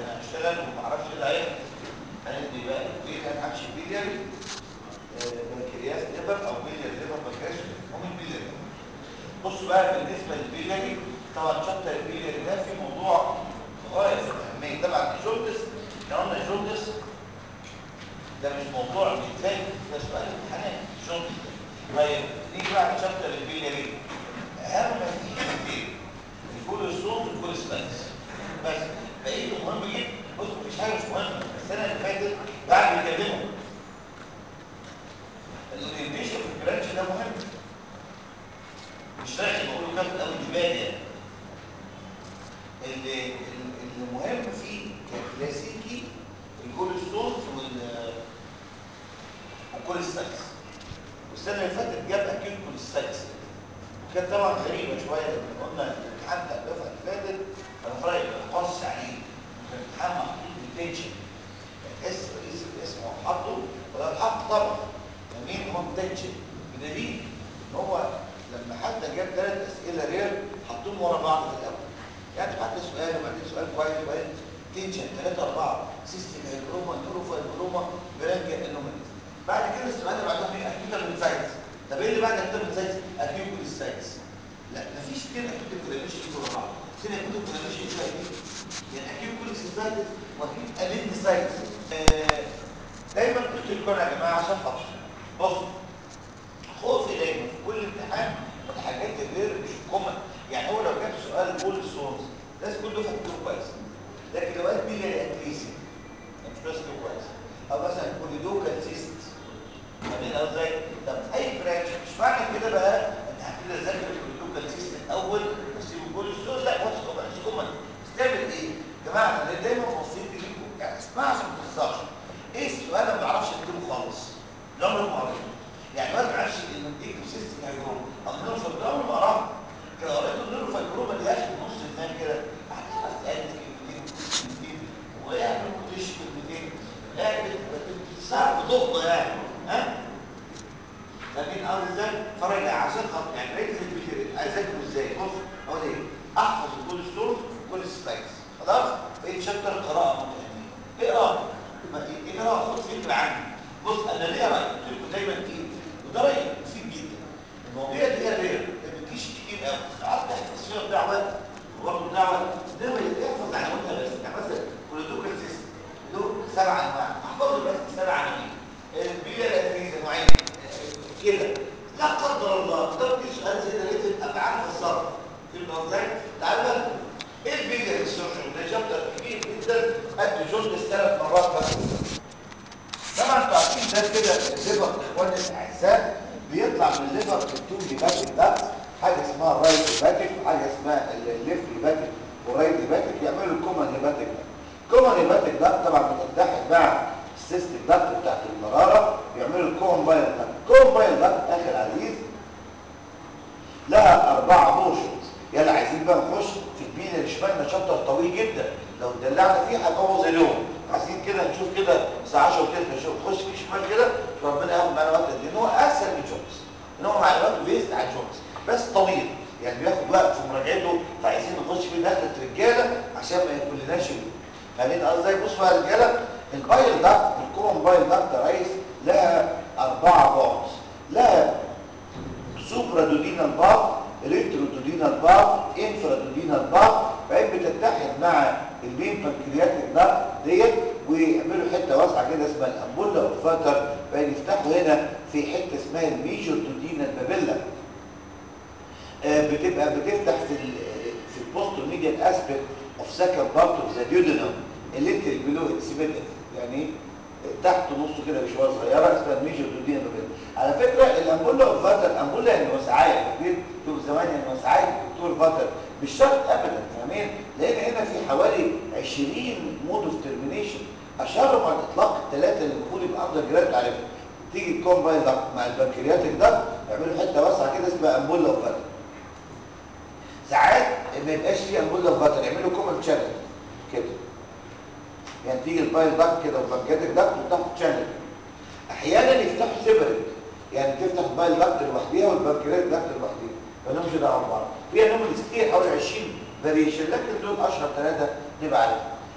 انا هشتغل وما اعرفش ايه اللي هيحصل هندي بقى البيت هنمشي بيلياري بنكرياس ليفر او بيلياري ليفر بنكرياس هم البيلياري بص بقى بالنسبه للبيلياري طبعا شابتر البيلياري ده في موضوع غايه في الاهميه طبعا الجوندس احنا قلنا الجوندس ده مش موضوع مش زي ده سؤال امتحانات جوندس طيب نيجي بقى لشابتر البيلياري اهم ما فيه حاجتين الكوليسترول والكوليستاتس بس بقيته مهم جدا بص مفيش حاجه مش مهمه السنه اللي فاتت بعد يكلمه الاورينتيشن في البرانش ده مهم مش رايح بقول له كابتن قوي جبال يعني اللي اللي مهم فيه كلاسيكي الكوليسترول وال والكوليستاتس والسنه اللي فاتت جاب اكيد كوليستاتس كانت طبعا غريبه شويه لما قلنا الامتحان بتاع الدفعه اللي فاتت انا في رايي خاص عليه كان امتحان محطوط بالتنشن تحس رئيس القسم هو حاطه ولا اتحط طبعا مين هو تنشن بدليل ان هو لما حتى جاب ثلاث اسئله رير حطوهم ورا بعض في الاول يعني حتى سؤال وبعدين سؤال كويس وبعدين تنشن ثلاثه اربعه سيستم هيدروما نيوروفايبروما برانكيا انوماليز بعد كده السؤال اللي بعدهم ايه اكيوتا بنسايتس طب ايه اللي بعد اكيوتا بنسايتس اكيوت كوليستايتس لا مفيش كده اكيوت انفلاميشن ورا بعض كده اكيوت انفلاميشن ايه يعني اكيوت كوليستايتس واكيوت ابندسايتس دايما قلت لكم يا جماعه عشان خاطر بصوا خوفي دايما في كل امتحان من الحاجات اللي مش كومن يعني هو لو جاب سؤال بول السورس لازم كل دفعه تكتب كويس لكن لو قال بيلي اكليسي مش بس كويس او مثلا كوليدوكال سيست فاهمين ازاي طب اي برانش مش معنى كده بقى ان هبتدي اذاكر الكوليدوكال سيست الاول واسيب كل السورس لا واتس كومن مش كومن استعمل ايه يا جماعه انا دايما بوصيت ليكم يعني اسمع عشان ما تنساش ايه السؤال انا ما بعرفش اكتبه خالص عمري ما قريته يعني ما بعرفش ان الايكو سيستم هيجروم او نيرفال عمري ما قراه كده قريت النيرفال جروم اللي اخر نص الفان كده بعدين اسال كلمتين كلمتين ويعني كنت تشكي كلمتين قاعد صعب ضغطه يعني ها لكن اول ازاي فرجع عشان خاطر يعني بقيت في البيت اذاكره ازاي بص اقول ايه احفظ كل ستور كل سبايس خلاص بقيت شابتر قراءه متهمه اقرا اقرا خد فكره عني بص انا ليه رايي قلت لكم دايما تقيل وده رايي مفيد جدا المواضيع دي هي رير ما بتجيش كتير قوي ساعات تحفظ فيها دعوه وبرضه دعوه انما يحفظ عناوينها بس يعني مثلا كولوتوكال سيستم له سبع انواع احفظه بس سبع عناوين البيئه الادريسيه نوعين كده لا قدر الله ده في سؤال زي ده لازم ابقى عارف الصرف فهمت ازاي؟ تعالى بقى ايه البيئه السيرجن ده شابتر كبير جدا قد جولدس ثلاث مرات بس طبعا انتوا عارفين ده كده الليفر اخواني الاعزاء بيطلع من الليفر التو هيباتيك ده حاجه اسمها الرايت هيباتيك وحاجه اسمها الليفت هيباتيك والرايت هيباتيك يعملوا الكومن هيباتيك ده الكومن هيباتيك ده طبعا بتتحد مع السيستم دكت بتاعت المراره بيعملوا الكومن بايل دكت الكومن بايل دكت اخي العزيز لها اربعه بورشنز يلا عايزين بقى نخش في البين اللي شمالنا شابتر طويل جدا لو دلعنا فيه هنبوظ اليوم عايزين كده نشوف كده الساعه 10 وثلث نشوف نخش في شمال كده ربنا ياخد معانا وقت لان هو اسهل من جونز ان هو معلوماته بيزد عن جونز بس طويل يعني بياخد وقت في مراجعته فعايزين نخش فيه دخلة رجاله عشان ما ياكلناش اليوم فاهمين ازاي بصوا بقى يا رجاله البايل داكت الكومن بايل داكت يا ريس لها اربعه بونز لها سوبرا دودينال بار الكترودودينال بار انفرادودينال بار بعدين بتتحد مع المين بانكرياتيك داكت ديت ويعملوا حته واسعه كده اسمها الامبولا اوفاتر بعدين يفتحوا هنا في حته اسمها الميجور دودينال بابيلا آه بتبقى بتفتح في ال في البوست ميديال اسبيكت اوف سكند بارت اوف ذا ديودينم اللي انت بلو اكسبيدت يعني تحت نصه كده بشويه صغيره اسمها الميجور دودينا بابيلا على فكره الامبولا اوفاتر الامبولا يعني وسعايه فاكرين دكتور زمان يعني وسعايه دكتور فاتر مش شرط ابدا فاهمين لان هنا في حوالي 20 مود اوف ترمينيشن اشهرهم على الاطلاق الثلاثه اللي المفروض يبقى اندر جراد عارفهم تيجي الكومباين دكت مع البنكرياتيك دكت يعملوا حته واسعه كده اسمها امبولا اوفاتر ساعات ما يبقاش فيه امبولا اوفاتر يعملوا كومن شانل كده يعني تيجي البايل داكت كده والبنكرياتيك داكت وتاخد شانل احيانا يفتحوا سيبريت يعني تفتح البايل داكت لوحديها والبنكرياتيك داكت لوحديها فلهمش دعوه ببعض في انوماليز كتير حوالي 20 فاريشن لكن دول اشهر ثلاثه نبقى عارفهم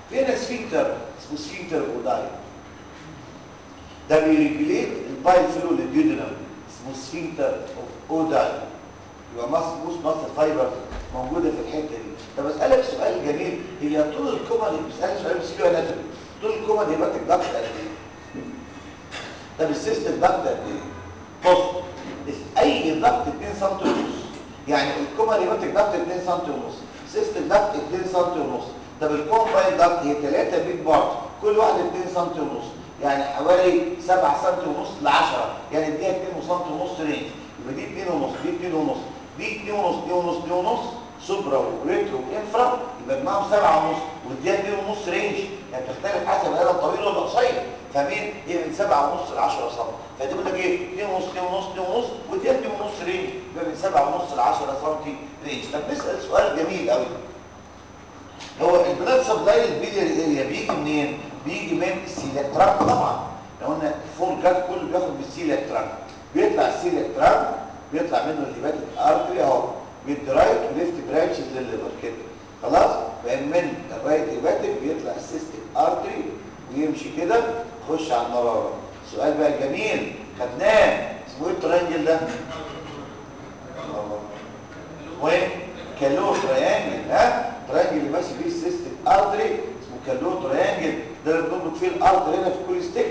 فينا سفينكتر اسمه سفينكتر اوداي ده بيريجوليت البايل فلو للديودنم اسمه سفينكتر اوداي يبقى مصر مش مصر فايبر موجوده في الحته دي طب اسالك سؤال جميل هي طول الكومن بسالك سؤال بسيلو اناتومي طول الكومن هيباتيك ضغط قد ايه طب السيستم ضغط قد ايه بص اي ضغط 2 سم ونص يعني الكومن هيباتيك ضغط 2 سم ونص سيستم ضغط 2 سم ونص طب الكومباين ضغط هي 3 بيج بارت كل واحده 2 سم ونص يعني حوالي 7 سم ونص ل 10 يعني دي 2 سم ونص رينج يبقى دي 2 ونص دي 2 ونص دي 2 ونص دي ونص دي ونص سوبرا وريترو وانفرا يبقى معاهم 7 ونص ودي 2 ونص رينج يعني بتختلف حسب القلم طويل ولا قصير فاهمين هي من 7 ونص ل 10 سم فدي بيقول لك ايه 2 ونص 2 ونص 2 ونص ودي 2 ونص رينج يبقى من 7 ونص ل 10 سم رينج طب نسال سؤال جميل قوي هو البلاد سبلاي البيلياري اريا بيجي منين بيجي من السيلك تراك طبعا لو قلنا الفور جات كله بياخد من السيلك تراك بيطلع السيلك تراك بيطلع منه الهيباتيك ارتري اهو بيدي رايت وليفت برانشز للليفر كده خلاص فمن الرايت هيباتيك بيطلع السيستيك ارتري ويمشي كده يخش على المراره سؤال بقى جميل خدناه اسمه ايه الترينجل ده اسمه ايه كالو تريانجل ها تريانجل اللي ماشي فيه السيستيك ارتري اسمه كالو تريانجل ده اللي بنربط فيه الارتري هنا في كل ستيك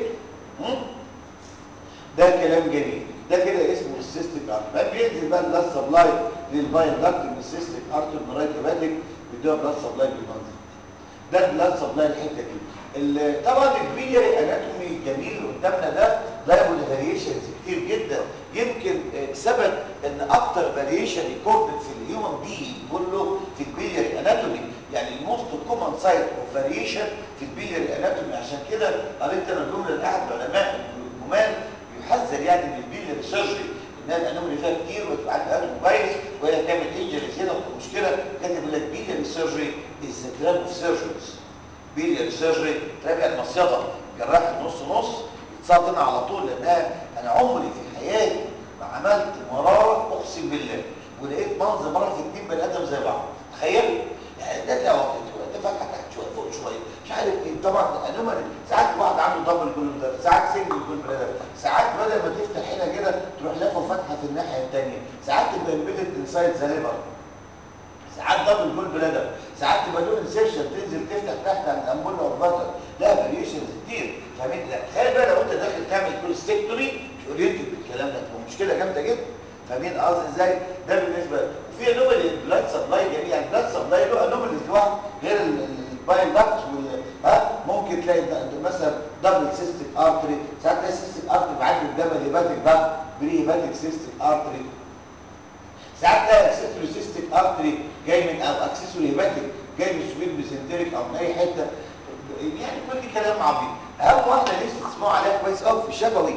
ده كلام جميل ده كده اسمه السيستيك ارتري بينزل بقى البلاد سبلاي للباين داكت من السيستيك ارتري من رايت هيباتيك بيدوها بلاد سبلاي بالمنظر ده البلاد سبلاي الحته دي طبعا البيلياري اناتومي الجميل اللي قدامنا ده لايبل فاريشنز كتير جدا يمكن ثبت ان اكتر فاريشن ريكوردد في الهيومن بي كله في البيلياري اناتومي يعني الموست كومن سايت اوف فاريشن في البيلياري اناتومي عشان كده قريت انا جمله لاحد العلماء الجمال بيحذر يعني من البيلياري سيرجري انها الانومي فيها كتير وتبقى عندها كويس وهي تعمل انجريز هنا مشكله كاتب يقول لك بيلياري سيرجري از تراب اوف سيرجريز بيلياري سيرجري تراجع المصيده جراح نص نص يتصاب على طول لانها انا عمري في حياتي ما عملت مراره اقسم بالله ولقيت منظر مره في اتنين بني ادم زي بعض تخيل يعني ده تلاقي واحد شويه تفك تحت شويه فوق شويه مش عارف ايه طبعا انومالي ساعات واحد عنده دبل جول ساعات سنجل جول بريدر ساعات بدل ما تفتح هنا كده تروح لافه فتحه في الناحيه الثانيه ساعات تبقى امبيدد انسايد ذا ليفر ساعات دبل جول بلادر ساعات تبقى له انسيرشن تنزل تفتح تحت عند الامبولا والبطل لا فاريشنز كتير فاهمين تخيل بقى لو انت داخل تعمل كولستكتوري اورينتد بالكلام ده تبقى مشكله جامده جدا فاهمين قصدي ازاي ده بالنسبه وفي انومالي البلاد سبلاي جميع البلاد سبلاي له انوماليز لوحده غير الباين داكت وال ها ممكن تلاقي مثلا دبل سيستيك ارتري ساعات تلاقي سيستيك ارتري معدي قدام الهيباتيك داكت بري هيباتيك سيستيك ارتري ساعات تلاقي اكسسوري سيستيك ارتري جاي من او اكسسوري هيباتيك جاي من سويل بيسنتريك او من اي حته يعني كل كلام عبيط اهم واحده لسه تسمعوا عليها كويس قوي في الشفوي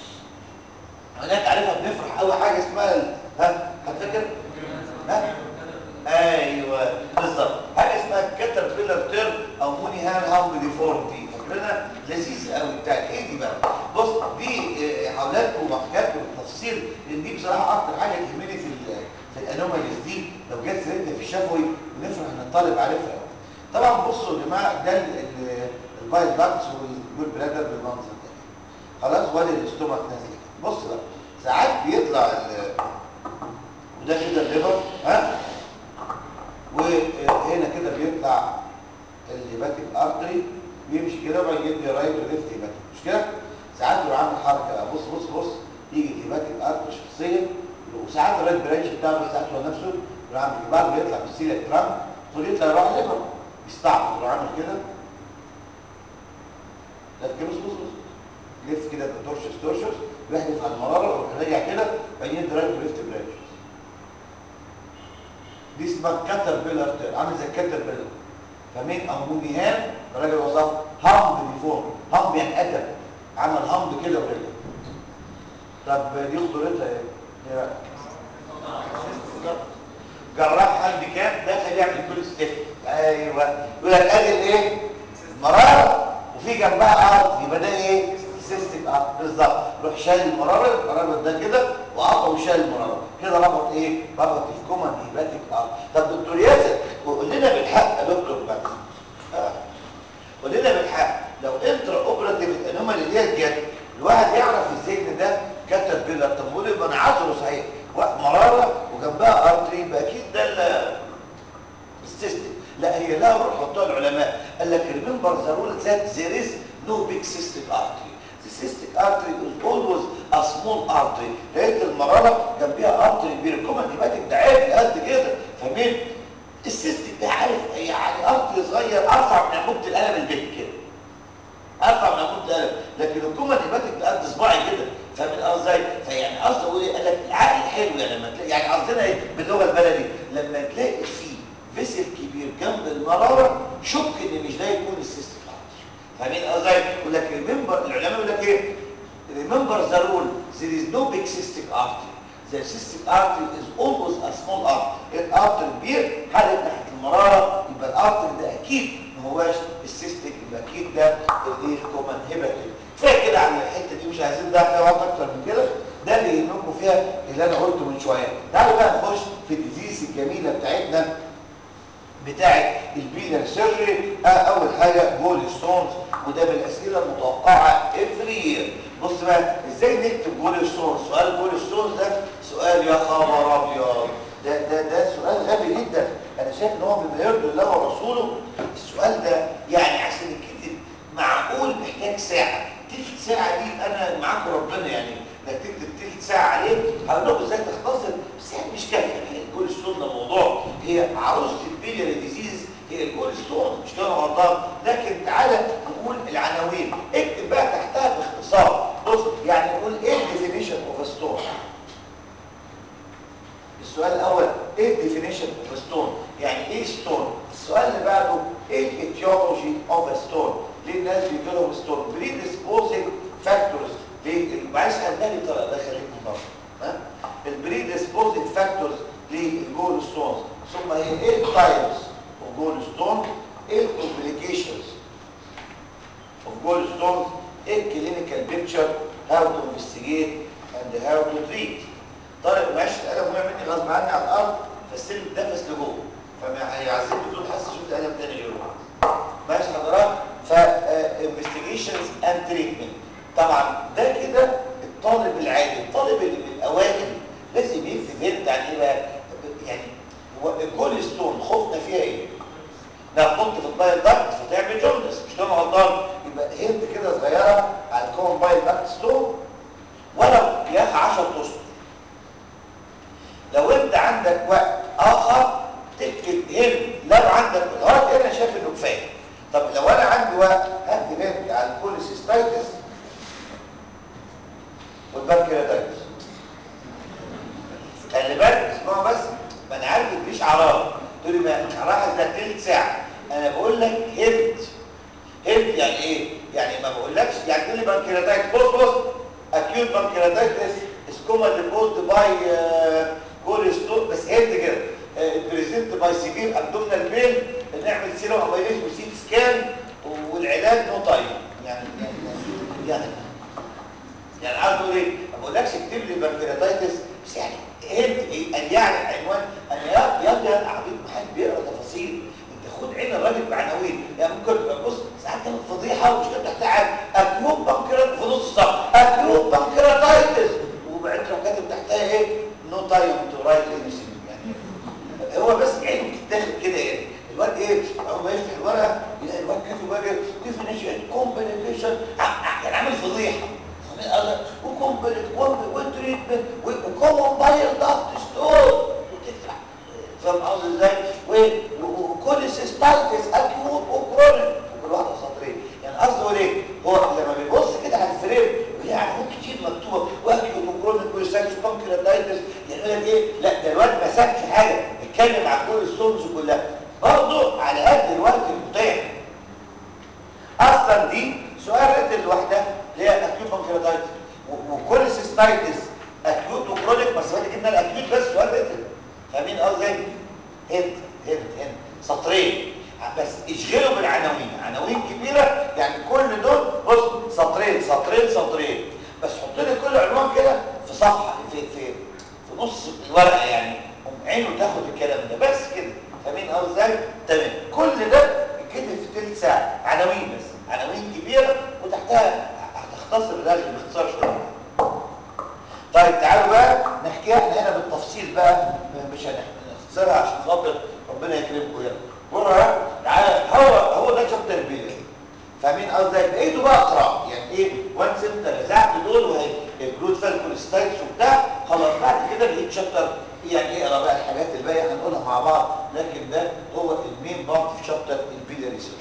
هناك عارفها بنفرح قوي حاجه اسمها ال... ها هتفكر ها ايوه بالظبط حاجه اسمها كاتر بيلر تيرم او موني هان هاوند ديفورمتي فاكرينها لذيذه قوي بتاعت ايه دي بقى بص دي حاولاتكم وحكاياتكم بالتفصيل لان دي بصراحه اكتر حاجه تهمني في في الانوماليز دي لو جت سيرتها في الشفوي بنفرح ان الطالب عارفها طبعا بصوا يا جماعه ده البايل داكتس والجول بلادر بالمنظر ده خلاص وادي الاستومك نازل بص بقى ساعات بيطلع وده كده الليفر ها وهنا كده بيطلع الهيباتيك ارتري بيمشي كده وبعدين يدي رايت وليفت هيباتيك مش كده ساعات يروح عامل حركه بص بص بص يجي الهيباتيك ارتري شخصيا وساعات الرايت برانش بتاعه بس ساعات هو نفسه يروح عامل بعد بيطلع بالسيلة ترامب المفروض يطلع يروح الليفر بيستعبط يروح عامل كده لا كده بص بص بص لف كده تورشس تورشس بيحدف على المراره ويروح راجع كده بعدين يدي رايت وليفت برانش دي اسمها كاتر بيلر عامل زي الكاتر بيلر فاهمين او مونيهان الراجل وصف همب ديفورم همب يعني قتل عمل همب كده ورجع طب دي خطورتها ايه؟ ايه بقى؟ جراح قلب كام داخل يعمل كل ستيك ايوه يقول لك ادي الايه؟ المراره وفي جنبها ارض يبقى ده ايه؟ سيستم ارض بالظبط روح شايل المراره القرار ده كده وقطع وشايل المراره كده ربط ايه؟ ربط الكومن هيباتيك ارض طب دكتور ياسر قول لنا بالحق يا دكتور بقى آه. قلنا بالحق لو انترا اوبراتيف الانومالي ديت جت الواحد يعرف ازاي ان ده كاتربيلر طب بقول يبقى انا عذره صحيح مراره وجنبها ارتري يبقى اكيد ده السيستم لا هي لها روح حطها العلماء قال لك ريمبر ذا رول ذات ذير از نو بيج سيستم ارتري The cystic artery is always a small artery لقيت المرارة جنبيها ارتري كبير الكومن هيباتيك ده عادي قد كده فاهمين السيستك ده عارف يعني ارتري صغير ارفع من عمود القلم البيت كده ارفع من عمود القلم لكن الكومن هيباتيك ده قد صباعي كده فاهمين قصدي ازاي فيعني قصدي اقول ايه قال لك العقل حلو يعني لما تلاقي يعني قصدنا ايه باللغه البلدي لما تلاقي فيه فيسل كبير جنب المراره شك ان مش ده يكون السيستم فاهمين قصدي يقول لك ريمبر العلماء يقول لك ايه ريمبر ذا رول there is no big cystic artery the cystic artery is always a small artery الارتري كبير حدد ناحيه المراره يبقى الارتري ده اكيد ما هواش السيستيك يبقى اكيد ده الايه الكومن هيباتيك كفايه كده عن الحته دي مش عايزين ده فيها وقت اكتر من كده ده اللي يهمكم فيها اللي انا قلته من شويه تعالوا بقى نخش في الديزيز الجميله بتاعتنا بتاعت البيلر سيرجري اول حاجه جول ستونز وده من الاسئله المتوقعه افري يير بص بقى ازاي نكتب جول ستونز سؤال جول ستونز ده سؤال يا خبر ابيض ده ده ده سؤال غبي جدا انا شايف ان هو بما يرضي الله ورسوله السؤال ده يعني عشان يتكتب معقول محتاج ساعه تلت ساعه دي انا معاكم ربنا يعني انك تكتب تلت ساعه عليه هقول لكم ازاي تختصر بس يعني مش كافيه يعني الجول ستون ده موضوع هي عروسه البيلياري ديزيز هي الجول ستون مش كده غلطان لكن تعالى نقول العناوين اكتب بقى تحتها باختصار بص يعني نقول ايه الديفينيشن اوف ستون السؤال الاول ايه الديفينيشن اوف ستون يعني ايه ستون السؤال اللي بعده ايه الايتيولوجي اوف ستون ليه الناس بيجي لهم ستون بريديسبوزنج فاكتورز ليه معلش خلينا لي طريقه ده خليك مضاف ها البريديسبوزنج فاكتورز للجول ستونز ثم هي ايه التايبس اوف جول ستون ايه الكومبليكيشنز اوف جول ستونز ايه الكلينيكال بيكتشر هاو تو انفستيجيت اند هاو تو تريت طارق معلش القلم وقع مني غصب عني على الارض فالسلم اتنفس لجوه فما هيعذبني بدون حس شفت قلم تاني غيره ماشي حضرتك ف انفستيجيشنز اند تريتمنت طبعا ده كده الطالب العادي الطالب اللي من الاوائل لازم يكتب هنت عن ايه بقى يعني هو الجول ستون خوفنا فيها ايه ده تحط في البايل داكت فتعمل جوندس مش كده غلطان يبقى هنت كده صغيره على الكومن بايل داكت ستون ولو يا اخي 10 اسطر لو انت عندك وقت اخر تكتب هنت لو عندك لغايه انا شايف انه كفايه طب لو انا عندي وقت هكتب هنت على الكوليسيستايتس والبنكرياتايتس خلي بالك اسمعوا بس ما انا عارف مفيش اعراض تقول لي ما راح ده تلت ساعه انا بقول لك هنت هنت يعني ايه يعني ما بقولكش يعني تقول لي بنكرياتايتس بص بص اكيوت بنكرياتايتس اسكوما اللي كوزد باي كول ستون بس هنت كده بريزنت باي سيفير ابدومينال بين نعمل سيرم اميليز وسيت سكان والعلاج نو تايم يعني يعني يعني عاوز اقول ايه ما بقولكش اكتب لي بنكرياتايتس بس يعني هنت ايه قال يعني عنوان انا يا يا يا عبيد محل بيقرا تفاصيل انت خد عين الراجل بعناوين يعني ممكن تبقى بص ساعات تعمل فضيحه ومش كده تحتها اكيوب بنكريات في نص الصف اكيوب بنكرياتايتس وبعد لو كاتب تحتها ايه نو تايم تو رايت انيثينج يعني هو بس عينه بتتاخد كده يعني الواد ايه اول ما يفتح الورقه يلاقي الواد كاتب بقى ديفينيشن كومبليكيشن يعني عامل فضيحه وكومبليت وتريتمنت وكومن بايل ضغط ستون فاهم قصدي ازاي وكوليسيستايتس اكيوت وكرونيك وكل واحده سطرين يعني قصدي اقول ايه هو لما بيبص كده على الفريم ويلاقي عناوين كتير مكتوبه واكيوت وكرونيك ويساكس بانكرياتايتس يعني يقول لك ايه لا ده الواد ما سابش حاجه اتكلم عن كل الستونز كلها برضه على قد الوقت المتاح اصلا دي سؤال رد لوحدها اللي هي اكيوت بانكرياتايتس وكل سيستايتس اكيوت وكرونيك بس بعد جبنا الاكيوت بس سؤال رد فاهمين قصدي هند هند هند سطرين بس اشغلوا بالعناوين عناوين كبيره يعني كل دول بص سطرين سطرين سطرين بس حط لي كل عنوان كده في صفحه في في في نص الورقه يعني قوم عينه تاخد الكلام ده بس كده فاهمين قصدي ازاي تمام كل ده يتكتب في ثلث ساعه عناوين عناوين بس عناوين كبيره وتحتها هتختصر الرغي باختصار شديد طيب تعالوا بقى نحكيها احنا هنا بالتفصيل بقى مش هنختصرها عشان خاطر ربنا يكرمكم يلا بره تعالى هو هو ده شابتر البدايه فاهمين قصدي بايده بقى اقرا يعني ايه وانس انت رزعت دول وهي الجلود فالكوليستايتس وبتاع خلاص بعد كده بقيت شابتر يعني اقرا بقى الحاجات الباقيه هنقولها مع بعض لكن ده هو المين بارت في شابتر البيدا ريسيرش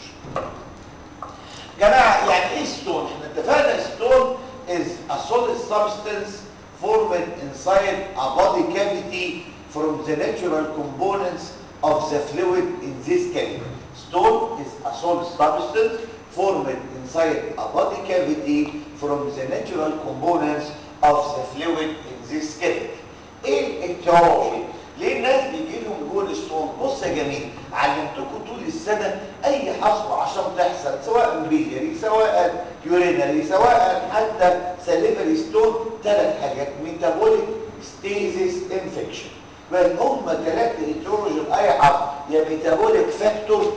جماعه يعني ايه ستون احنا اتفقنا ستون is a solid substance formed inside a body cavity from the natural components of the fluid in this cavity. Stone is a solid substance formed inside a body cavity from the natural components of the fluid in this cavity. ايه الاتيولوجي؟ ليه الناس بيجي لهم جول ستون؟ بص يا جميل علمتكم طول السنه اي حصوه عشان تحصل سواء بيلياري سواء يورينري سواء حتى سليفري ستون ثلاث حاجات ميتابوليك ستيزيس انفكشن بل هم ثلاثه ايتيولوجي اي حرف يا ميتابوليك فاكتور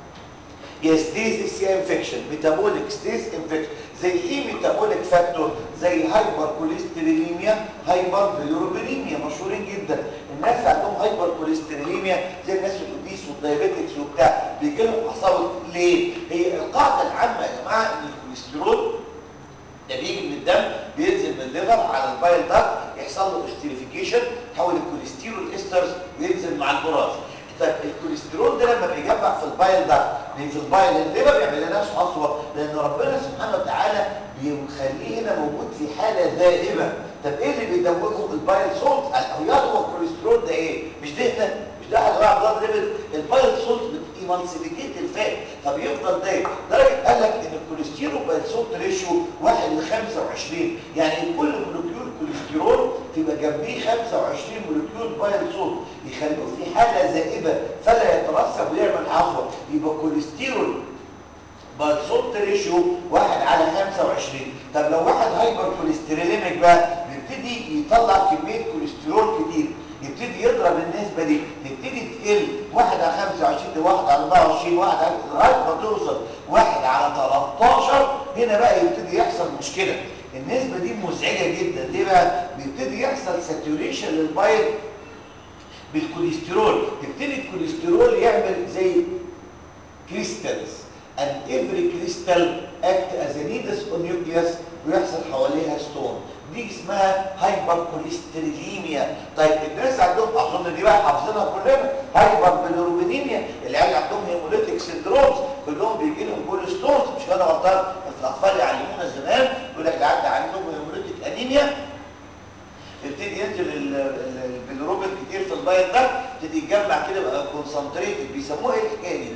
يا ستيزيس يا انفكشن ميتابوليك ستيز انفكشن زي ايه ميتابوليك فاكتور زي هايبر كوليستروليميا هايبر بيلوروبينيميا مشهورين جدا الناس عندهم هايبر كوليستروليميا زي الناس الاوبيس والدايابيتكس وبتاع بيجي لهم حصاوه ليه هي القاعده العامه يا جماعه ان الكوليسترول ده بيجي من الدم بينزل من الليفر على البايل داكت يحصل له استيريفيكيشن تحول الكوليسترول استرز وينزل مع البراز طيب الكوليسترول ده لما بيجمع في البايل ده في البايل الليفر بيعمل لناش حصوه لان ربنا سبحانه وتعالى بيخليه هنا موجود في حاله دائمه طب ايه اللي بيدوبه البايل سولت الحيوان هو الكوليسترول ده ايه مش دهنه مش ده انواع بلاد ليفل البايل سولت بتيمانسيفيكيت الفات فبيفضل دايم درجه قال لك ان الكوليسترول بايل سولت ريشيو 1 ل 25 يعني كل مولكيول كوليسترول تبقى جنبيه 25 مولكيول بايل سولت يخلوه في حاله زائبه فلا يترسب ويعمل عصوه يبقى كوليسترول بالسولت ريشيو 1 على 25 طب لو واحد هايبر كوليستروليميك بقى بيبتدي يطلع كميه كوليسترول كتير يبتدي يضرب النسبه دي تبتدي تقل 1 على 25 1 على 24 1 على لغايه ما توصل 1 على 13 هنا بقى يبتدي يحصل مشكله النسبه دي مزعجه جدا ليه بقى بيبتدي يحصل ساتوريشن للبايل بالكوليسترول يبتدي الكوليسترول يعمل زي كريستالز and every crystal act as a nidus on nucleus ويحصل حواليها ستون دي اسمها هايبر كوليستروليميا طيب الناس عندهم اظن دي بقى حافظينها كلنا هايبر بيلوروبينيميا العيال عندهم هيموليتيك سندرومز كلهم بيجي لهم بول ستونز مش كده غلطان في الاطفال يعلمونا زمان يقول لك العيال عندهم هيموليتيك انيميا يبتدي ينزل البيلروبين كتير في البيض ده يبتدي يتجمع كده بقى كونسنتريتد بيسموها ايه الحكايه دي؟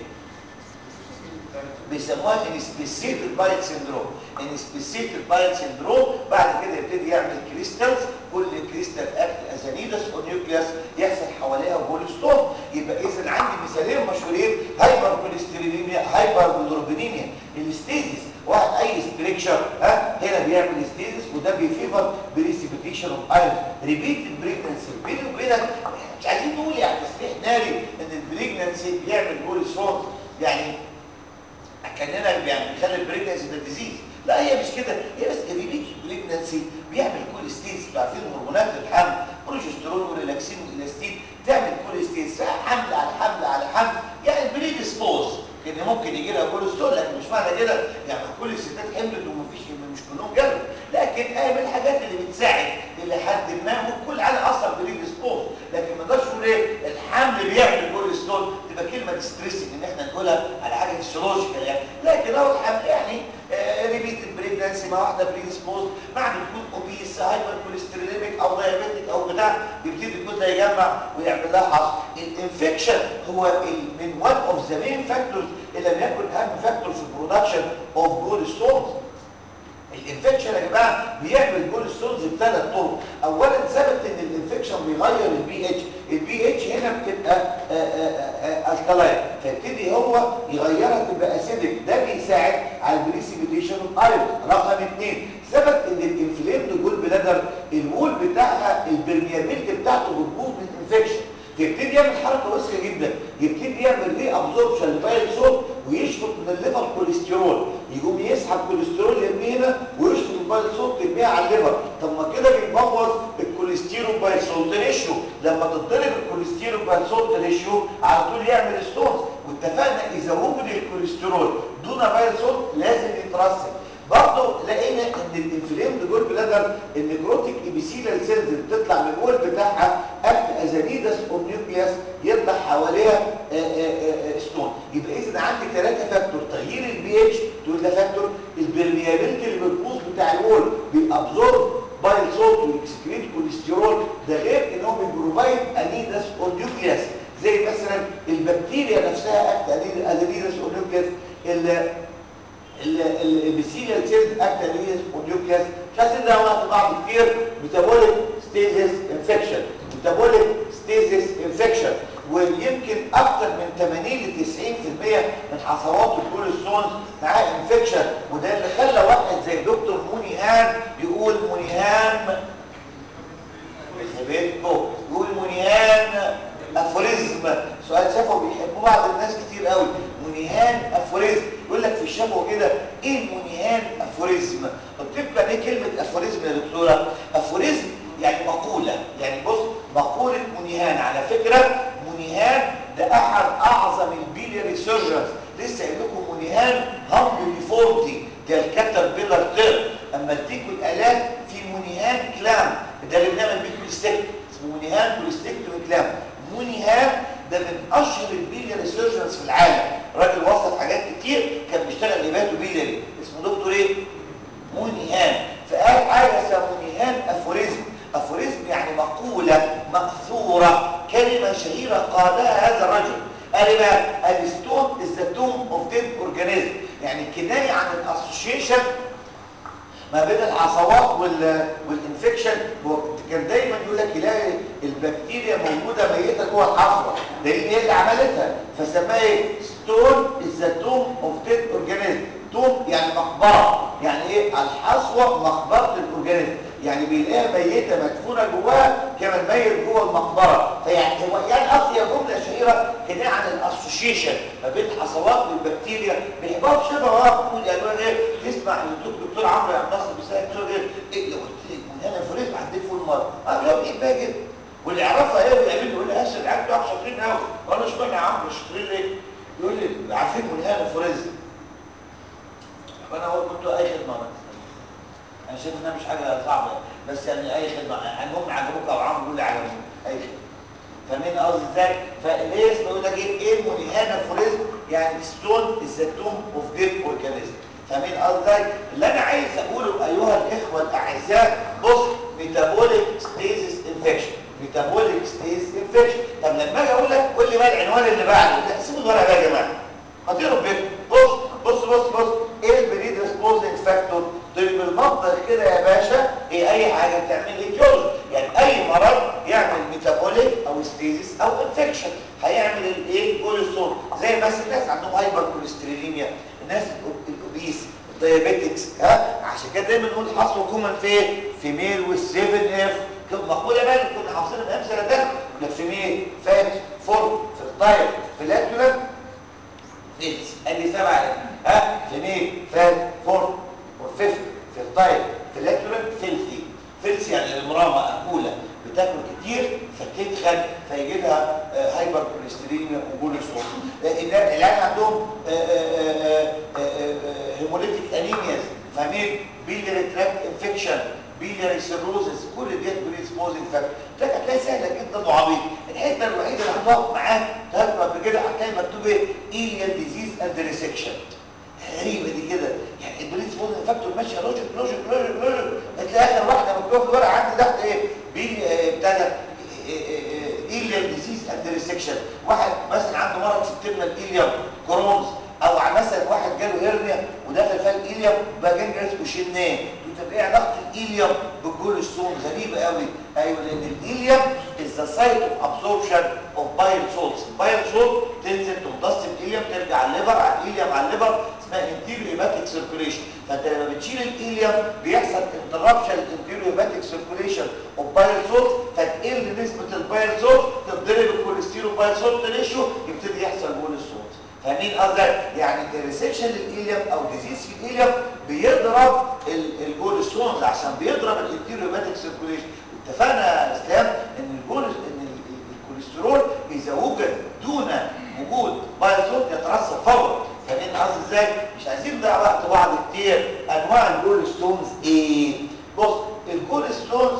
بيسموها انسبيسيتد بايت سيندروم انسبيسيتد بايت سيندروم بعد كده يبتدي يعمل كريستالز كل كريستال اكت ازانيدس او نيوكليوس يحصل حواليها بولستون يبقى اذا عندي مثالين مشهورين هايبر كوليستروليميا هايبر بيلروبينيميا الاستيزيس واحد اي ستريكشر ها هنا بيعمل ستيزيس وده بيفيفر بريسيبيتيشن اوف ايرون ريبيت البريجنسي بيني وبينك مش عايزين نقول يعني تصريح ناري ان البريجنسي بيعمل بولستون يعني كاننا يعني بيخلي البريجنسي ده ديزيز لا هي مش كده هي بس الريبيت البريجنسي بيعمل كل ستيز عارفين هرمونات الحمل بروجسترون وريلاكسين والاستين تعمل كل ستيز حمل على حمل على حمل يعني بريديسبوز ان ممكن يجي لها كوليسترول لكن مش معنى كده يعني كل الستات حملت ومفيش مش كلهم جالهم لكن ايه من الحاجات اللي بتساعد الى حد ما والكل على اصلا بريديسبوز لكن ما نقدرش نقول ايه الحمل بيعمل كوليسترول تبقى كلمه ستريسنج ان احنا نقولها على حاجه فيسيولوجيكال يعني لكن هو الحمل يعني آه ريبيت بريجنسي مع واحده بريديسبوز بعد تكون اوبيس هايبر كوليستروليميك او دايابيتيك او بتاع يبتدي يكون ده يجمع ويعمل لها حصر الانفكشن هو من وان اوف ذا مين فاكتورز اللي لم يكن اهم فاكتور في البرودكشن اوف جول ستونز الانفكشن يا جماعه بيعمل جول ستونز بثلاث طرق اولا ثبت ان الانفكشن بيغير البي اتش البي اتش هنا بتبقى الكلاين فيبتدي هو يغيرها تبقى اسيدك ده بيساعد على البريسيبيتيشن اوف ايرون رقم اثنين ثبت ان الانفليمد جول بلادر الوول بتاعها البرميابيلتي بتاعته بتبوظ من الانفكشن يبتدي يعمل حركه وسخه جدا يبتدي يعمل ري ابزوربشن لبايل صوت ويشفط من الليفر كوليسترول يقوم يسحب كوليسترول يرميه هنا ويشفط البايل سولت يرميها على الليفر طب ما كده بيبوظ الكوليسترول بايل سولت ريشيو لما تتضرب الكوليسترول بايل سولت ريشيو على طول يعمل ستونز واتفقنا اذا وجد الكوليسترول دون بايل سولت لازم يترسب برضه لقينا ان الانفلامد جول بلادر النيكروتيك ابيثيليال سيلز بتطلع من الوول بتاعها اكت ازانيدس اور نيوكليوس يطلع حواليها ستون يبقى اذا عندي ثلاثه فاكتور تغيير البي اتش تقول ده فاكتور البرميابيلتي اللي بالبوز بتاع الوول بيابزورب بايل سولت ويكسكريت كوليسترول ده غير ان هو بيبروفايد انيدس اور نيوكليوس زي مثلا البكتيريا نفسها اكت ازانيدس اور نيوكليوس البسيليال سيلز اكتاليز ونيوكليس مش عايزين ده وقت بعض كتير ميتابوليك ستيزيس انفكشن ميتابوليك ستيزيس انفكشن ويمكن اكتر من 80 ل 90% من حصوات الكوليسترول معاه انفكشن وده اللي خلى واحد زي دكتور مونيهان يقول مونيهان بيتكم يقول مونيهان افوريزم سؤال شافه بيحبوه بعض الناس كتير قوي مونيهان افوريزم يقول لك في الشفوه كده ايه المونيهان افوريزم قلت لكم يعني ايه كلمه افوريزم يا دكتوره افوريزم يعني مقوله يعني بص مقوله مونيهان على فكره مونيهان ده احد اعظم البيلياري سيرجنز لسه قايل لكم مونيهان هم ديفورتي ده الكاتر بيلر تيرم اما اديكوا الالات في مونيهان كلام ده اللي بنعمل بيه كوليستيك اسمه مونيهان كوليستيكتومي كلام مونيهان ده من اشهر البيلياري سيرجنز في العالم راجل وصف حاجات كتير كان بيشتغل ليباتو بيلياري اسمه دكتور ايه مونيهان فقال حاجه اسمها مونيهان افوريزم افوريزم يعني مقوله ماثوره كلمه شهيره قالها هذا الرجل قال بقى الستون از ذا توم اوف ديد اورجانيزم يعني كنايه عن الاسوشيشن ما بين العصوات وال والانفكشن كان دايما يقول لك يلاقي البكتيريا موجوده ميته جوه الحصوه ده هي اللي عملتها فسماها ايه ستون از ذا توم اوف ديد اورجانيزم توم يعني مقبره يعني ايه الحصوه مقبره الاورجانيزم يعني بيلاقيها ميته مدفونه جواها كما الميت جوه المقبره فيعني هو يعني قصدي جمله شهيره كده عن الاسوشيشن ما بين الحصوات والبكتيريا بيحبوها بشبه اه بيقول يعني ايه تسمع الدكتور عمرو يا ناصر بيسالك تقول ايه ايه لو قلت لك من هنا فريق عديت فول مره اه لو بيحبها جدا واللي يعرفها ايه ويعمل يقول لي اسف العيال بتوعك شاطرين قوي وانا اشمعنى يا عمرو شاطرين ليه؟ يقول لي عارفين من هنا فريز فانا قلت له اي خدمه انا شايف انها مش حاجه صعبه بس يعني اي خدمه يعني هم عجبوك او عمرو يقول لي عجبوك اي خدمه فاهمين قصدي ازاي فليه اسمه يقول لك ايه ايه المونيهانا فوريزم يعني ستون از ذا توم اوف ديد اورجانيزم فاهمين قصدي ازاي اللي انا عايز اقوله ايها الاخوه الاعزاء بص ميتابوليك ستيزيس انفكشن ميتابوليك ستيزيس انفكشن طب لما اجي اقول لك قول لي بقى العنوان اللي بعده لا سيبوا الورقه بقى يا جماعه هطيروا بيت بص بص بص بص ايه البريد ريسبوزنج فاكتور طيب بالمنطق كده يا باشا هي اي حاجه بتعمل ايتيولوجي يعني اي مرض يعمل ميتابوليك او ستيزيس او انفكشن هيعمل الايه كوليسترول زي مثلا الناس عندهم هايبر كوليستروليميا الناس الاوبيس الدايابيتكس ها عشان كده دايما نقول حصر كومن في في ميل وال7 اف مقبوله بقى كنا حافظين الامثله ده لك في ميل فات فور في الطاير في الاكلر فيلز ادي سبعه ها في ميل فات فور والفيفت في الطاير في الاكلر فيلثي فيلثي يعني المراه مأكوله بتاكل كتير فتدخل فيجي لها هايبر كوليستريميا وجول الصوت العيال عندهم هيموليتيك انيمياز فاهمين بيلياري تراكت انفكشن بيلياري سيروزس كل ديت بريسبوزنج فاكتور لك هتلاقي سهله جدا وعبيط الحته الوحيده اللي هتقف معاك تاكل قبل كده هتلاقي مكتوب ايه ايليال ديزيز اند ريسكشن غريبه دي كده يعني البريد سبوزنج فاكتور ماشيه لوجيك لوجيك لوجيك لوجيك هتلاقي اخر واحده مكتوبه في الورقه عندي تحت ايه بي بتاع ده ايليال ديزيز اند ريسكشن واحد مثلا عنده مرض في الترمال ايليوم كرونز او مثلا واحد جاله هرنيا ودخل فيها الايليوم بقى جنجرس وشلناه طب ايه علاقه الايليوم بالجولستون غريبه قوي ايوه لان الايليوم از ذا سايت اوف ابسوربشن اوف بايل سولتس البايل سولت تنزل تمتص الايليوم ترجع على الليفر على الايليوم على الليفر اسمها انتيريو هيباتيك سيركوليشن فانت لما بتشيل الايليوم بيحصل انتربشن الانتيريو هيباتيك سيركوليشن اوف بايل سولت فتقل نسبه البايل سولت تتضرب الكوليسترول بايل سولت ريشيو يبتدي يحصل جولستون فاهمين قصدي يعني الريسكشن للإيليوم او ديزيز في الإيليوم بيضرب الجول ستونز عشان بيضرب الانتيريوباتيك سيركوليشن اتفقنا يا اسلام ان الجول ان الكوليسترول اذا وجد دون وجود بايزوت يترسب فورا فاهمين قصدي ازاي مش عايزين نضيع وقت بعض كتير انواع الجول ستونز ايه بص الجول ستونز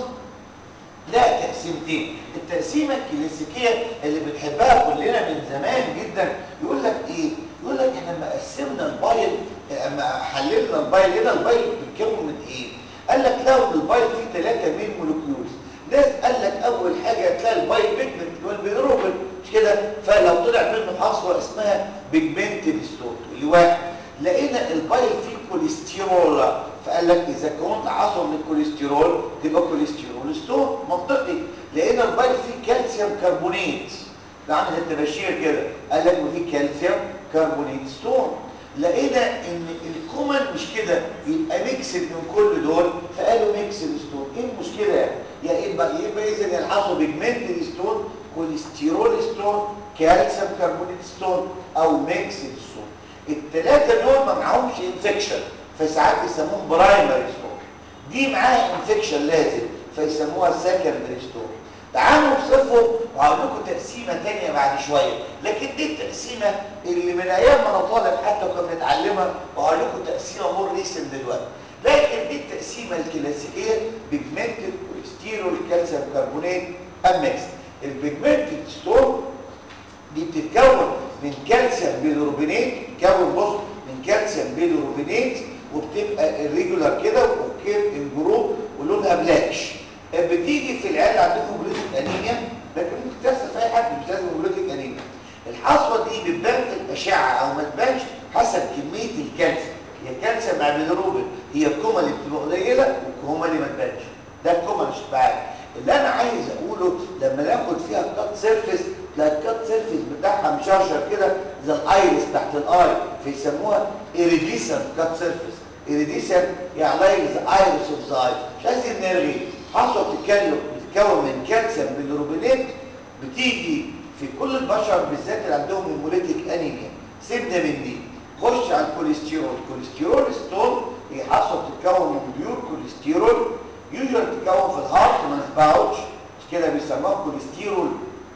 لها تقسيمتين التقسيمه الكلاسيكيه اللي بنحبها كلنا من زمان جدا يقول لك ايه يقول لك احنا لما قسمنا البايل لما حللنا البايل هنا البايل بيتكون من ايه قال لك لو البايل فيه 3 مين مولكيولز ناس قال لك اول حاجه تلاقي البايل بيجمنت هو البيروبين مش كده فلو طلع منه حصوه اسمها بيجمنتد ستون اللي واحد لقينا البايل فيه كوليسترول فقال لك اذا كنت عصر من الكوليسترول تبقى كوليسترول ستون منطقي لقينا البايل فيه كالسيوم كربونات ده عامل زي التباشير كده قال لك وفيه كالسيوم كربونات ستون لقينا ان الكومن مش كده يبقى ميكسد من كل دول فقالوا ميكسد ستون ايه المشكله يعني يا يبقى يبقى اذا يلحظوا بيجمنتد ستون كوليسترول ستون كالسيوم كربونات ستون او ميكسد ستون الثلاثه دول ما معهمش انفكشن فساعات بيسموهم برايمري ستون دي معاها انفكشن لازم فيسموها سكندري ستون تعالوا نوصفهم وهقول لكم تقسيمه ثانيه بعد شويه لكن دي التقسيمه اللي من ايام ما انا طالب حتى كنا بنتعلمها وهقول لكم تقسيمه مور ريسن دلوقتي لكن دي التقسيمه الكلاسيكيه بيجمنتد كوليسترول كالسيوم كربونات امكس البيجمنتد ستون دي بتتكون من كالسيوم بيلوروبينات بتتكون بص من كالسيوم بيلوروبينات وبتبقى الريجولار كده وكيف الجروب ولونها بلاكش بتيجي في العيال عندهم هيموليتيك انيميا لكن ممكن تحصل في اي حد مش لازم هيموليتيك انيميا الحصوه دي بتبان في الاشعه او ما تبانش حسب كميه الكالسيوم هي الكالسيوم مع البيلروبين هي الكومه اللي بتبقى قليله والكومه اللي ما تبانش ده الكومه مش بعاد اللي انا عايز اقوله لما ناخد فيها كات سيرفيس تلاقي الكات سيرفيس بتاعها مشرشر كده زي الايرس تحت الاي فيسموها ايريديسن كات سيرفيس ايريديسن يعني لايك ذا ايرس اوف ذا اي مش عايزين نرغي حصوه بتتكلم بتتكون من كالسيوم بالروبينات بتيجي في كل البشر بالذات اللي عندهم هيموليتيك انيميا سيبنا من دي خش على الكوليسترول الكوليسترول ستون هي حصوه بتتكون من بيور كوليسترول يوجوال بتتكون في الهارت ما باوتش مش كده بيسموها كوليسترول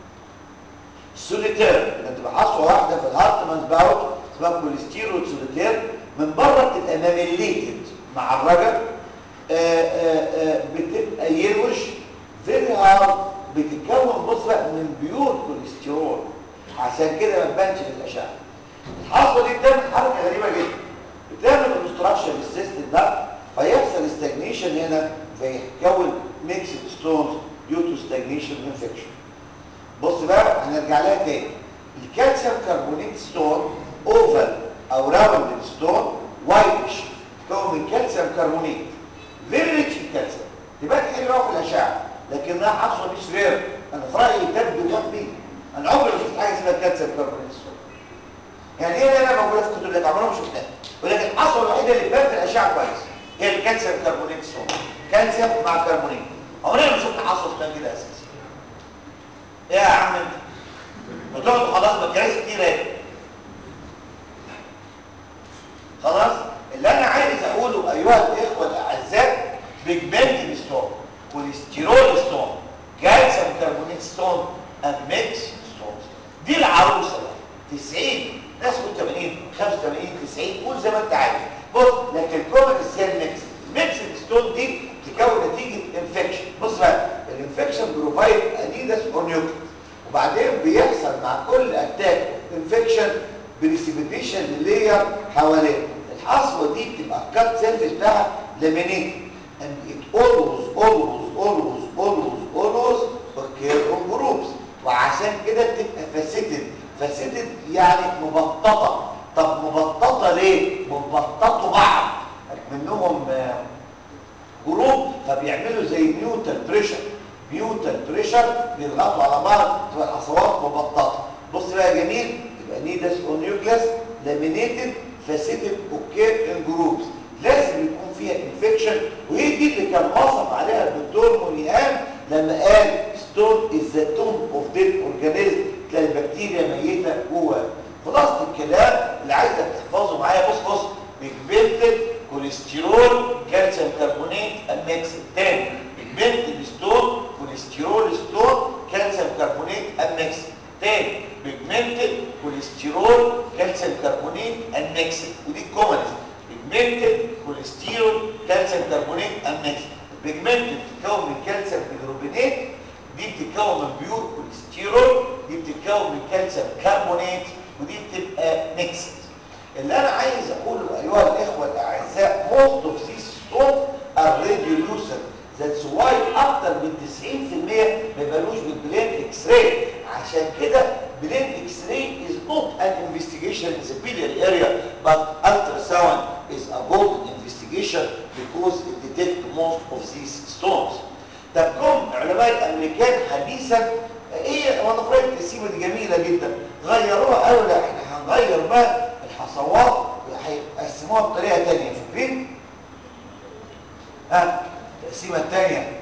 سوليتير لما تبقى حصوه واحده في الهارت ما باوتش اسمها كوليسترول سوليتير من بره بتبقى ماميليتد مع الرجل بتبقى يروش فيري هارد بتتكون بص بقى من بيور كوليسترول عشان كده ما تبانش في الاشعه الحصوه دي بتعمل حركه غريبه جدا بتعمل اوبستراكشن للسيستم ده فيحصل استجنيشن هنا فيتكون ميكسد ستونز ديو تو ستاجنيشن انفكشن بص بقى هنرجع لها تاني الكالسيوم كربونيت ستون اوفال او راوند ستون وايتش تكون من كالسيوم كربونيت فيري ريتش الكالسيوم تبان حلوه في الاشعه لكنها حصوه مش رير انا في رايي تبدو جنبي انا عمري ما شفت حاجه اسمها كالسيوم كربونيت ستون يعني ايه انا موجوده في الكتب اللي عمرنا ما شفتها ولكن الحصوه الوحيده اللي تبان في الاشعه كويس هي الكالسيوم كربونيت ستون كالسيوم مع كربونيت عمرنا ما شفنا حصوه تبان كده اساسا ايه يا عم انت ما تقعد خلاص ما تجهز كتير اهي خلاص اللي انا عايز اقوله ايها الاخوه الاعزاء بيجمنت ستون كوليسترول ستون كالسيوم كربونيت ستون اميكس ستون دي العروسه بقى 90 ناس قول 80 85 90 قول زي ما انت عايز بص لكن كومن السيل ميكس ميكس ستون دي تكون نتيجه انفكشن بص بقى الانفكشن بروفايد انيدس اور نيوكليس وبعدين بيحصل مع كل اتاك انفكشن بريسيبيتيشن للير حواليه الحصوه دي بتبقى الكات سيرفيس بتاعها لامينيت and it always always always always always occur on groups وعشان كده بتبقى فاسيتد فاسيتد يعني مبططه طب مبططه ليه مبططوا بعض منهم جروب فبيعملوا زي نيوتن بريشر نيوتن بريشر بيضغطوا على بعض تبقى الحصوات مبططه بص بقى يا جميل يبقى نيدس اونيوكلاس لامينيتد فاسيتد اوكي ان جروبس لازم يكون فيها انفكشن وهي دي اللي كان وصف عليها الدكتور مونيان لما قال ستون از ذا توم اوف ديد اورجانيزم تلاقي البكتيريا ميته جوه خلاصه الكلام كوليسترول كالسيوم كربونات الميكس تاني بيجمنتد ستون كوليسترول ستون كالسيوم كربونات الميكس تاني بيجمنتد كوليسترول كالسيوم كربونات الميكس ودي كومنز بيجمنتد كوليسترول كالسيوم كربونات الميكس بيجمنتد بتتكون من كالسيوم هيدروجينات دي بتتكون من بيور كوليسترول دي بتتكون من كالسيوم كربونات ودي بتبقى ميكسد اللي انا عايز اقوله ايها الاخوه الاعزاء most of these stones are radiolucent that's why اكتر من 90% ما يبانوش بالبلين اكس راي عشان كده بلين اكس راي is not an investigation in the biliary area but ultrasound is a golden investigation because it detects most of these stones طب جم علماء الامريكان حديثا ايه ونفرض التقسيمه دي جميله جدا غيروها قالوا لا احنا هنغير بقى الحصوات هيقسموها بطريقه ثانيه فاكرين ها التقسيمه الثانيه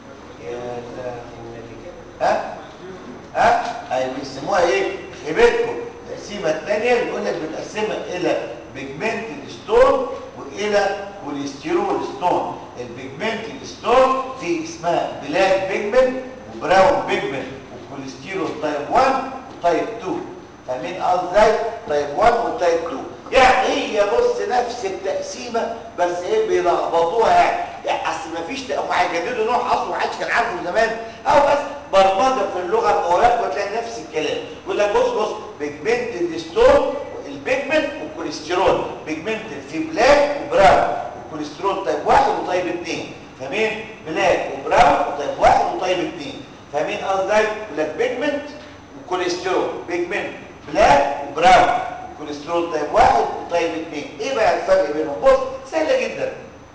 ها ها ايوه بيسموها ايه خيبتكم التقسيمه الثانيه بيقول لك بنقسمها الى بيجمنتد ستون والى كوليسترول ستون البيجمنتد ستون في اسمها بلاك بيجمنت وبراون بيجمنت وكوليسترول تايب 1 وتايب 2 فاهمين قصدي تايب 1 وتايب 2 يعني هي بص نفس التقسيمه بس ايه بيلخبطوها يعني يعني اصل ما فيش هم هيجددوا نوع اصلا ما حدش كان عارفه زمان او بس برمجه في اللغه المواد وتلاقي نفس الكلام يقول لك بص بص بيجمنتد ستون البيجمنت والكوليسترول بيجمنتد في بلاك وبراون والكوليسترول تايب 1 وتايب 2 فاهمين بلاك وبراون وتايب 1 وتايب 2 فاهمين قصدي يقول لك بيجمنت وكوليسترول بيجمنت بلاك وبراون كوليسترول تايب 1 وتايب 2 ايه بقى الفرق بينهم بص سهله جدا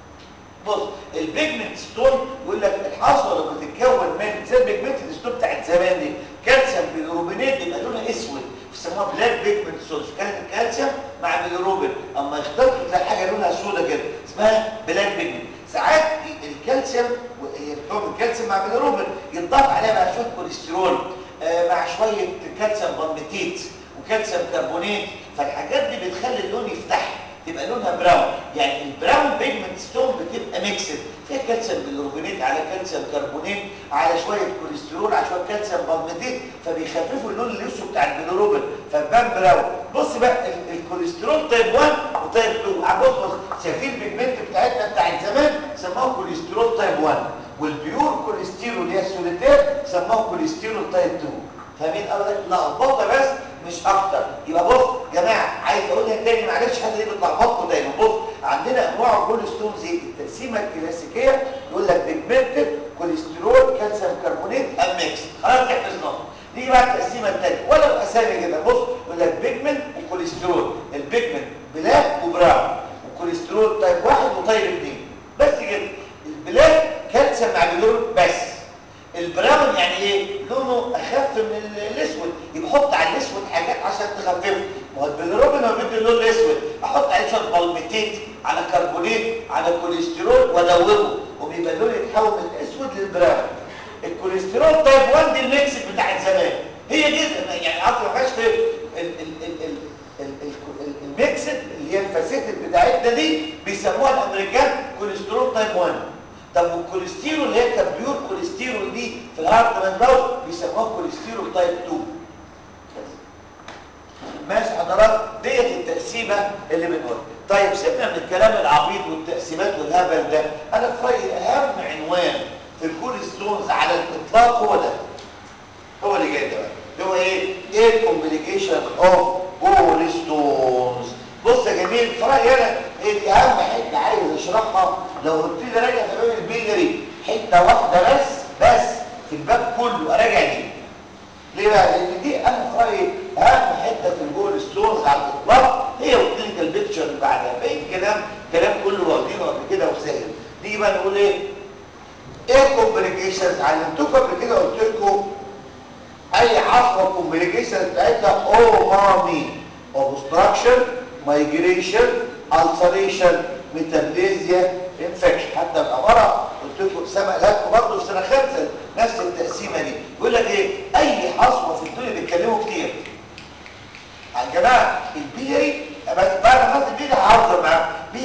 بص البيجمنت ستون يقول لك الحصوه لما تتكون من زي البيجمنت ستون بتاعت زمان دي كالسيوم بالروبينات يبقى لونها اسود بيسموها بلاك بيجمنت ستون كانت الكالسيوم مع بالروبين اما يختلطوا تلاقي حاجه لونها سودا كده اسمها بلاك بيجمنت ساعات الكالسيوم بتكون الكالسيوم مع بالروبين يتضاف عليها بقى شويه كوليسترول آه مع شويه كالسيوم بالميتيت وكالسيوم كربونات فالحاجات دي بتخلي اللون يفتح تبقى لونها براون يعني البراون بيجمنت ستون بتبقى ميكسد فيها كالسيوم بالروبينات على كالسيوم كربونات على شويه كوليسترول على شويه كالسيوم بالميتيت فبيخففوا اللون الاسود بتاع البيلوروبين فبان براون بص بقى الكوليسترول تايب 1 وتايب 2 بص بص شايفين البيجمنت بتاعتنا بتاعت زمان سموه كوليسترول تايب 1 والبيور كوليسترول اللي هي السوليتير سموه كوليسترول تايب 2 فاهمين قصدي لخبطه بس مش اكتر يبقى بص يا جماعه عايز اقولها تاني معلش حد ايه بتلخبطكم دايما بص عندنا انواع كل ستونز ايه التقسيمه الكلاسيكيه يقول لك بيجمنتد كوليسترول كالسيوم كربونات ام ميكس خلاص حفظناها نيجي بقى التقسيمه الثانيه ولا اسامي كده بص يقول لك بيجمنت وكوليسترول البيجمنت بلاك وبراون وكوليسترول تايب 1 وتايب 2 بس كده البلاك كالسيوم مع بلور بس البراون يعني ايه لونه اخف من الاسود يبقى حط على الاسود حاجات عشان تخففه ما هو البيلروبين هو بيدي اللون الاسود احط عليه شويه بالميتيت على كربونات على كوليسترول وادوبه وبيبقى اللون يتحول من الاسود للبراون الكوليسترول تايب 1 دي الميكس بتاعت زمان هي دي يعني عارف ما فيهاش في الميكس اللي هي الفاسيتد بتاعتنا دي بيسموها الامريكان كوليسترول تايب 1 طب والكوليسترول اللي هي كبيور كوليسترول دي في الهارت ماوس بيسموها كوليسترول تايب 2 ماشي حضرات ديت التقسيمه اللي بنقولها طيب سيبنا من الكلام العبيط والتقسيمات والهبل ده انا في رايي اهم عنوان في الكوليسترولز على الاطلاق هو ده هو اللي جاي ده بقى اللي هو ايه ايه الكومبليكيشن اوف كوليسترولز بص يا جميل في رايي انا هي دي اهم حته عايز اشرحها لو قلت لي راجع في باب البيلري حته واحده بس بس في الباب كله اراجع دي ليه بقى لان دي انا في رايي اهم حته في الجول ستونز على الاطلاق هي الكلينيكال بيكتشر اللي بعدها باقي الكلام كلام كله واخدينه قبل كده وسهل نيجي بقى نقول ايه ايه الكومبليكيشنز علمتكم قبل كده قلت لكم اي عصبه الكومبليكيشنز بتاعتها او مامي اوبستراكشن مايجريشن ulceration ميتابليزيا انفكشن حتى الاماره قلت لكم سمع لكم برضه في سنه خمسه نفس التقسيمه دي يقول لك ايه اي حصوه في الدنيا بيتكلموا كتير يا جماعه البيري بعد ما خلصت البيري ههزر معاكم بيري بريتش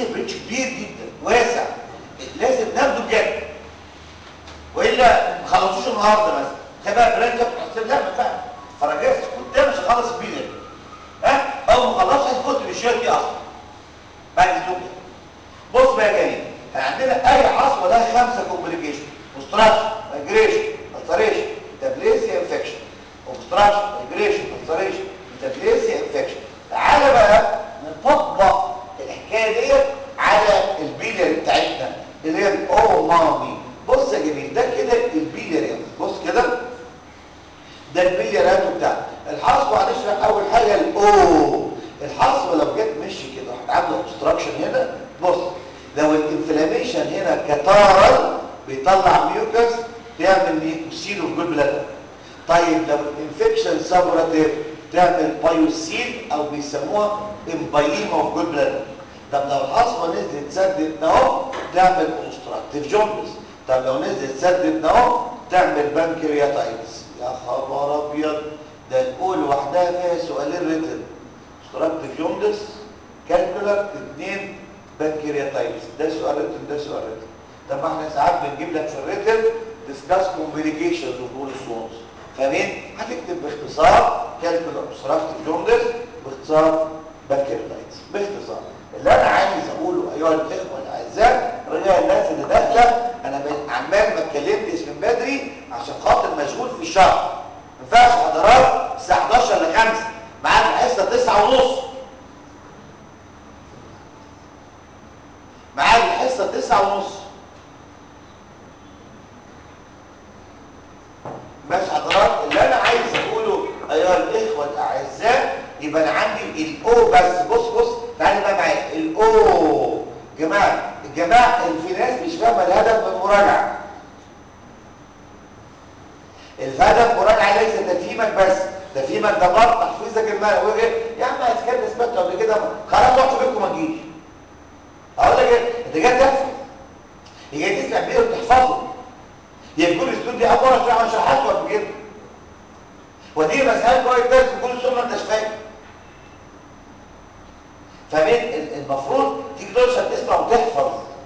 كبير جدا واسع لازم ناخده بجد والا ما خلصوش النهارده مثلا تبقى برانك بتحسب لا ما ينفعش فرجعت كنت ده مش هخلص البيلر ها اول ما خلصت هتفوت بالشويه دي اصلا بعد الزوم بص بقى جاي عندنا اي عصبه لها خمسه كومبليكيشن اوبستراكشن مايجريشن التريشن ميتابليسيا انفكشن اوبستراكشن مايجريشن التريشن ميتابليسيا انفكشن تعالى بقى نطبق الحكايه ديت على البيلر بتاعتنا اللي هي الاو مامي بص يا جميل ده كده البيلر بص كده ده البليارات بتاعه الحصوه هنشرح اول حاجه الاو الحصوه لو جت مشي كده هتعمل اوبستراكشن هنا بص لو الانفلاميشن هنا كتارا بيطلع ميوكس تعمل ميوكسيل اوف جول بلادر طيب لو الانفكشن سابوراتيف تعمل بايوسيل او بيسموها امبايما اوف جول بلادر طب لو الحصوه نزلت سدت اهو تعمل اوبستراكتيف جوندس طب لو نزلت سدت اهو تعمل بانكرياتايتس يا خبر ابيض ده الاول لوحدها فيها سؤالين ريتن اوبستراكتيف جوندس كالكولر اثنين بانكرياتايتس ده سؤال ريتن ده سؤال ريتن طب ما احنا ساعات بنجيب لك في الريتن ديسكاس كومبليكيشنز اوف اول سونز فاهمين هتكتب باختصار كالكولر اوبستراكتيف جوندس باختصار بانكرياتايتس باختصار اللي انا عايز اقوله ايها الاخوه الاعزاء رجاء الناس اللي داخله انا عمال ما اتكلمتش من بدري عشان خاطر مشغول في الشهر ما ينفعش حضرات الساعه 11 ل 5 معاك الحصه 9 ونص معاك الحصه 9 ونص ماشي حضرات اللي انا عايز اقوله ايها الاخوه الاعزاء يبقى انا عندي الاو بس بص بص تعالى بقى معايا الاو جماعه الجماعه في ناس مش فاهمه الهدف من المراجعه الهدف مراجعه ليس تفهيمك بس تفهيمك ده برضه تحفيظك المال يا عم هتكلم سمعته قبل كده خلاص اقعد في بيتكم ما تجيش اقول لك ايه انت جاي تحفظ هي جاي تسمع بيه وتحفظه هي كل السنه دي اول مره اشرحها شرحته قبل كده ودي مسائل كويس درس كل سنه ما انتش فاهم فبين المفروض تيجي تقول عشان تسمع وتحفظ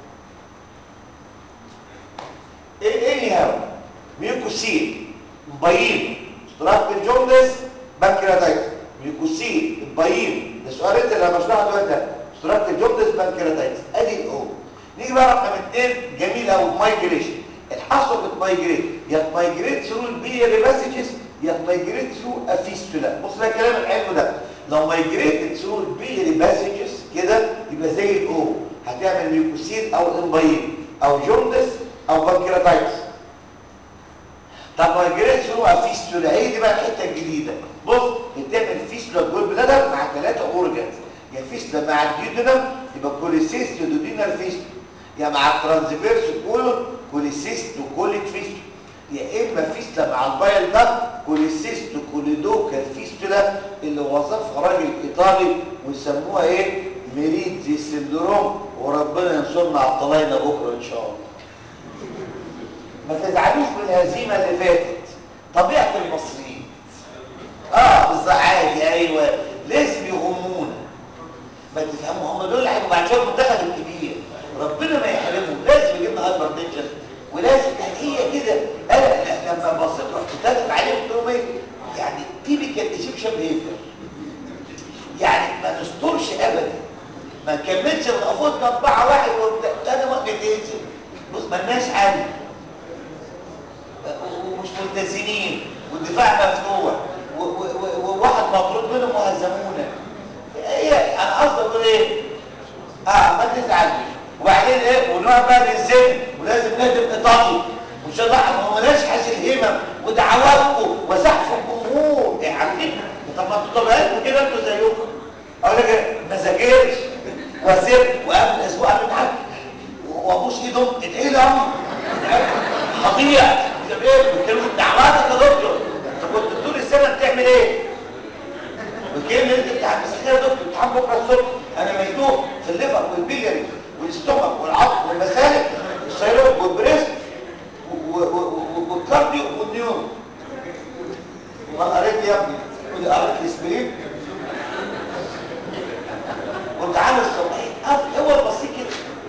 ايه ايه هاو ميوكوسيل مبين استراكتيف جوندس بانكرياتايتس ميوكوسيل مبين ده سؤال انت اللي بشرحه دلوقتي ده استراكتيف جوندس بانكرياتايتس ادي الاو نيجي بقى رقم اثنين جميل قوي مايجريشن الحصوه بتمايجريت يا تمايجريت ثرو البيري باسجز يا تمايجريت ثرو افيستولا بص بقى الكلام الحلو ده لو مايجريت ثرو البيري باسجز كده يبقى زي الاو هتعمل ميوكوسيل او امباين او جوندس او بانكرياتايتس طب مايجريت ثرو افيستولا هي دي بقى الحته الجديده بص بتعمل فيستولا جول بلادر مع ثلاثه اورجانز يا فيستولا مع الديودنم يبقى كوليسيست دودينال فيستولا يا مع الترانسفيرس كولون كوليسيست وكوليك فيستولا يا اما فيستولا مع البايل داكت كوليسيست كوليدوكال فيستولا اللي وصفها راجل ايطالي ويسموها ايه ميريتزي سندروم وربنا ينصرنا على الطلاينه بكره ان شاء الله ما تزعلوش من الهزيمه اللي فاتت طبيعه المصريين اه بالظبط عادي ايوه لازم يغمونا ما تفهموا هم دول اللي هيبقوا بعد شويه المنتخب الكبير ربنا ما يحرمهم لازم يجيب لنا هايبر تنشن ولازم هي كده انا لما بصيت رحت داخل عليهم قلت لهم ايه يعني تيبيكال ايجيبشن بيهيفير يعني ما نسترش ابدا ما نكملش ونقفوتنا اربعه واحد وبتاع انا ما بتنزل بص مالناش حل ومش ملتزمين والدفاع مفتوح وواحد مطرود منهم وهزمونا هي انا قصدي اقول ايه اه ما تزعلش وبعدين ايه ونقعد بقى ننزل ولازم نهدم ايطالي وان شاء الله ما نشحذ الهمم ودعواتكم وسقف الجمهور ايه عارفين طب ما انتوا طبيعتكم كده انتوا زيكم اقول لك ما ذاكرش وسبت وقبل اسبوع قبل الامتحان وابوس ايدهم ادعي لي امي هضيع طب ايه قلت له دعواتك يا دكتور انت كنت طول السنه بتعمل ايه؟ وكلمه انت امتحان مسكين يا دكتور امتحان بكره الصبح انا ميتوه في الليفر والبيلياري والاستومك والعظم والمسالك والثيرويد والبريست والكارديو والنيورو امال قريت يا ابني قول قريت الاسبرين وامتحان الصبح هو البسيط كده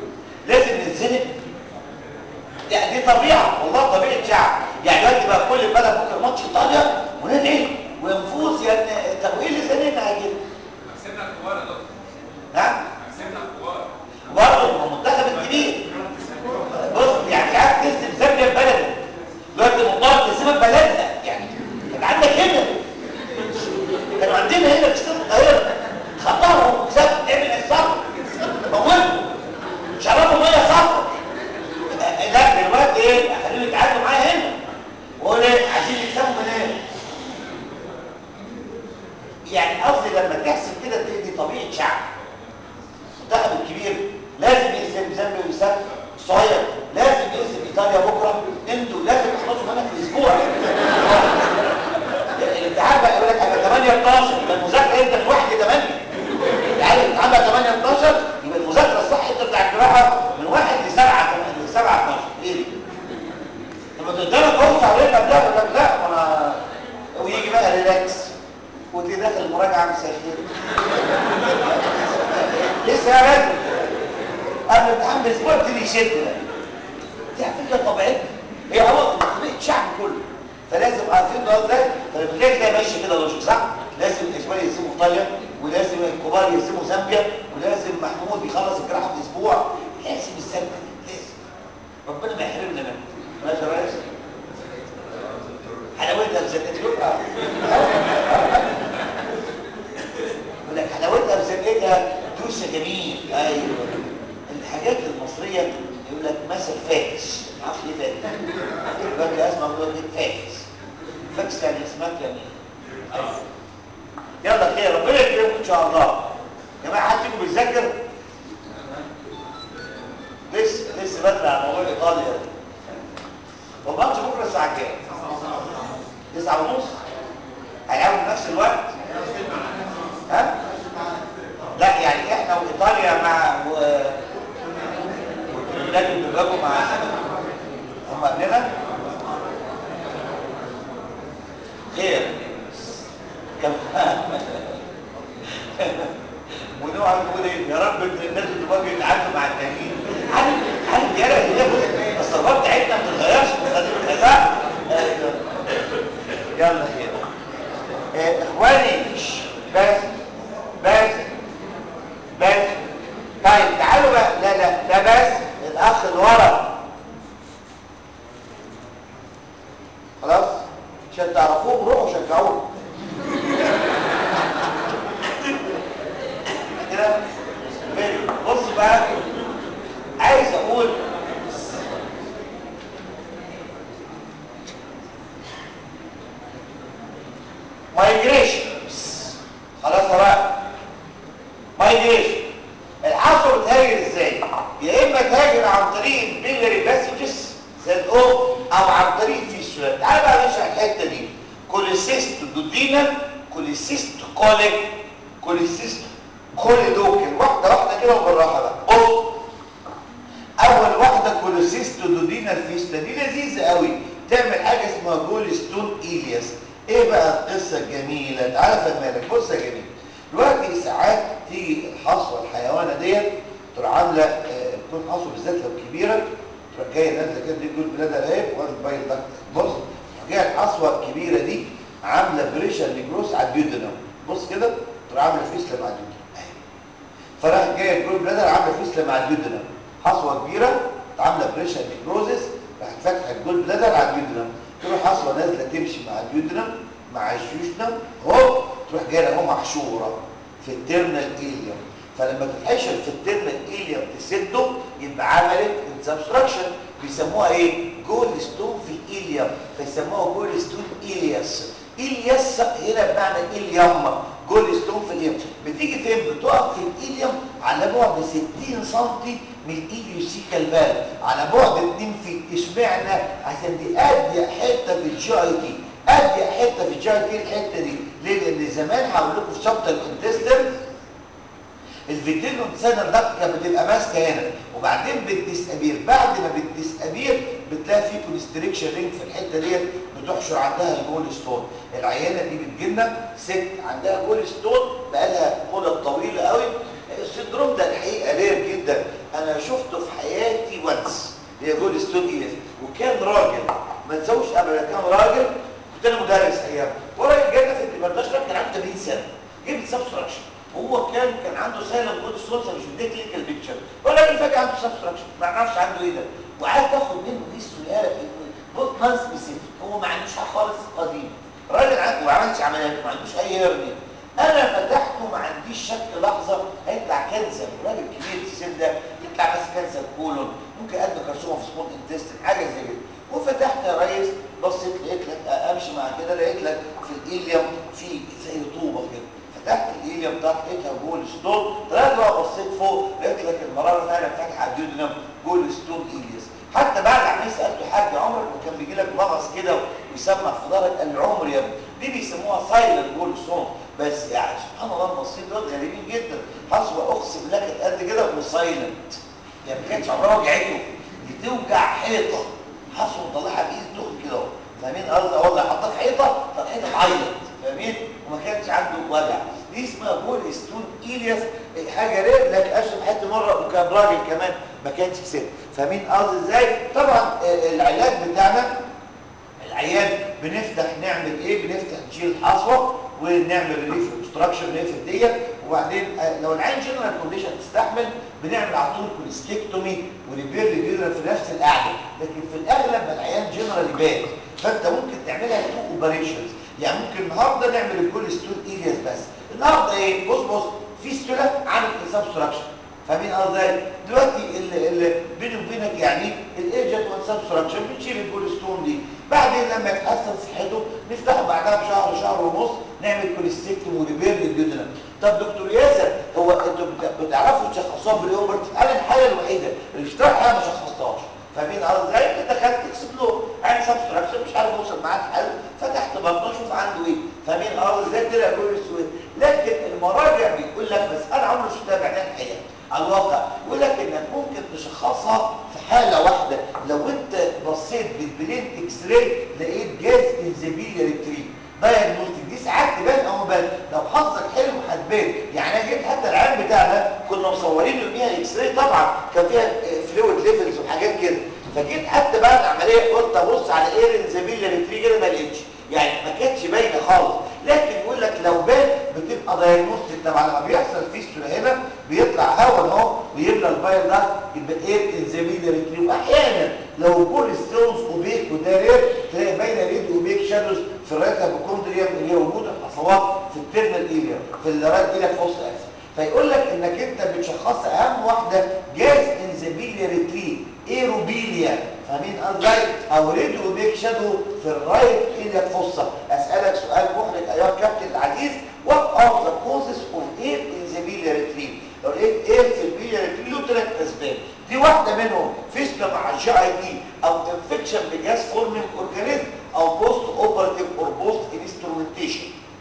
طبيعه والله طبيعه شعب يعني دلوقتي بقى كل بلد ممكن ماتش ايطاليا وندعي وينفوز يعني طب ايه اللي زنقنا كده كسبنا الكبار يا دكتور ها كسبنا الكبار برضه المنتخب الكبير بص يعني مش عارف تكسب زامبيا بلدك دلوقتي مضطر تسيبك بلدنا يعني كان عندك هنا كانوا عندنا هنا في استاد القاهره خطروا وكسبوا تعمل احصاء موتوا شربوا ميه صفرا لا دلوقتي ايه خليهم يتعادلوا معايا هنا وقول ايه عايزين يكسبوا من هنا يعني قصدي لما تحسب كده دي, دي طبيعه شعب المنتخب الكبير لازم يهزم زامبيا ويساب الصغير لازم يهزم ايطاليا بكره انتوا لازم تخلصوا منها في اسبوع الامتحان بقى يقول لك هيبقى 8 12 يبقى المذاكره انت من 1 ل 8 يعني الامتحان بقى 8 12 يبقى المذاكره الصح انت بتاع الجراحه من 1 ل 7 ل 7 12 ايه دي؟ لما قدامك فرصه عليك قبلها يقول لك لا ما انا ويجي بقى ريلاكس وتلاقي داخل المراجعه مسافر لسه يا راجل قبل الامتحان باسبوع ابتدي يشد بقى دي على فكره طبيعتنا هي اول طبيعه الشعب كله فلازم عارفين ده ازاي فلما تلاقي ده ماشي كده لوجيك صح لازم الاسبوع يهزموا ايطاليا ولازم الكبار يهزموا زامبيا ولازم محمود يخلص الجراحه في اسبوع لازم السنه دي لازم ربنا ما يحرمنا منه ماشي يا ريس حلاوتها في زنقتها يقول لك حلاوتها في زنقتها دوسه جميل ايوه الحاجات المصريه يقول لك مثل فاكس ما اعرفش ايه فاكس يبقى اسمع بيقول لك فاكس فاكس يعني اسمك يعني أيوة. يلا خير ربنا يكرمكم ان شاء الله يا جماعه حد فيكم بيذاكر لسه لسه بدري على موضوع ايطاليا ده والماتش بكره الساعه كام؟ 9 ونص هيلعبوا في نفس الوقت ها لا يعني احنا وايطاليا مع و... والبلاد اللي بيجوا مع هم قبلنا خير كم ونوع نقول ايه يا رب ان الناس اللي بيجوا يتعاملوا مع التانيين عارف عارف يا رب هي الصفات بتاعتنا ما بتتغيرش من قديم الخفاء يلا خير آه، اخواني بس بس بس طيب تعالوا بقى لا لا لا بس الاخ اللي ورا خلاص عشان تعرفوهم روحوا شجعوهم كده فيديو. بص بقى عايز اقول مايجريشن خلاص يا بقى مايجريشن الحصر بتهاجر ازاي يا اما تهاجر عن طريق البيلري باسجز زي الاو او عن طريق الفيسولا تعال بقى نشرح الحته دي كوليسيست دودينا كوليسيست كوليك كوليسيست كوليدوكل واحده واحده كده وبالراحه بقى بص اول واحده كوليسيست دودينا الفيستا دي لذيذه قوي تعمل حاجه اسمها جولستون ايلياس ايه بقى القصه الجميله تعالى فهمها بص يا جميل دلوقتي ساعات تيجي الحصوه الحيوانه ديت تروح عامله آه، تكون حصوه بالذات لو كبيره تروح جايه نازله كده دي تقول بلاد اهي وادي البايل ده بص تروح جايه الحصوه الكبيره دي عامله بريشر نيجروس على الديودنم بص كده تروح عامله فيسلا مع الديودنم أهي. فراح جايه تقول بلاد عامله فيسلا مع الديودنم حصوه كبيره عامله بريشر نيجروزس راح فاتحه الجول بلادر على الديودنم تروح حصوه نازله تمشي مع الديودنم مع الشوشنم هوب تروح جايه اهو محشوره في الترنال ايليوم فلما تتحشر في الترنال ايليوم تسده يبقى عملت انسبستراكشن بيسموها ايه جول ستون في الايليوم فيسموها جول ستون ايلياس ايلياس هنا بمعنى ايليوم جول ستون في الايليوم بتيجي فين بتقف في الايليوم على بعد 60 سم من الايليوسيكال فالف على بعد 2 فيت اشمعنى عشان دي اضيق حته في الجي اي تي اضيق حته في الجي اي تي الحته دي ليه لان زمان هقول لكم في شابتر الانتستين الفيتيلون سانر ده كانت بتبقى ماسكه هنا وبعدين بالديسابير بعد ما بالديسابير بتلاقي في كونستريكشن رينج في الحته ديت بتحشر عندها الجول ستون العيانه دي بتجيلنا ست عندها جول ستون بقالها مده طويله قوي السندروم ده الحقيقه رير جدا انا شفته في حياتي وانس هي جول ستون ايه وكان راجل ما تنسوش ابدا كان راجل كنت انا مدرس ايام وراجل جاي في الدمرداش كان عنده 80 سنه جبت سبستراكشن وهو كان كان عنده سايلنت جود سورس مش مديك كلينيكال بيكتشر والراجل فجاه عنده سبستراكشن ما نعرفش عنده ايه ده وقعدت تاخد منه هيستوري بص نان سبيسيفيك هو ما عندوش حاجه خالص قديم راجل عنده ما عملش عمليات ما عندوش اي هرنيه انا فتحته ما عنديش شك لحظه هيطلع كانسر راجل كبير في السن ده يطلع بس كانسر كولون ممكن قد كارسوما في سمول انتستين حاجه زي كده وفتحت يا ريس بصيت لقيت لك امشي مع كده لقيت لك في الايليوم في زي طوبه كده فتحت الايليوم بتاعت لقيتها جول ستون طلعت بقى بصيت فوق لقيت لك المراره فعلا فاتحه على الديودنم جول ستون ايليوس حتى بعد عمليه سالته حاج عمرك ما كان بيجي لك مغص كده ويسمع في ظهرك قال العمر يا ابني دي بيسموها سايلنت جول ستون بس يعني سبحان الله المصريين دول غريبين جدا حصوه اقسم بالله كانت قد كده وسايلنت يعني ما كانتش عمرها وجعته دي توجع حيطه حصوه مطلعها بايد تخن كده اهو فاهمين قصدي والله حطها في حيطه فالحيطه تعيط فاهمين وما كانش عنده وجع دي اسمها بول ستون ايلياس حاجه رير لكن اشرب حته مره وكان راجل كمان ما كانش كسب فاهمين قصدي ازاي طبعا العلاج بتاعنا العيان بنفتح نعمل ايه بنفتح نشيل الحصوه ونعمل ريليف اوبستراكشن نقفل ديت وبعدين لو العين جنرال كونديشن تستحمل بنعمل على طول كوليستكتومي وريبير للجدر في نفس القعده لكن في الاغلب ما العيان جنرال بات فانت ممكن تعملها تو اوبريشنز يعني ممكن النهارده نعمل الكوليستول ايلياس بس النهارده ايه بص بص في ستولا عامل سبستراكشن فاهمين قصدي دلوقتي اللي بيني وبينك يعني الايجنت والسبستراكشن بنشيل الجولستون دي بعدين لما يتحسن صحته نفتحه بعدها بشهر شهر ونص نعمل كوليستيكتوم وريبير للجدران طب دكتور ياسر هو انتوا بتعرفوا تشخصوها بالاوبرت انا الحاله الوحيده اللي اشترحها ما شخصتهاش فاهمين قصدي ازاي انت دخلت تكسب له عين سبستراكشن مش عارف اوصل معاك حل فتحت بطنه شوف عنده ايه فاهمين قصدي ازاي طلع جول السويد لكن المراجع بيقول لك بس انا عمري شفتها بعينين الحقيقه على الواقع يقول لك انك ممكن تشخصها في حاله واحده لو انت بصيت بالبلين اكس راي لقيت جاز انزيبيلياري تري دايجنوستيك دي ساعات تبان او بان لو حظك حلو هتبان يعني انا جبت حتى العيان بتاعنا كنا مصورين يوميها اكس راي طبعا كان فيها فلويد ليفلز وحاجات كده فجيت حتى بعد العمليه قلت ابص على ايه انزيبيلياري تري كده ما لقيتش يعني ما كانتش باينه خالص لكن يقول لك لو بان بتبقى دايجنوستيك طبعا لما بيحصل فيستولا هنا بيطلع هواء اهو ويملى الفايل ده يبقى ايه انزيميلياري تري واحيانا لو البول ستونز اوبيك وده رير تلاقي باينه ريد اوبيك شادوز في الرايت هيبوكوندريوم اللي هي وجود الحصوات في الترنال ايريا في الرايت ايريا في وسط اسف فيقول لك انك انت بتشخص اهم واحده جاز انزيميلياري تري ايروبيليا فاهمين قصدي او ريد اوبيك شادو في الرايت ايريا فوسا اسالك سؤال محرج ايها الكابتن العزيز وات ار ذا كوزز اوف اير انزيميلياري تري لو لقيت اير في البيلياري تري له ثلاث اسباب دي واحده منهم فيستولا مع الجي اي دي او انفكشن بجاز فورمينج اورجانيزم او بوست اوبراتيف اور بوست انسترومنتيشن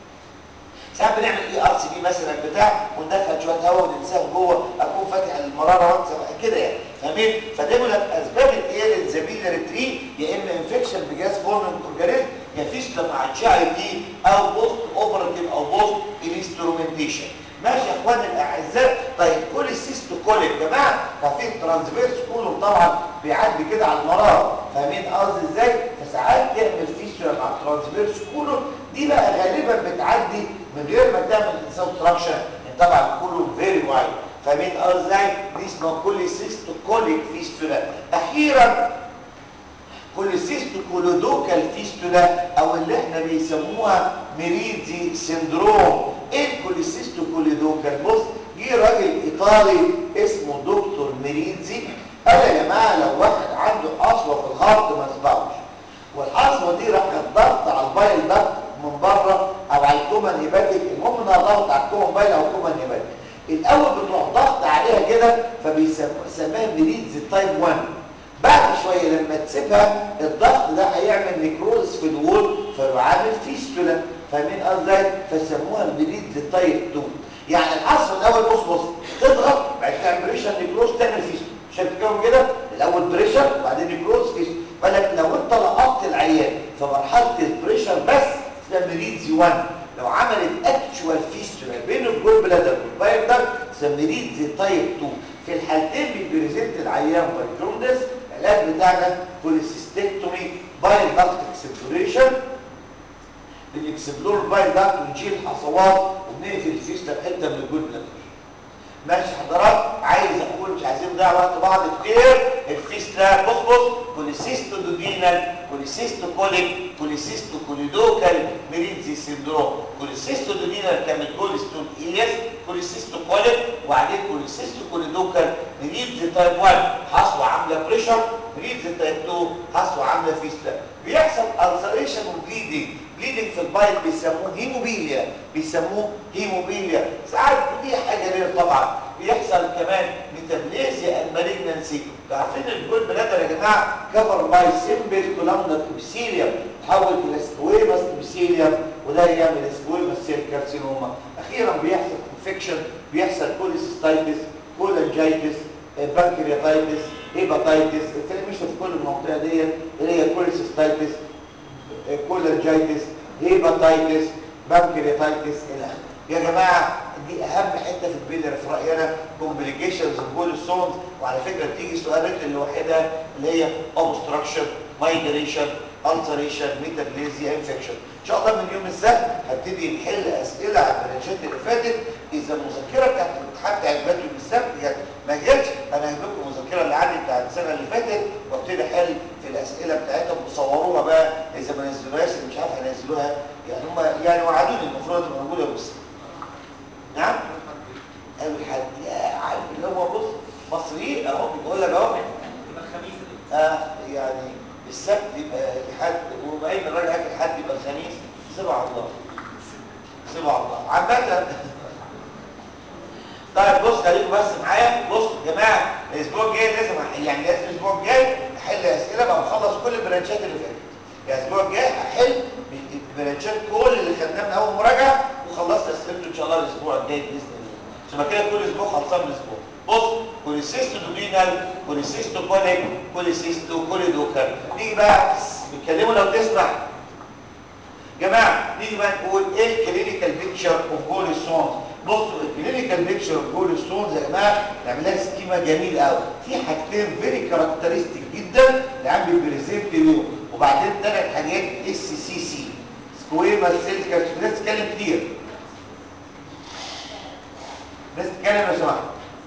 ساعات بنعمل اي ار سي بي مثلا بتاع وندخل شويه هواء وننساه جوه اكون فاتح المراره وانسى كده يعني فاهمين فده بيقول لك اسباب الايه الزميل تري يا اما انفكشن بجاز فورمينج اورجانيزم يا فيستولا مع الجي اي دي او بوست اوبراتيف او بوست انسترومنتيشن ماشي يا اخواني الاعزاء طيب كل السيستوكول يا جماعه ففي ترانسفيرس كولوم طبعا بيعدي كده على المرار فاهمين قصدي ازاي فساعات تعمل فيستولا مع الترانسفيرس كولوم دي بقى غالبا بتعدي من غير ما تعمل سبتراكشن طبعا كولوم فيري وايد فاهمين قصدي ازاي دي اسمها كل سيستوكوليك فيستولا اخيرا كل سيستوكولودوكال فيستولا او اللي احنا بيسموها ميريدزي سيندروم ايه الكوليسيستوكولودوكال بص جه راجل ايطالي اسمه دكتور ميريدزي قال يا جماعه لو واحد عنده حصوه في الهارت ما يصبعش والحصوه دي راحت ضغط على البايل ده من بره او على الكومن هيباتيك المهم انها ضغط على الكومن بايل او الكومن هيباتيك الاول بتروح ضغط عليها كده فبيسموها ميريدزي تايب 1 بعد شويه لما تسيبها الضغط ده هيعمل نيكروز في الوول فيعمل فيستولا فاهمين قصدي فسموها البريد تايب 2 يعني العصر الاول بص بص تضغط بعد كده بريشر نيكروز تعمل فيستولا شايف الكلام كده الاول بريشر وبعدين نيكروز فيستولا بالك لو انت لقطت العيان في مرحله البريشر بس ده مريدزي 1 لو عملت اكتشوال فيستولا بين الجول بلادر والبايل ده سميريدزي تايب 2 في الحالتين بيبريزنت العيان بايكروندس الاد بتاعنا كوليسيستكتومي بايل داكت اكسبلوريشن بنكسبلور البايل داكت ونشيل الحصوات وبنقفل الفيستا بحته من الجول بلادر ماشي حضرات عايز اقول مش عايزين نضيع وقت بعض كتير الفيستا بص بص كوليسيستو دودينال كوليسيستو كوليك كوليسيستو كوليدوكال ميرينزي سيندروم كوليسيستو دودينال كامل كوليستون ايليس كوليسيستو كوليك وبعدين كوليسيستو كوليدوكال ميرينزي تايب 1 حصوه عامله بريشر ميرينزي تايب 2 حصوه عامله فيستا بيحصل السريشن وبليدنج بليدنج في البايل بيسموه هيموبيليا بيسموه هيموبيليا ساعات دي حاجه غير طبعا بيحصل كمان ميتابليزيا المالجنسي عارفين الجول بلادر يا جماعه كفر باي سيمبل كولامنر ابيثيليوم تحول الى سكويمس ابيثيليوم وده يعمل سكويمس سيل كارسينوما اخيرا بيحصل انفكشن بيحصل كوليسيستايتس كولانجايتس بانكرياتايتس هيباتايتس مش في كل المنطقه ديت اللي هي كوليسيستايتس كولانجايتس هيباتايتس بانكرياتايتس الى اخره يا جماعه دي اهم حته في البيلر في راينا كومبليكيشنز بول السونز وعلى فكره بتيجي سؤالات الوحيده اللي هي اوبستراكشن مايجريشن التريشن ميتابليزيا انفكشن ان شاء الله من يوم السبت هبتدي نحل اسئله على البرنامجات اللي فاتت اذا المذكره بتاعت الامتحان بتاعت بدري يوم السبت جت ما جتش انا هجيب لكم المذكره اللي عندي بتاعت السنه اللي فاتت وابتدي احل في الاسئله بتاعتهم وصوروها بقى اذا ما نزلوهاش اللي مش عارف هينزلوها يعني هم يعني وعدوني المفروض تبقى موجوده يوم السبت نعم قالوا الحد يا عارف اللي هو بص مصريين اهو بيقول لك اهو اه يعني السبت يبقى الحد وبعدين الراجل اكل الحد يبقى الخميس سبع الله سبع الله عامة طيب بص خليكم بس معايا بص يا جماعه الاسبوع الجاي لازم أح- يعني لازم الاسبوع الجاي احل اسئله بقى مخلص كل البرانشات اللي فاتت يعني الاسبوع الجاي هحل البرانشات كل اللي خدناه من اول مراجعه وخلصت اسئلته ان شاء الله الاسبوع الجاي باذن الله عشان كده كل اسبوع خلصان الاسبوع بص كوليسيستو دودينال كوليسيستو كوليك كوليسيستو كوليدوكال نيجي بقى بيتكلموا لو تسمع جماعه نيجي بقى نقول ايه الكلينيكال بيكتشر اوف جول ستونز بصوا الكلينيكال بيكتشر اوف جول ستونز يا جماعه نعملها سكيما جميل قوي في حاجتين فيري كاركترستيك جدا اللي عم بيبريزنت بيهم وبعدين ثلاث حاجات اس سي سي سكويما سيل كارت ناس تتكلم كتير ناس تتكلم يا سماحه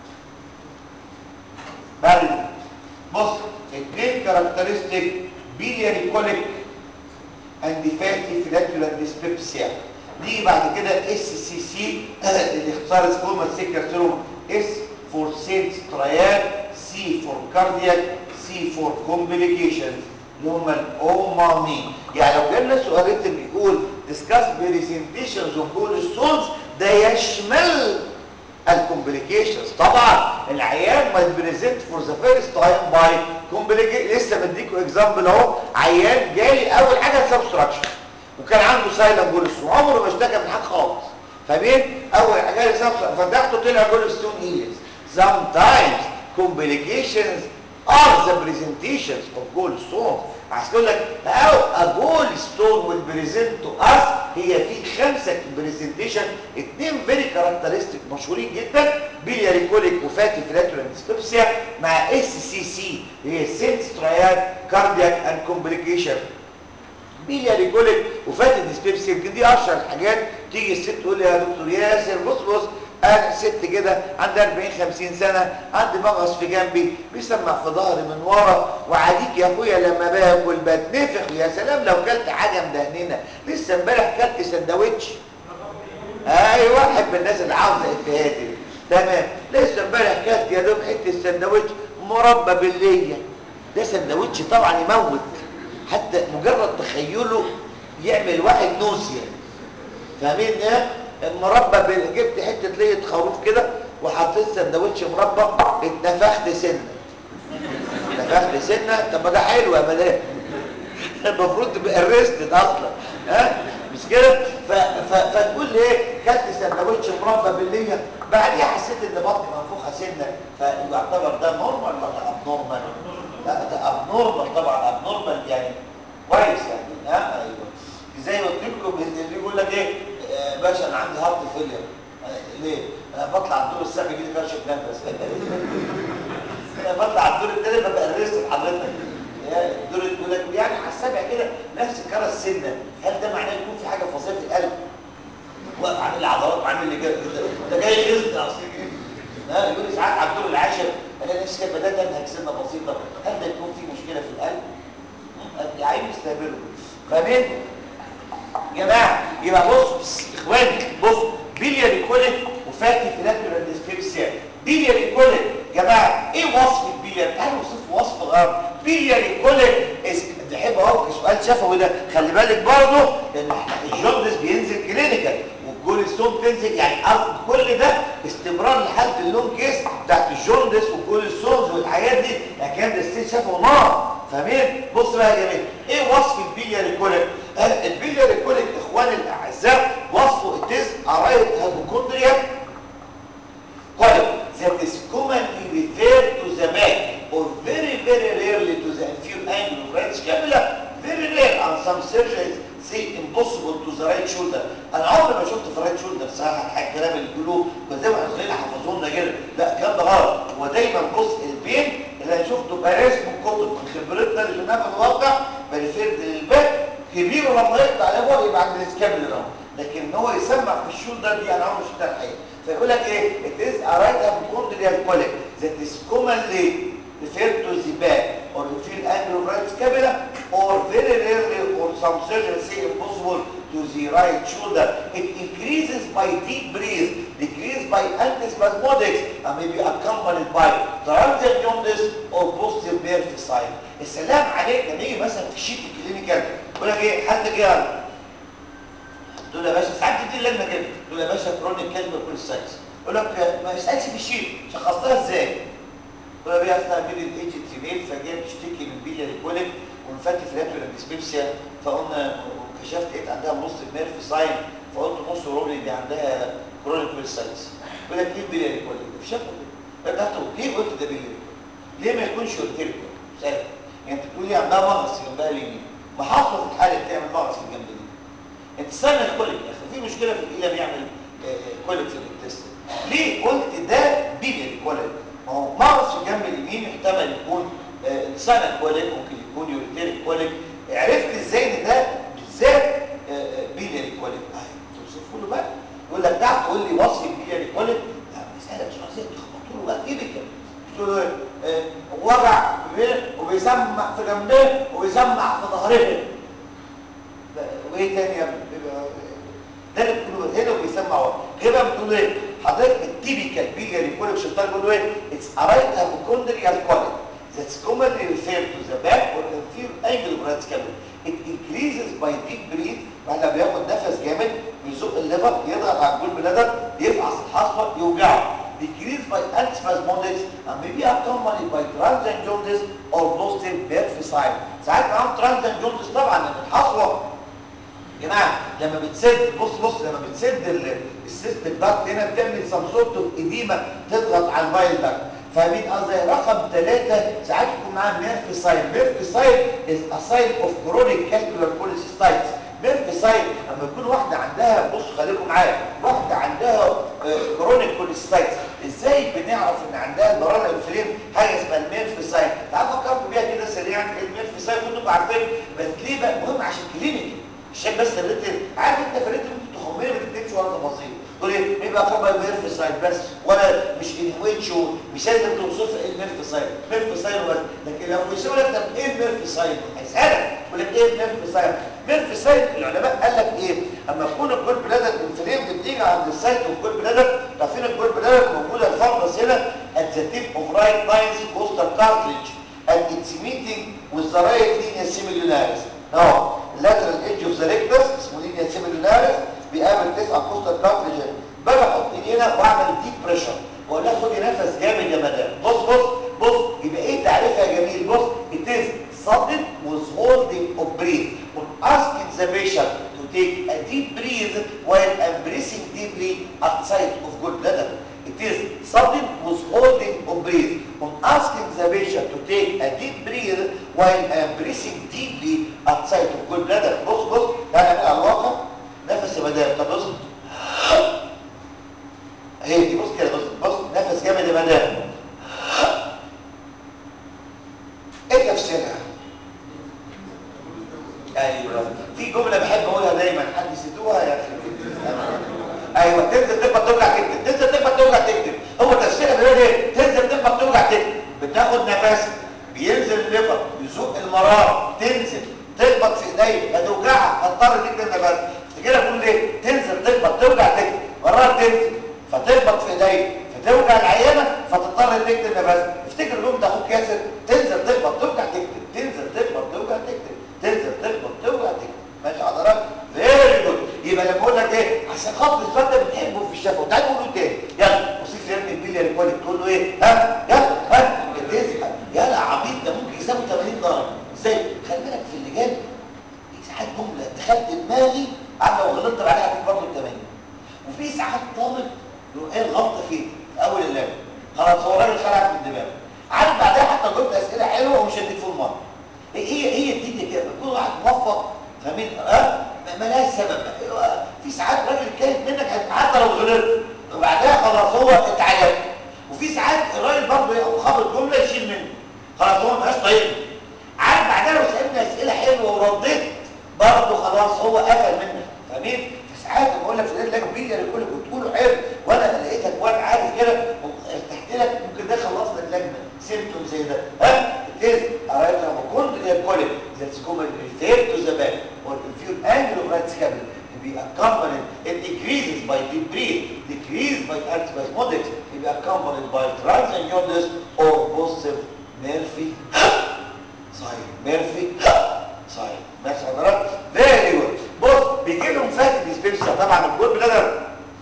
بعد كده. بص اثنين كاركترستيك بيلياري كوليك اند فاتي فلاتولان ديسبيبسيا دي بعد كده اس سي سي اللي اختصار سكوما سيكر سيروم اس فور سيلز تريال سي فور كاردياك سي فور كومبليكيشنز اللي هم الاومامي يعني لو جالنا سؤال ريتم بيقول discuss presentations of gallstones ده يشمل الكومبليكيشنز طبعا العيان ما بريزنت فور ذا فيرست تايم باي كومبليكيشن لسه بديكوا اكزامبل اهو عيان جالي اول حاجه سبستراكشن وكان عنده سايلنت جولستون عمره ما اشتكى من حاجه خالص فاهمين اول حاجه جالي سبستراكشن فتحته طلع جولستون هيلز sometimes complications are the presentations of gallstones عايز اقول لك how a gallstone will present to us هي في خمسه برزنتيشن اثنين فيري كاركترستيك مشهورين جدا بيلياري كوليك وفاتي فلاتولان ديسبيبسيا مع اس سي سي هي سيلز تراياد كاردياك اند كومبليكيشن بيلياري كوليك وفاتي ديسبيبسيا يمكن دي اشهر الحاجات تيجي الست تقول لي يا دكتور ياسر بص بص انا ست كده عندي 40 50 سنه عندي مغص في جنبي بيسمع في ظهري من ورا وعاديك يا اخويا لما باكل بتنفخ ويا سلام لو كلت حاجه مدهننه لسه امبارح كلت سندوتش ايوه احب الناس اللي عاوزه افهاتي تمام لسه امبارح كلت يا دوب حته سندوتش مربى بالليه ده سندوتش طبعا يموت حتى مجرد تخيله يعمل واحد نوسيا فاهمين ايه المربى بال- جبت حته ليه خروف كده وحطيت سندوتش مربى اتنفخت سنه اتنفخت سنه طب ما ده حلو يا مدام المفروض تبقى ارستد اصلا ها مش كده ف... ف... فتقول لي ايه كلت سندوتش مربى بالليه بعديها حسيت ان بطني منفوخه سنه فيعتبر ده نورمال ولا اب نورمال لا ده اب نورمال طبعا اب نورمال يعني كويس يعني ها ايوه زي ما قلت لكم اللي يقول لك ايه آه، باشا انا عندي هارت فيلير آه، ليه انا بطلع الدور السابع يجي لي فرشه نفس انا بطلع الدور الثاني ببقى ريست حضرتك سنه هل ده معناه يكون في حاجه في وظيفه القلب واقف عامل لي عضلات وعامل لي جد ده جاي يزن اصل ها يقول لي ساعات على الدور العاشر انا نفسي كده بدات انهك سنه بسيطه هل ده يكون في مشكله في القلب؟ يا عيني استهبلوا فاهمين؟ يا جماعه يبقى بص بص اخواني بص بيلياري كوليك وفاتي فلاتولار ديسبيبسيا بيلياري كوليك يا جماعه ايه وصف البيلياري تعالوا نوصف وصف الغرب بيلياري كوليك بحب اهو سؤال شفوي ده خلي بالك برضه ان الجوندس بينزل كلينيكال والجول ستون تنزل يعني قصد كل ده استمرار لحاله اللون كيس بتاعت الجوندس والجول ستونز والحاجات دي يعني كان ده ستيل شافوا نار فاهمين بص بقى يا جماعه ايه وصف البيلياري كوليك البيلياري كوليك اخواني الاعزاء وصفه اتز ارايت هيبوكوندريا كوليك that is commonly referred to the back or very very rarely to the inferior angle of right scapula very rare and some surgeons say impossible to the right shoulder انا عمري ما شفت في الرايت شولدر صراحه الكلام اللي بيقولوه كنت زي ما احنا صغيرين حفظوه لنا كده لا الكلام ده غلط هو دايما بص البين اللي انا شفته بقى رسم الكتب من خبرتنا اللي شفناها في الواقع بريفيرد للباك كبير ولما يطلع لفوق يبقى عند السكابل اهو لكن ان هو يسمع في الشولدر دي انا عمري ما شفتها الحقيقه فيقول لك ايه it is a right hypochondrial colic that is commonly referred to the back or inferior angle of right scapula or very rarely or some surgeons say impossible to the right shoulder. It increases by deep breath, decreases by antispasmodics, and may be accompanied by transient jaundice or posterior nerve sign. السلام عليك لما يجي مثلا في الشيت الكلينيكال يقول لك ايه حد جه تقول له يا باشا ساعات بتدي لنا كده تقول له يا باشا كرونيك كلمه كل سايكس يقول لك ما يسالش في الشيت شخصتها ازاي؟ تقول له بيها اصلها بيلي الايجنت فيميل فجايه بتشتكي من بيلياري كوليك ومفتي فلاتولار ديسبيبسيا فقلنا وكشفت لقيت عندها نص نيرف ساين فقلت نص روبلي دي عندها كرونيك كول سايكس يقول لك ليه بيلياري كوليك؟ في شكله كده انت هتقول ليه قلت ده بيلياري ليه ما يكونش اورتيريك سالك يعني انت بتقول لي عندها مغص جنبها اليمين ما حصل في الحاله بتعمل مغص في الجنب دي انت استنى الكوليك يا اخي في مشكله في الايلة بيعمل كوليك في الانتست ليه قلت ده بيلياري كوليك ما هو مغص في الجنب اليمين يحتمل يكون انسان كوليك ممكن يكون يوريتيريك كوليك عرفت ازاي ان ده بالذات بيلياري كوليك توصفه له بقى يقول لك تعال تقول لي وصف البيلياري كوليك لا مساله سؤال زي تخبطوا له بقى تيبيكال تقول له ايه وجع وبيسمع في جنبه وبيسمع في ظهره وايه تاني يا ابني ده اللي بتقوله هنا وبيسمع ورا غير بقى بتقول ايه حضرتك التيبيكال بيلياري كوليك شفتها بيقولوا ايه اتس ارايت هايبوكوندريال كوليك that's commonly referred to the back or inferior angle of right scapula. It increases by deep breath بعد ما بياخد نفس جامد بيزق الليفر يضغط على الجول بلادر يفعص الحصوه يوجعه. Decrease by antispasmodics and may be accompanied by transient jaundice or posterior nerve sign. ساعات معاهم transient jaundice طبعا لان الحصوه يا جماعه لما بتسد بص بص لما بتسد السيستم داكت هنا بتعمل سم سورت اوف اديمه تضغط على البايل داكت فاهمين قصدي رقم ثلاثة ساعات يكون معاه ميرف ساين ميرف ساين از ا ساين اوف كرونيك كالكولار كوليسيستايتس ميرف ساين لما يكون واحدة عندها بص خليكم معايا واحدة عندها كرونيك كوليسيستايتس ازاي بنعرف ان عندها البرانا الفليم حاجة اسمها الميرف ساين تعال فكرتوا بيها كده سريعا الميرف ساين كنتوا عارفين بس ليه بقى مهم عشان كلينيكي الشيك بس الريتم عارف انت في الريتم انتوا تخميني ما تكتبش ولا تفاصيل تقول ايه بيبقى فوق الميرف سايد بس ولا مش انويتش مش لازم توصف ايه الميرف سايد ميرف سايد بس لكن لو يسأل لك طب ايه الميرف سايد هيسالك يقول لك ايه الميرف سايد ميرف سايد العلماء قال لك ايه اما تكون الجول بلادر انفليم بتيجي عند السايد والجول بلادر عارفين الجول بلادر موجوده الفرنس هنا at the tip of right lines coastal cartilage and its meeting with the right linea semilunaris now lateral edge of the rectus اسمه لينيا سيميلوناريس بيقابل تسعة كوستال كارتليج باجي احط ايدي هنا واعمل ديب بريشر واقول لها خدي نفس جامد يا مدام بص بص بص يبقى ايه تعريفها يا جميل بص it is sudden withholding of breath on asking the patient to take a deep breath while embracing deeply outside of gallbladder It is sudden withholding of breath on asking the patient to take a deep breath while embracing deeply outside of gallbladder. بص بص تعالى نعمل على الواقع نفس يا مدام طب بص هي دي بص كده بص بص نفس جامد يا مدام ايه تفسيرها؟ ايوه في جمله بحب اقولها دايما حد نسيتوها يا اخي ايوه تنزل تقبض توجع تكتب تنزل تقبض توجع تكتب هو تفسيرها بيقول ايه تنزل تقبض توجع تكتب بتاخد نفس بينزل الليفر يزق المرار تنزل تقبض في ايديك هتوجعها هتضطر تكتب نفس كده بقول ايه تنزل تقبض توجع تكتب مرار تنزل فتقبض في ايديك فتوجع العيانه فتضطر تكتب نفس افتكر اليوم ده اخوك ياسر تنزل تقبض توجع تكتب تنزل تقبض توجع تكتب تنزل تقبض توجع تكتب ماشي حضرتك فيري جود يبقى لما اقول لك ايه عشان خاطر السؤال ده بتحبه في الشفا وتعالى نقوله تاني يلا وصيف يا ابني البلياري كوالي تقول له ايه ها يلا ها تسحب يلا عبيط ده ممكن يساوي 80 درجه ازاي خلي بالك في اللجان ساعات جمله دخلت دماغي عارف لو غلطت عليها هتيجي برضه 80 وفي ساعات طالب يقول ايه الغلطه فين في اول اللعبه خلاص هو راجل خلع من دماغه عارف بعدها حتى جبت اسئله حلوه ومش هديك فول مره هي هي الدنيا كده بتكون واحد موفق فاهمين اه ما لهاش سبب في ساعات راجل كانت منك حتى لو غلطت وبعدها خلاص هو اتعلم وفي ساعات الراجل برضه او خبط جمله يشيل منه خلاص هو ما بقاش طايقني عارف بعدها لو سالني اسئله حلوه ورديت برضه خلاص هو قفل منك فاهمين ساعات بقول لك في لك بيلياري كل كنت تقوله حلو وانا لقيتك وانا عارف كده ارتحت لك ممكن ده خلص لك لجنه سيمتوم زي ده ها is arrived at a contrary column that's common referred to the back or inferior angle of right scapula to be accompanied it increases by deep breath decreased by antispasmodics to be accompanied by transient jaundice or positive Murphy sign Murphy sign ماشي حضرتك very good بص بيجي لهم فاتي ديسبيبسيا طبعا الجول بلادر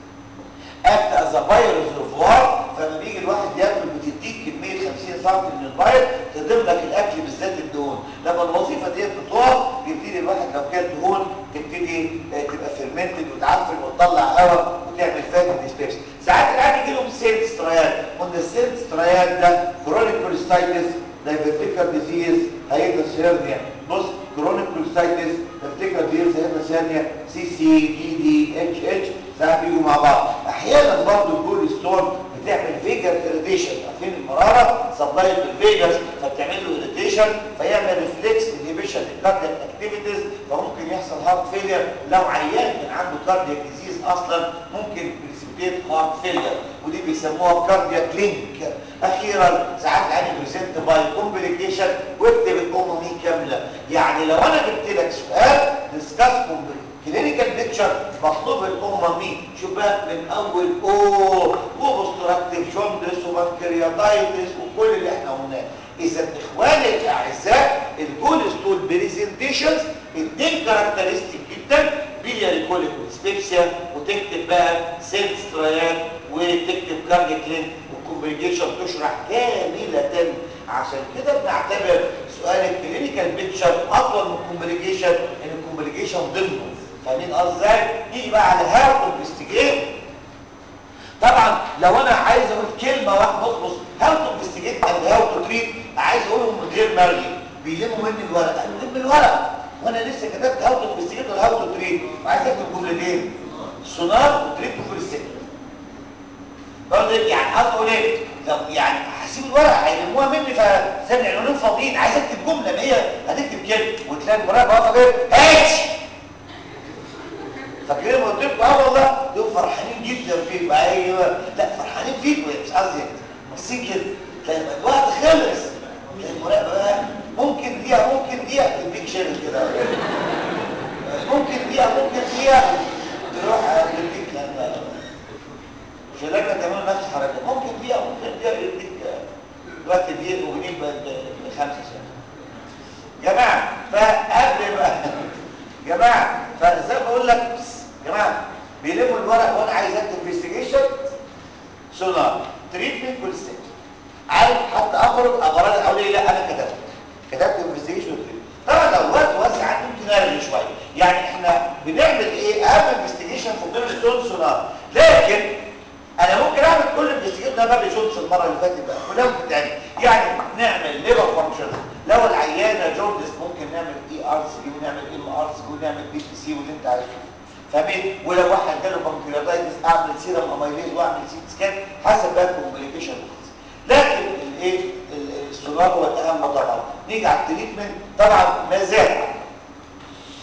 اكت از فيروس ريزرفوار فلما بيجي الواحد ياكل بتديك كميه 50 سم من الفيروس تضرب لك الاكل بالذات الدهون لما الوظيفه ديت بتقف بيبتدي الواحد لو كان دهون تبتدي تبقى فيرمنتد وتعفن وتطلع هواء وتعمل فاتي ديسبيبسيا ساعات العيال يجي لهم سيل ستريات قلنا السيل ستريات ده كرونيك كوليستايتس دايفرتيكال ديزيز هيدس هيرنيا بص كرونيك كوليستايتس دايفرتيكال ديزيز هيدس هيرنيا سي سي دي دي اتش اتش ساعات بيجوا مع بعض احيانا برضه الجول ستون بتعمل فيجر اريتيشن عارفين المراره سبلاي بالفيجاس فبتعمل له اريتيشن فيعمل ريفلكس انهبيشن للكاردياك اكتيفيتيز فممكن يحصل هارت فيلير لو عيان كان عنده كاردياك ديزيز اصلا ممكن بريسبيتيت هارت فيلير ودي بيسموها كاردياك لينك اخيرا ساعات العيان بريزنت باي كومبليكيشن واكتب الامومي كامله يعني لو انا جبت لك سؤال ديسكاس كلينيكال بيكتشر مطلوب الامه مين شوف بقى من اول اوه وبوستراكتيف جوندس وبنكرياتايتس وكل اللي احنا قلناه اذا اخواني الاعزاء الجول ستول بريزنتيشنز اتنين كاركترستيك جدا بيلياري كوليك سبيبسيا وتكتب بقى سيل ستريات وتكتب كاردياك لين والكومبليكيشن تشرح كامله عشان كده بنعتبر سؤال الكلينيكال بيكتشر اطول من الكومبليكيشن ان الكومبليكيشن ضمنه فاهمين ازاي نيجي بقى على هاو انفستيجيت طبعا لو انا عايز اقول كلمه واحده بص بص هاو تو انفستيجيت اند هاو تو تريت عايز اقولهم من غير مرغي بيلموا مني الورق انا بلم الورق وانا لسه كتبت هاو تو انفستيجيت ولا هاو تو تريت وعايز اكتب جملتين سونار وتريت وفول ستيك برضه يعني قصدي اقول ايه لو يعني هسيب الورق هيلموها مني فسامع العنوان فاضيين عايز اكتب جمله ما هي هتكتب كلمه وتلاقي المراقبه واقفه كده هات فاكرين ما قلت لكم اه والله دول فرحانين جدا فيكم ايوه لا فرحانين فيكم مش قصدي باصين كده تلاقي الوقت خلص تلاقي المراقبه بقى ممكن دقيقه ممكن دقيقه تديك شغل كده ممكن دقيقه ممكن دقيقه تروح تديك مش لازم تعملوا نفس الحركه ممكن دقيقه ممكن دقيقه يديك دلوقتي دقيقه وجنيه بخمسه سنه جماعه فقبل بقى جماعه فزي ما بقول لك جماعه بيلموا الورق وانا عايز اكتب انفستيجيشن سونار تريتمنت كل ست عارف حتى اخرج امراض حوالي لا انا كتبت كتبت انفستيجيشن وتريتمنت طبعا لو الوقت واسع عندي ممكن ارغي شويه يعني احنا بنعمل ايه اهم انفستيجيشن في الدور ستون سونار لكن انا ممكن اعمل كل انفستيجيشن ده باب جونز المره اللي فاتت بقى كلها بتتعمل يعني نعمل ليفر فانكشن لو العيانه جوندس ممكن نعمل اي ار سي ونعمل ام ار سي ونعمل بي تي سي واللي انت عايزه فاهمين ولو واحد جاله بنكرياتايتس اعمل سيرم اميليز واعمل سي سكان حسب بقى الكومبليكيشن لكن الايه السونار هو الاهم طبعا نيجي على التريتمنت طبعا ما زال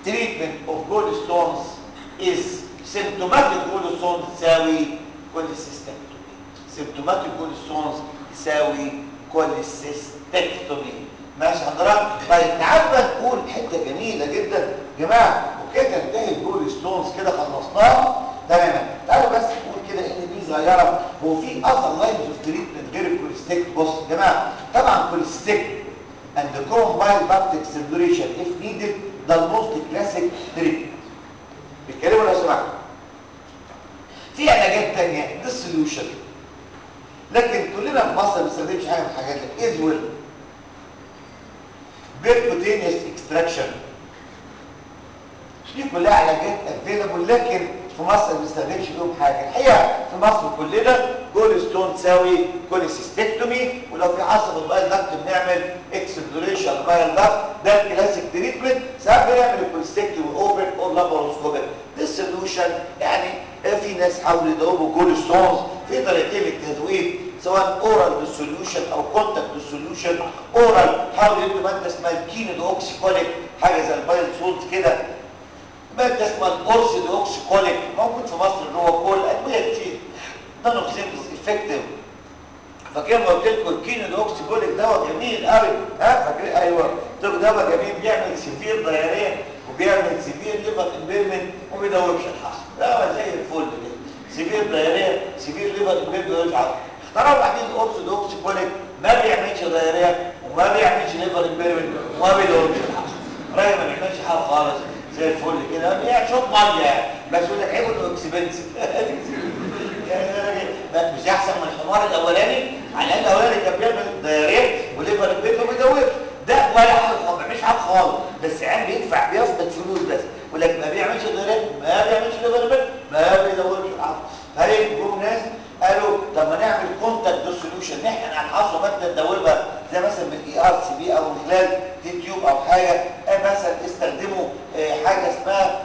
treatment of gallstones is symptomatic gallstones تساوي cholecystectomy symptomatic gallstones تساوي cholecystectomy ماشي حضرتك طيب تعال بقى نقول حته جميله جدا يا جماعه وكده تنتهي الجولستونز كده خلصناها تماما تعالوا بس نقول كده ان دي صغيره هو في اصلا لاينز اوف تريتمنت غير الكوليستيك بص يا جماعه طبعا كوليستيك and the combined baptic circulation if needed ده الموست كلاسيك تريتمنت بيتكلموا لو سمحتوا في علاجات تانية ده السوليوشن لكن كلنا في مصر ما بنستخدمش حاجه من الحاجات دي ازول بيركوتينيوس اكستراكشن دي كلها علاجات افيلابل لكن في مصر ما بنستخدمش فيهم حاجه الحقيقه في مصر كلنا جول ستون تساوي كوليسيستكتومي ولو في عصب البايل داكت بنعمل اكسبلوريشن بايل داكت ده الكلاسيك تريتمنت ساعات بنعمل الكوليستكتومي اوبن اور لاباروسكوبيك ده السوليوشن يعني في ناس حاولوا يدوبوا جول ستونز في طريقتين للتذويب سواء اورال ديسوليوشن او كونتاكت ديسوليوشن اورال حاولوا يدوا ماده اسمها الكينيد اوكسيكوليك حاجه زي البايل سولت كده ماده اسمها الاورسيد اوكسيكوليك موجود في مصر اللي هو كل ادويه كتير نون اوف سيمز افكتيف فاكر ما قلت لكم الكينيد اوكسيكوليك دواء جميل قوي ها فاكر ايوه قلت لكم دواء جميل بيعمل سيفير دايريه وبيعمل سيفير ليفر امبيرمنت وما بيدوبش الحصر دواء زي الفل كده سيفير دايريه سيفير ليفر امبيرمنت وما بيدوبش اخترعوا بعدين الاورثودوكس كوليك ما بيعملش دايريه وما بيعملش ليفر امبيرمنت وما بيدوبش الحصر راجل ما بيعملش حاجه خالص زي الفل كده يعني شوط ميه يعني بس يقول لك عيب انه اكسبنسيف مش احسن من الحمار الاولاني على الاقل الاولاني كان بيعمل دايريه وليفر امبيرمنت وما بيدوبش ده ولا حاجه خالص ما بيعملش حاجه خالص بس عيب بيدفع بيثبت فلوس بس ولكن ما بيعملش دايريه ما بيعملش ليفر امبيرمنت ما بيدوبش الحصر فهي جم ناس قالوا طب ما نعمل كونتاكت سوليوشن نحقن على الحصوه ماده ندوبها زي مثلا بالاي ار سي بي او من خلال تي تيوب او حاجه مثلا استخدموا حاجه اسمها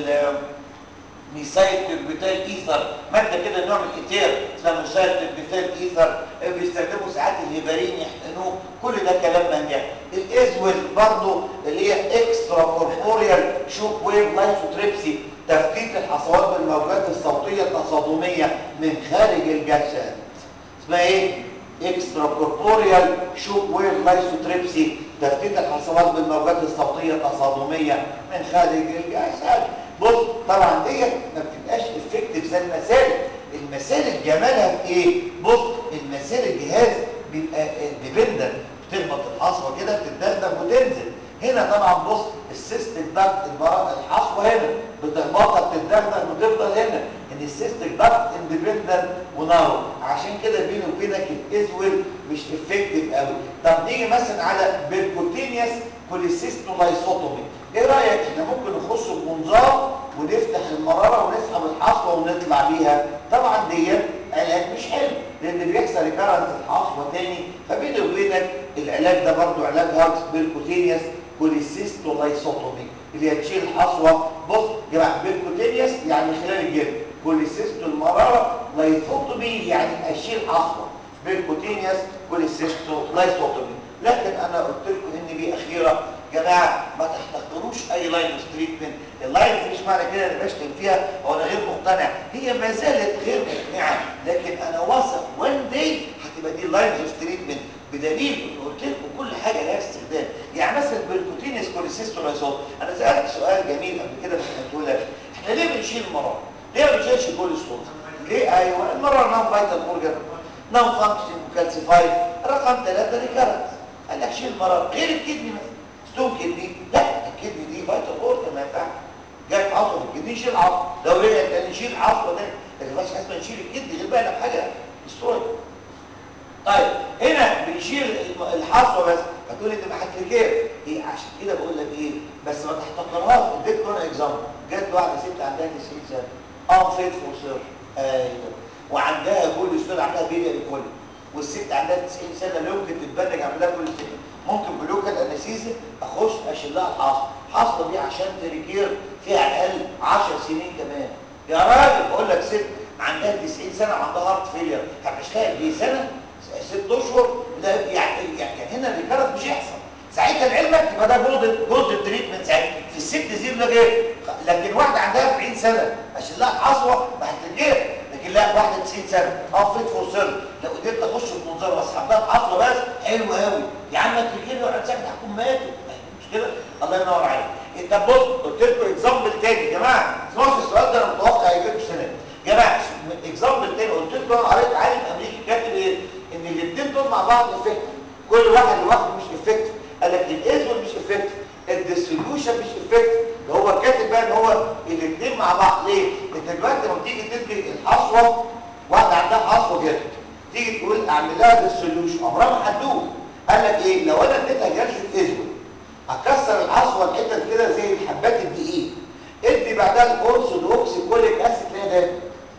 ميثايل تربيتال ايثر ماده كده نوع من الاتير اسمها ميثايل تربيتال ايثر بيستخدموا ساعات الهيبارين يحقنوه كل ده كلام من ده الازول برضه اللي هي اكسترا كوربوريال شوك ويف لايسوتريبسي تفتيت الحصوات بالموجات الصوتيه التصادميه من خارج الجسد اسمها ايه اكسترا كوربوريال شوك ويف لايسوتريبسي تفتيت الحصوات بالموجات الصوتيه التصادميه من خارج الجسد بص طبعا ديت ما بتبقاش افكتيف زي المسالك المسالك جمالها في ايه بص المسالك جهاز بيبقى ديبندنت بتخبط الحصوه كده بتتدغدغ وتنزل هنا طبعا بص السيستك داكت الحصوه هنا بتخبطها بتتدغدغ وتفضل هنا ان السيستك داكت اندبندنت ونارو عشان كده بيني وبينك الازول مش افكتيف قوي طب نيجي مثلا على بيركوتينيوس كوليسيستولايسوتومي ايه رايك احنا ممكن نخش بمنظار ونفتح المراره ونسحب الحصوه ونطلع بيها طبعا ديت علاج مش حلو لان بيحصل ريكارنس الحصوه تاني فبيني وبينك العلاج ده برضو علاج هاركس بيركوتينيوس كوليسيستولايسوتومي اللي هي تشيل الحصوه بص يا جماعه بيركوتينيوس يعني خلال الجلد كوليسيستو المراره لايسوتومي يعني اشيل حصوه بيركوتينيوس كوليسيستولايسوتومي لكن انا قلت لكم ان دي اخيره جماعه ما تحتقروش اي لاين اوف تريتمنت اللاين مش معنى كده انا بشتم فيها او انا غير مقتنع هي ما زالت غير مقنعه لكن انا واثق وان داي هتبقى دي لاين اوف تريتمنت بدليل ان قلت لكم كل حاجه لها استخدام يعني مثلا بالكوتينيس كوليسيستولايزول انا سالت سؤال جميل قبل كده بس قلت لك احنا ليه بنشيل المراره ليه ما بنشيلش الكوليسترول ليه ايوه المراره نون فايتال اورجان نون فانكشن كالسيفايد رقم ثلاثة ريكارنس قال لك شيل المراره غير الكدني مثلا ستون كدني لا الكدني دي فايتال اورجان ما ينفعش جاي عصب الكدني يشيل عصب لو رجع تاني يشيل عصب ده لكن مش حاسس نشيل الكدني غير بقى بحاجه استرويد طيب هنا بنشيل الحصوه بس هتقول لي تبقى هتركير ايه عشان كده بقول لك ايه بس ما تحتقرهاش اديت كون اكزامبل جت واحده ست عندها 90 سنه اه فيتفول سير ايوه وعندها كل سنه عندها بيليا كل والست عندها 90 سنه لا يمكن تتبنج اعمل لها كل سنه ممكن بلوكال انستيزيا اخش اشيل لها الحصوه الحصوه دي عشان تريكير فيها على الاقل 10 سنين كمان يا راجل بقول لك ست عندها 90 سنه وعندها هارت فيلير هتشتغل دي سنه ست اشهر ده يعني يعني هنا الريكارنس مش هيحصل ساعتها لعلمك يبقى ده جولد جولد تريتمنت ساعتها في الست يجيب لك ايه لكن واحده عندها 40 سنه عشان لها حصوه ما هتتجيب لكن لا واحده 90 سنه اه فيت فور سيرف لو قدرت اخش في منظار واسحب لها الحصوه بس حلو قوي يا عم تركيني وقعد ساكت هكون ماتوا مش كده الله ينور عليك انت بص قلت لكم اكزامبل تاني يا جماعه اسمعوا السؤال ده انا متوقع هيجي لكم السنه دي. يا جماعه اكزامبل تاني قلت لكم انا قريت عالم امريكي كاتب ايه ان الاثنين دول مع بعض افكت كل واحد لوحده مش افكت قال لك الايزول مش افكت الديستريبيوشن مش افكت ده هو كاتب بقى ان هو الاثنين مع بعض ليه انت دلوقتي لما تيجي تدي الحصوه واحده عندها حصوه كده تيجي تقول اعمل لها ديستريبيوشن عمرها ما هتدوب قال لك ايه لو انا اديتها جلسه ايزول اكسر الحصوه الحتت كده زي الحبات الدقيق ادي بعدها الاورثودوكس كوليك اسيد تلاقي ده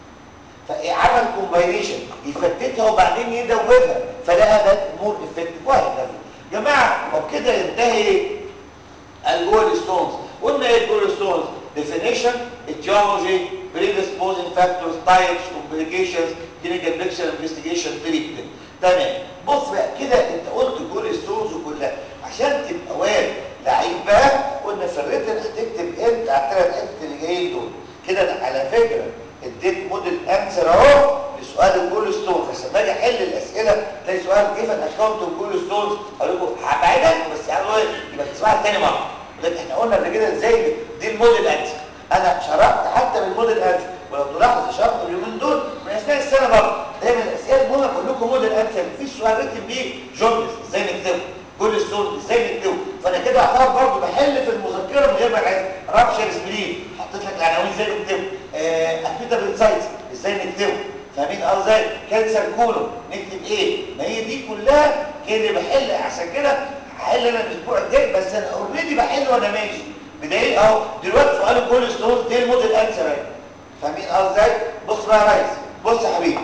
فعمل كومباينيشن يفتتها وبعدين يدوبها فلقى ده مور افكتيف وهكذا جماعه وبكده ينتهي الجول ستونز قلنا ايه الجول ستونز definition etiology predisposing factors types complications clinical picture investigation treatment تمام بص بقى كده انت قلت جول ستونز كلها عشان تبقى واد لعيب بقى قلنا في الريتن هتكتب انت على الثلاث حتت اللي جايين دول كده أنا على فكره اديت موديل انسر اهو لسؤال الجول ستونز عشان باجي احل الاسئله تلاقي سؤال كيف الاكونت الجول ستونز اقول لكم هبعدك بس يعني ايه يبقى تسمعها تاني مره لكن احنا قلنا قبل كده ازاي دي الموديل انسر انا شرحت حتى بالموديل انسر ولو تلاحظ شرح اليومين دول من اثناء السنه برضه دايما الاسئله المهمه بقول لكم موديل انسر مفيش سؤال رتب بيه جمله ازاي نكتبه كل ستون ازاي نكتبه فانا كده اعتبر برضه بحل في المذكره من غير ما اعد رابشر سبلين حطيت لك العناوين ازاي نكتبه آه اكيوتا بنسايتس ازاي نكتبه فاهمين ازاي كانسر كولون نكتب ايه ما هي دي كلها كده بحل عشان كده هحل انا الاسبوع الجاي بس انا اوريدي بحل وانا ماشي بدليل اهو دلوقتي سؤال الكول ستونز دي الموديل انسر اهي فاهمين ازاي بص بقى يا ريس بص يا حبيبي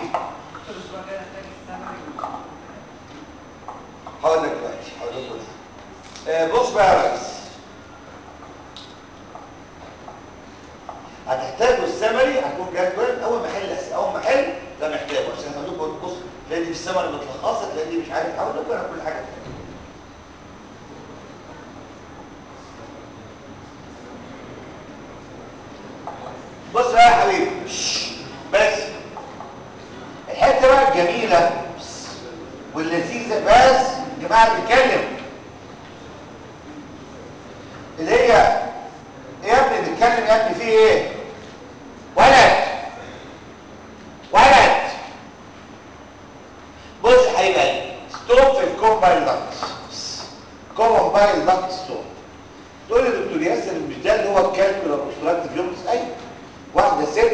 هقول لك دلوقتي هقول لكم آه بص بقى يا ريس هتحتاجوا السمري هتكون جدول اول ما احل الاسئله اول ما احل ده محتاجه عشان هقول لكم بص تلاقي دي في السمري متلخصه تلاقي دي مش عارف هقول لكم انا كل حاجه بص بقى يا حبيبي بس الحته بقى الجميله واللذيذه بس يا جماعه بنتكلم اللي هي ايه يا ابني بنتكلم يا ابني في ايه ولد ولد بص يا حبيبي ستوب في الكومبايل داكت كومبايل داكت ستوب تقول لي دكتور ياسر مش ده اللي هو الكالكولر اوبستراكتيف يومس ايوه واحده ست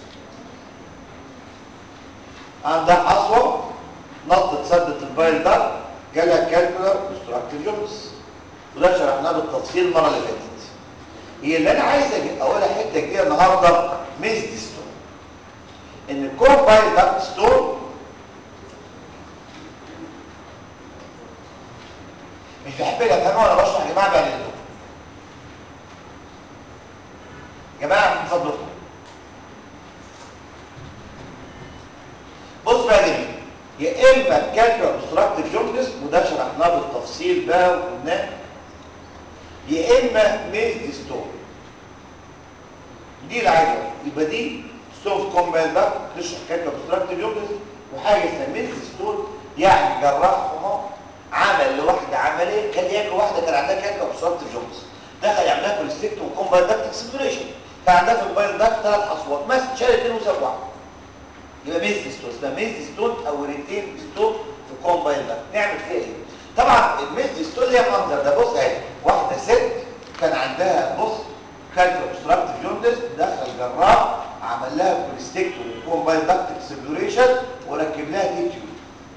عندها حصوه نطت سدت البايل ده جالها كالكولر اوبستراكتيف يومس وده شرحناه بالتفصيل المره اللي فاتت هي اللي انا عايز اقولها حته جديده النهارده ميز ستون ان الكومبايل داكت ستون مش بحب الافهام وانا بشرح يا جماعه بقى للدكتور يا جماعه من فضلكم بص بقى يا جميل يا اما كالكولر اوبستراكتيف جوندس وده شرحناه بالتفصيل بقى وقلناه يا اما ميز ستون دي اللي عايز يبقى دي ستون كومبايل ده تشرح كالكولر اوبستراكتيف جوندس وحاجه اسمها ميز ستون يعني جراح حمار عمل لواحده عمليه كان ياكل واحده كان عندها كالكولر اوبستراكتيف جوندس دخل يعملها كوليستيكتوم وكومبايل داكتك سيميوليشن كان عندها في البايل داكت ثلاث حصوات مثلا شال اثنين وساب واحده يبقى ميز ستون اسمها ميز ستون او ريتين ستون في كومبايل داكت نعمل فيها ايه طبعا الميز ستون ليها منظر ده بص اهي واحده ست كان عندها بص كالكولر اوبستراكتيف جوندس دخل جراح عمل لها كوليستيكتوم وكومبايل داكتك سيميوليشن وركب لها تي تيوب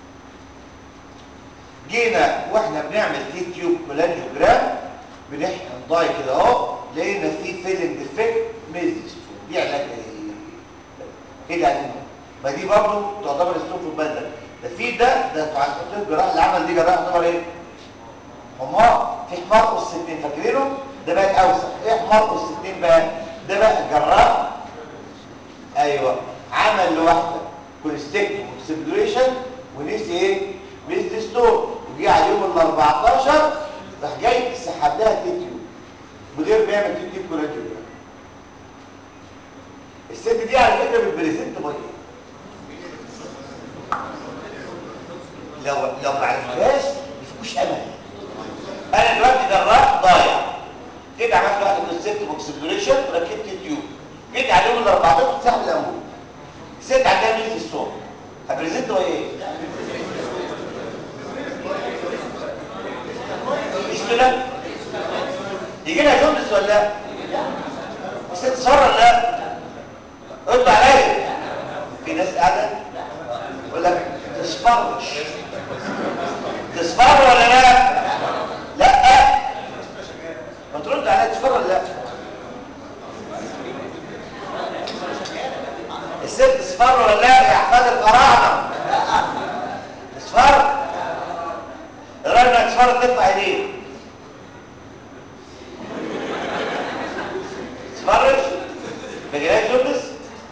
جينا واحنا بنعمل تي تيوب كولانجيوجرام بنحقن ضاي كده اهو لقينا في فيلنج ديفكت ميزستون دي علاج ايه كده عايزين ما دي برضه تعتبر ستون في البلد ده في ده ده بتاع الطب الجراح اللي عمل دي جراح يعتبر ايه حمار في حمار اس 60 فاكرينه ده بقى الاوسخ ايه حمار اس 60 بقى ده بقى جراح ايوه عمل لواحده كوليستيكتوم وسبلوريشن ونسي ايه ميزستون وجي على يوم ال 14 راح جاي سحب لها تيتيو بغير ما يعمل تيوب كولانجيوجرام الست دي على فكره بالبريزنت باي لو لو ما عرفتهاش مفيش امل انا دلوقتي جراح ضايع جيت عملت واحده من الست بوكسبلوريشن وركبت تيوب جيت عليهم ال 14 سحب الانبوب الست عندها مين في الصوم هبريزنت باي ايه؟ فيستولا يجي لها جوندس ولا لا؟ الست صار ولا لا؟ رد عليا في ناس قاعده يقول لك تصفرش تصفر ولا لا؟ لا ما ترد عليا تصفر ولا لا؟ الست تصفر ولا لا يا احفاد الفراعنه؟ تصفر الراجل ما تصفر ترفع ايديه تصفرش ما جالهاش جوندس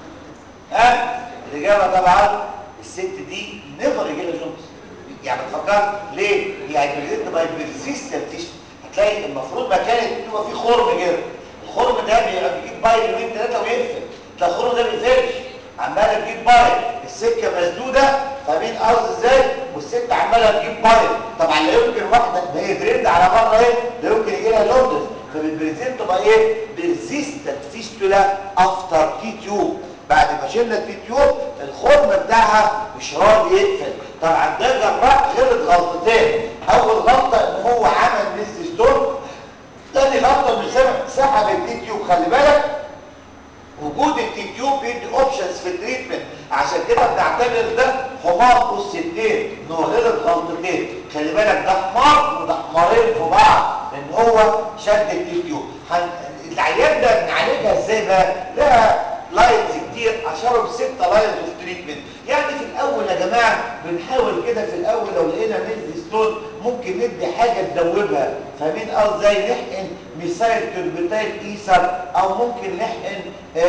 ها الاجابه طبعا الست دي نيفر يجي لها جوندس يعني تفكر ليه هي هيبريزنت باي بيرسيستنت هتلاقي المفروض مكان يبقى فيه خرم كده الخرم ده بيبقى بيجيب باي يومين ثلاثه ويقفل تلاقي الخرم ده بيقفلش عماله تجيب باي السكه مسدوده فاهمين قصدي ازاي والست عماله تجيب باي طبعا لا يمكن واحده ده هي دريند على بره ايه لا يمكن يجي لها جوندس فبالبريزنت باي ايه بيرسيستنت فيستولا افتر تي تيوب بعد ما شلنا التي تيوب الخرم بتاعها مش راضي يقفل طبعا ده جراح غلط غلطتين اول غلطه ان هو عمل ميس ستون تاني غلطه مش سبب سحب التي تيوب خلي بالك وجود التي تيوب بيدي اوبشنز في التريتمنت عشان كده بنعتبر ده حمار قصتين ان هو غلط غلطتين خلي بالك ده حمار وده حمارين في بعض لان هو شد التي تيوب هن... العيان ده بنعالجها ازاي بقى؟ لها لاينز كتير اشهرهم ستة لاينز اوف تريتمنت يعني في الاول يا جماعه بنحاول كده في الاول لو لقينا ميلز ستون ممكن ندي حاجه تدوبها فاهمين اه ازاي نحقن ميثايل توربيتايل ايثر او ممكن نحقن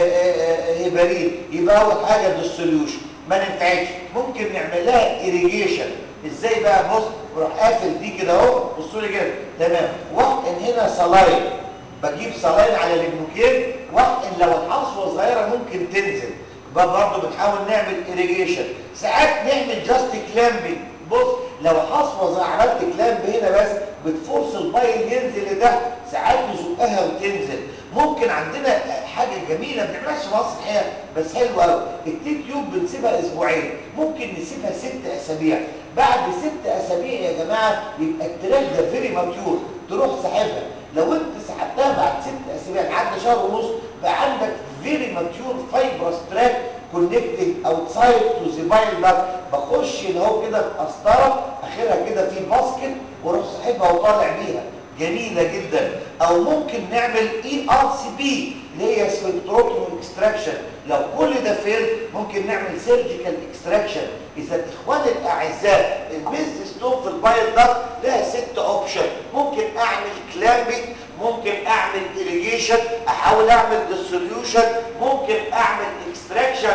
هيبارين يبقى اول حاجه ديسوليوشن ما ننفعش ممكن نعمل لها irrigation ازاي بقى بص بروح قافل دي كده اهو بصوا لي كده تمام واحقن هنا صلاين بجيب صلاين على الجلوكين واحقن لو الحصوه صغيره ممكن تنزل يبقى برضه بنحاول نعمل irrigation ساعات نعمل جاست كلامبنج بص لو حصوه زي عملت كلامب هنا بس بتفرص البايل ينزل لتحت ساعات نزقها وتنزل ممكن عندنا حاجه جميله ما بنعملهاش في مصر الحقيقه بس حلوه قوي التيك تيوب بنسيبها اسبوعين ممكن نسيبها ست اسابيع بعد ست اسابيع يا جماعه يبقى التراك ده فيري ماتيور تروح ساحبها لو انت سحبتها بعد ست اسابيع عدى شهر ونص بقى عندك فيري ماتيور فايبرس تراك كونكتنج اوتسايد تو ذا بايل داكت بخش اللي هو كده بقسطره اخرها كده في باسكت واروح ساحبها وطالع بيها جميلة جدا او ممكن نعمل اي ار سي بي اللي هي سبكتروتوم اكستراكشن لو كل ده فيل ممكن نعمل سيرجيكال اكستراكشن اذا الاخوان الاعزاء الميز ستون في البايل داكت لها ست اوبشن ممكن اعمل كلامبنج ممكن اعمل irrigation احاول اعمل ديسوليوشن ممكن اعمل اكستراكشن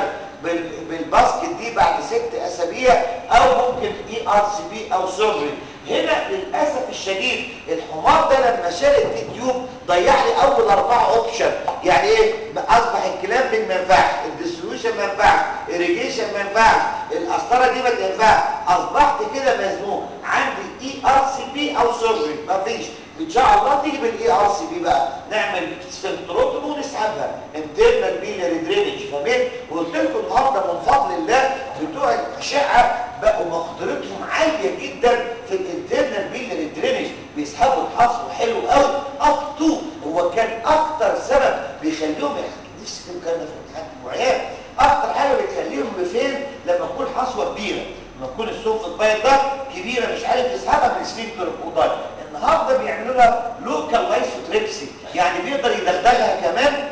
بالباسكت دي بعد ست اسابيع او ممكن اي ار سي بي او سيرجري هنا للاسف الشديد الحمار ده لما شال التيوب ضيع لي اول اربعه اوبشن يعني ايه اصبح الكلامبنج ما ينفعش الديسوليوشن ما ينفعش irrigation ما ينفعش القسطره دي ما تنفعش اصبحت كده مزنوق عندي اي ار سي بي او سيرجري مفيش ان شاء الله تيجي بالاي ار سي بي بقى نعمل سفنكتروتوم ونسحبها انترنال بيلاري درينج فاهمين وقلت لكم النهارده من فضل الله بتوع الاشعه بقوا مقدرتهم عاليه جدا في الانترنال بيلاري درينج بيسحبوا الحصو حلو قوي اب تو هو كان اكتر سبب بيخليهم نفسي كده كان في امتحان معيان اكتر حاجه بتخليهم بفين لما تكون حصوه كبيره لما تكون السوق البايض ده كبيره مش عارف يسحبها من سفنكتر القضاء النهارده بيعملوا لها لوكال لايسوتريبسي يعني بيقدر يدخلها كمان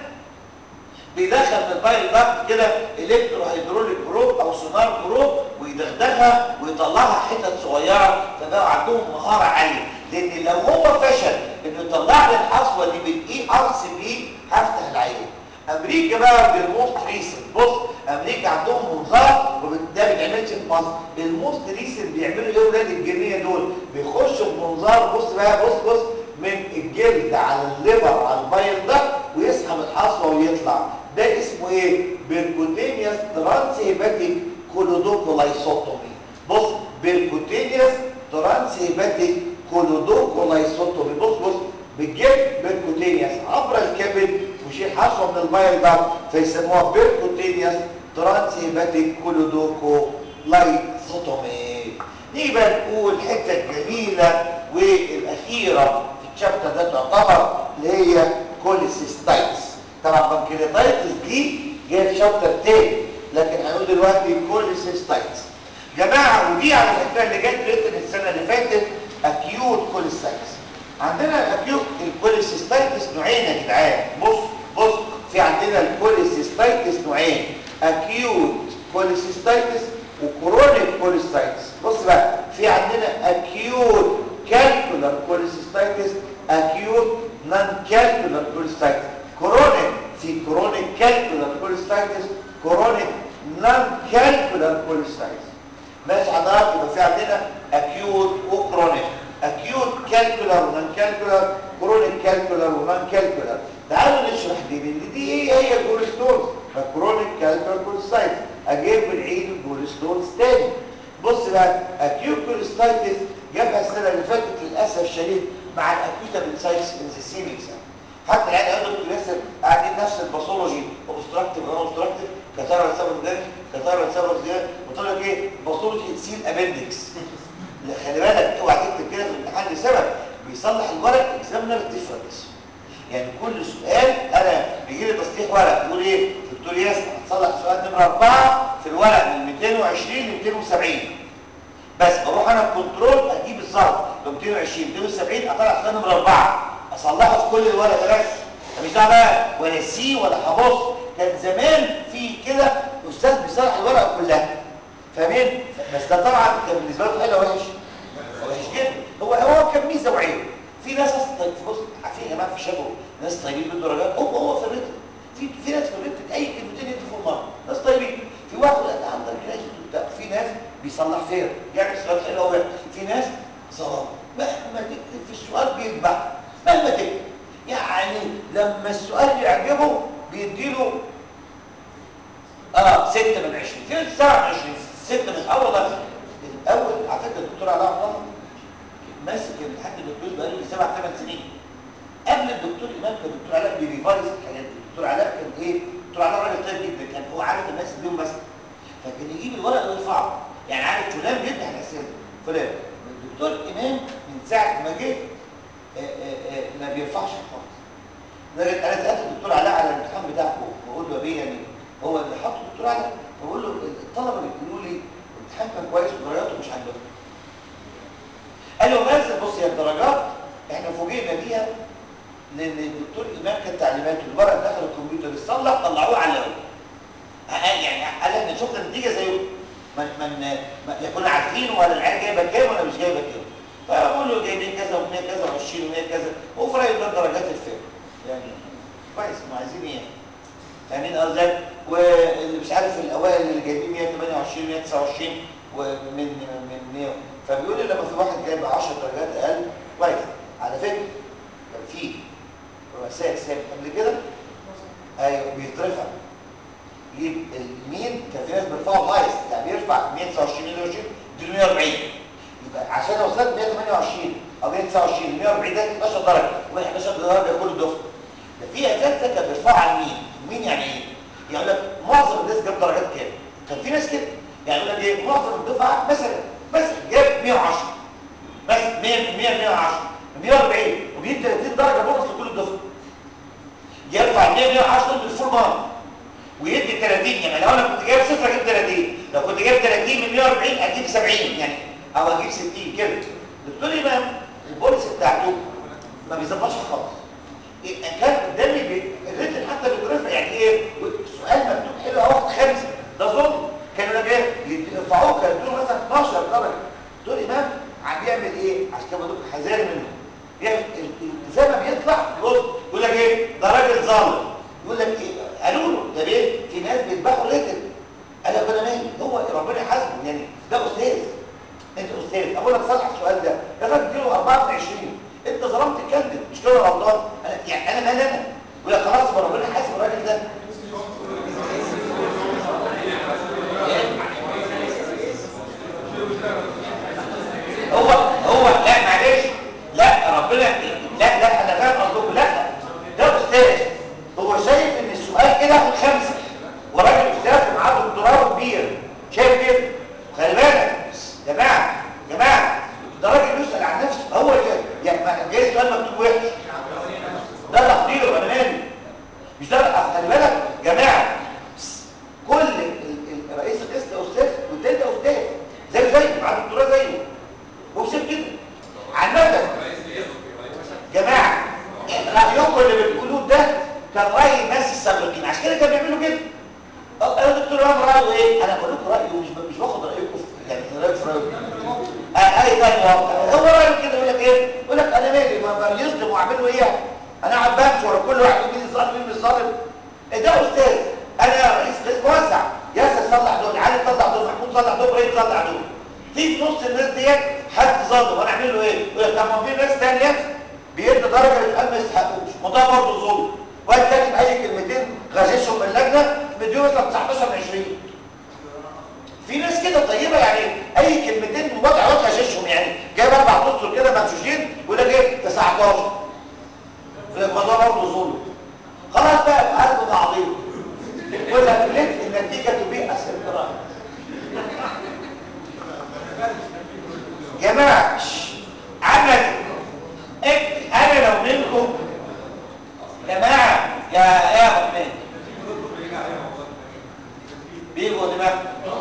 بيدخل في البايل داكت كده الكترو هيدروليك بروب او سونار بروب ويدخلها ويطلعها حتت صغيره فبقوا عندهم مهاره عاليه لان لو هو فشل انه يطلع لي الحصوه دي بالاي ار سي بي هفتح العين امريكا بقى بالموست ريسنت بص امريكا عندهم منظار وده ما بيتعملش في مصر الموست ريسنت بيعملوا ايه ولاد الجنيه دول بيخشوا بمنظار بص بقى بص بص من الجلد الجلد على الليفر على البايل ده ويسحب الحصوه ويطلع ده اسمه ايه بيركوتينيوس ترانس هيباتيك كولودوكولايسوتومي بص بيركوتينيوس ترانس هيباتيك كولودوكولايسوتومي بص بص بالجلد بيركوتينيوس عبر الكبد ويشيل حصوه من البايل ده فيسموها بيركوتينيوس ترانس هيباتيك كولودوكولايسوتومي نيجي بقى نقول الحته الجميله والاخيره في الشابتر ده تعتبر اللي هي كوليسيستايتس طبعا بنكرياتايتس دي جايه في شابتر تاني لكن هنقول دلوقتي كوليسيستايتس جماعه ودي على فكره اللي جت ريتن السنه اللي فاتت اكيوت كوليسيستايتس عندنا الاكيوت الكوليسيستايتس نوعين يا جدعان بص بص في عندنا الكوليسيستايتس نوعين اكيوت كوليسيستايتس وكرونيك كوليسيستايتس بص بقى في عندنا اكيوت كالكولار كوليسيستايتس اكيوت نون كالكولار كوليسيستايتس كرونيك في كرونيك كالكولار كوليسيستايتس كرونيك نون كالكولار كوليسيستايتس ماشي حضرتك يبقى في عندنا اكيوت وكرونيك اكيوت كالكولار ونون كالكولار كرونيك كالكولار ونون كالكولار تعالوا نشرح دي لان دي ايه هي الجولستونز كرونيك كالكولار كوليسيستايتس اجيب بنعيد الجولستونز تاني بص بقى اكيوت كوليسيستايتس جابها السنه اللي فاتت للاسف الشديد مع الاكيوتا بنسايتس ان ذا سيم اكزام حتى العيال قالوا دكتور ياسر قاعدين نفس الباثولوجي اوبستراكتيف غير اوبستراكتيف كثاره لسبب غير كثاره لسبب غير قلت لك ايه باثولوجي سيل ابندكس خلي بالك اوعى تكتب كده في الامتحان لسبب بيصلح الورق اكزامنر ديفرنس يعني كل سؤال انا بيجي لي تصليح ورق يقول ايه دكتور ياسر هتصلح سؤال نمره 4 في الورق من 220 ل 270 بس بروح انا بكنترول اجيب الظرف ب 220 270 اطلع سؤال نمره 4 اصلحه في كل الورق ده بس مش دعوه بقى ولا سي ولا هبص كان زمان في كده استاذ بيصلح الورقه كلها فاهمين بس ده طبعا كان بالنسبه له حلو وحش وحش جدا هو هو كان ميزه وعيب في ناس اصلا طيب بص عارفين يا جماعه في شبه ناس طيبين بالدرجات هو هو في الريتم في في ناس في الريتم اي كلمتين يدفعوا المره ناس طيبين في واحد انت عندك جراجويت وبتاع في ناس بيصلح فير يعمل سؤال حلو قوي في ناس ظلام مهما تكتب في السؤال بيتبع مهما تكتب يعني لما السؤال يعجبه بيديله اه 6 من 20 في 7 من 20 6 من اول بس الاول على فكره الدكتور علاء عبد الله ماسك الامتحان الدكتور بقاله لي 7 8 سنين قبل الدكتور امام كان الدكتور علاء بيريفايز الحاجات دي الدكتور علاء كان ايه الدكتور علاء راجل طيب جدا كان هو عارف الناس بيهم بس فكان يجيب الورق ويرفعه يعني عارف فلان بيفتح الاسئله فلان الدكتور امام من ساعه ما جه ما بيرفعش خالص لكن انا سالت الدكتور علاء على الامتحان بتاعكم بقول له ايه يعني هو اللي حطه الدكتور علاء بقول له الطلبه بيقولوا لي الامتحان كان كويس ودرجاته مش عندهم قال له بس بص يا الدرجات احنا فوجئنا بيها لان الدكتور امام كان تعليماته الورق دخل الكمبيوتر يتصلح طلعوه على الاول يعني قال احنا شفنا النتيجه زيه من من لا كنا عارفين ولا العيال جايبه كام ولا مش جايبه كام فبقول له جايبين كذا و100 كذا و20 و100 كذا وفي رايه ده درجات الفهم يعني كويس ما عايزين ايه فاهمين قصدك واللي مش عارف الاوائل اللي جايبين 128 129 ومن من 100 فبيقول لي لما في واحد جايب 10 درجات اقل كويس على فكره كان في رؤساء حساب قبل كده ايوه بيترفع يجيب المين كان في ناس بيرفعوا الهايست يعني بيرفع 129 120 دي 140 يبقى عشان لو وصلت 128 او 129 140 ده 11 درجه وهي 11 درجه كل الدفعه ده في اساتذه كانوا بيرفعوا على المين المين يعني ايه؟ يعني يقول لك معظم الناس جاب درجات كام؟ كان في ناس كده يعني يقول لك ايه معظم الدفعه مثلا مثلا جاب 110 بس 100 100 110 140 وبيدي 30 درجه بونص لكل الدفعه يرفع 100 110 دول بالفول مارك ويدي 30 يعني لو انا كنت جايب صفر اجيب 30 لو كنت جايب 30 من 140 اجيب 70 يعني او اجيب 60 كده دكتور امام البوليس بتاعته ما بيظبطش خالص إيه كان قدامي بي... الريتم حتى بيترفع يعني ايه السؤال مكتوب حلو اهو خمسه ده ظلم كانوا لك ايه يرفعوه كانوا يدوا مثلا 12 درجه دكتور امام عم بيعمل ايه عشان كده بقول حذاري منه بيعمل زي ما بيطلع بص يقول لك ايه ده راجل ظالم يقول لك ايه قالوا له ده ليه في ناس بيذبحوا الريتم قال له انا مالي هو ربنا يحاسبه يعني ده استاذ انت استاذ اقول لك صلح السؤال ده ده راجل اديله 4 من 20 انت ظلمت الكندل مش كده غلطان سؤال مكتوب وحش ده تقدير انا مالي مش ده أصل خلي بالك جماعه كل ال- ال- رئيس القسم استاذ والتاني ده استاذ زي زيه مع دكتوراه زيه وبسيب كده عامه رئيس ايه يا دكتور رئيس مشهد جماعه رايكم اللي بتقولوه ده كان راي الناس السابقين عشان كده كانوا بيعملوا كده أه، انا دكتور امام رايه ايه انا بقول لكم رايه مش مش باخد رايكم في- يعني رايك في رايكم آه، اي تاني واقع هو رايه كده يقول لك ايه يقول لك انا مالي ما ما يظلم واعمل له ايه يعني؟ انا قاعد بمشي ورا كل واحد مين الظالم مين مش ظالم إيه ده استاذ انا رئيس قسم موزع ياسر طلع دول علي طلع دول محمود طلع دول ابراهيم طلع دول في في نص الناس ديت حد ظالم وانا اعمل له ايه يقول لك طب ما في ناس ثانيه بيدي درجه للقلب ما يستحقوش وده برضه ظلم واحد كاتب اي كلمتين غششهم من اللجنه مديهم مثلا 19 من 20 في ناس كده طيبه يعني اي كلمتين وضع وضع غششهم يعني جايب اربع اسطر كده مغشوشين يقول لك ايه 19 يقول لك ما ده برضه ظلم خلاص بقى قلب بعضيهم يقول لك ليه النتيجه تبيع اسئله جماعه شش، عمل إنت- انا لو منكم جماعه يا يا ابو حميد بيجوا دماغ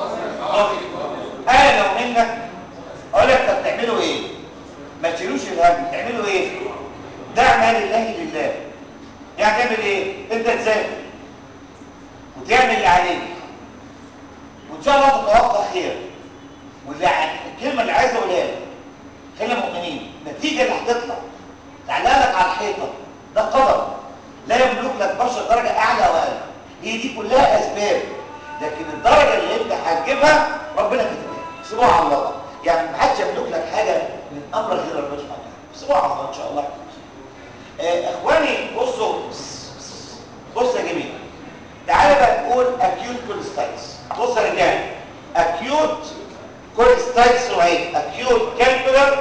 انا لو منك اقول لك طب تعملوا ايه ما تشيلوش الهم تعملوا ايه دع ما لله لله يعني تعمل ايه انت تذاكر وتعمل اللي عليك وان شاء الله تتوقع خير واللي ع- الكلمه اللي عايز اقولها لك خلينا مؤمنين النتيجه اللي هتطلع تعلقها لك على الحيطه ده قدر لا يملك لك بشر درجه اعلى او اقل هي دي كلها اسباب لكن الدرجه اللي انت هتجيبها ربنا كاتبها سيبوها على الله يعني ما حدش يملك لك حاجه من امر غير ربنا سبحانه وتعالى سيبوها على الله ان شاء الله آه، اخواني بصوا بص يا جميل تعالى بقى نقول acute cholestasis بص يا رجاله acute cholestasis نوعين acute calcular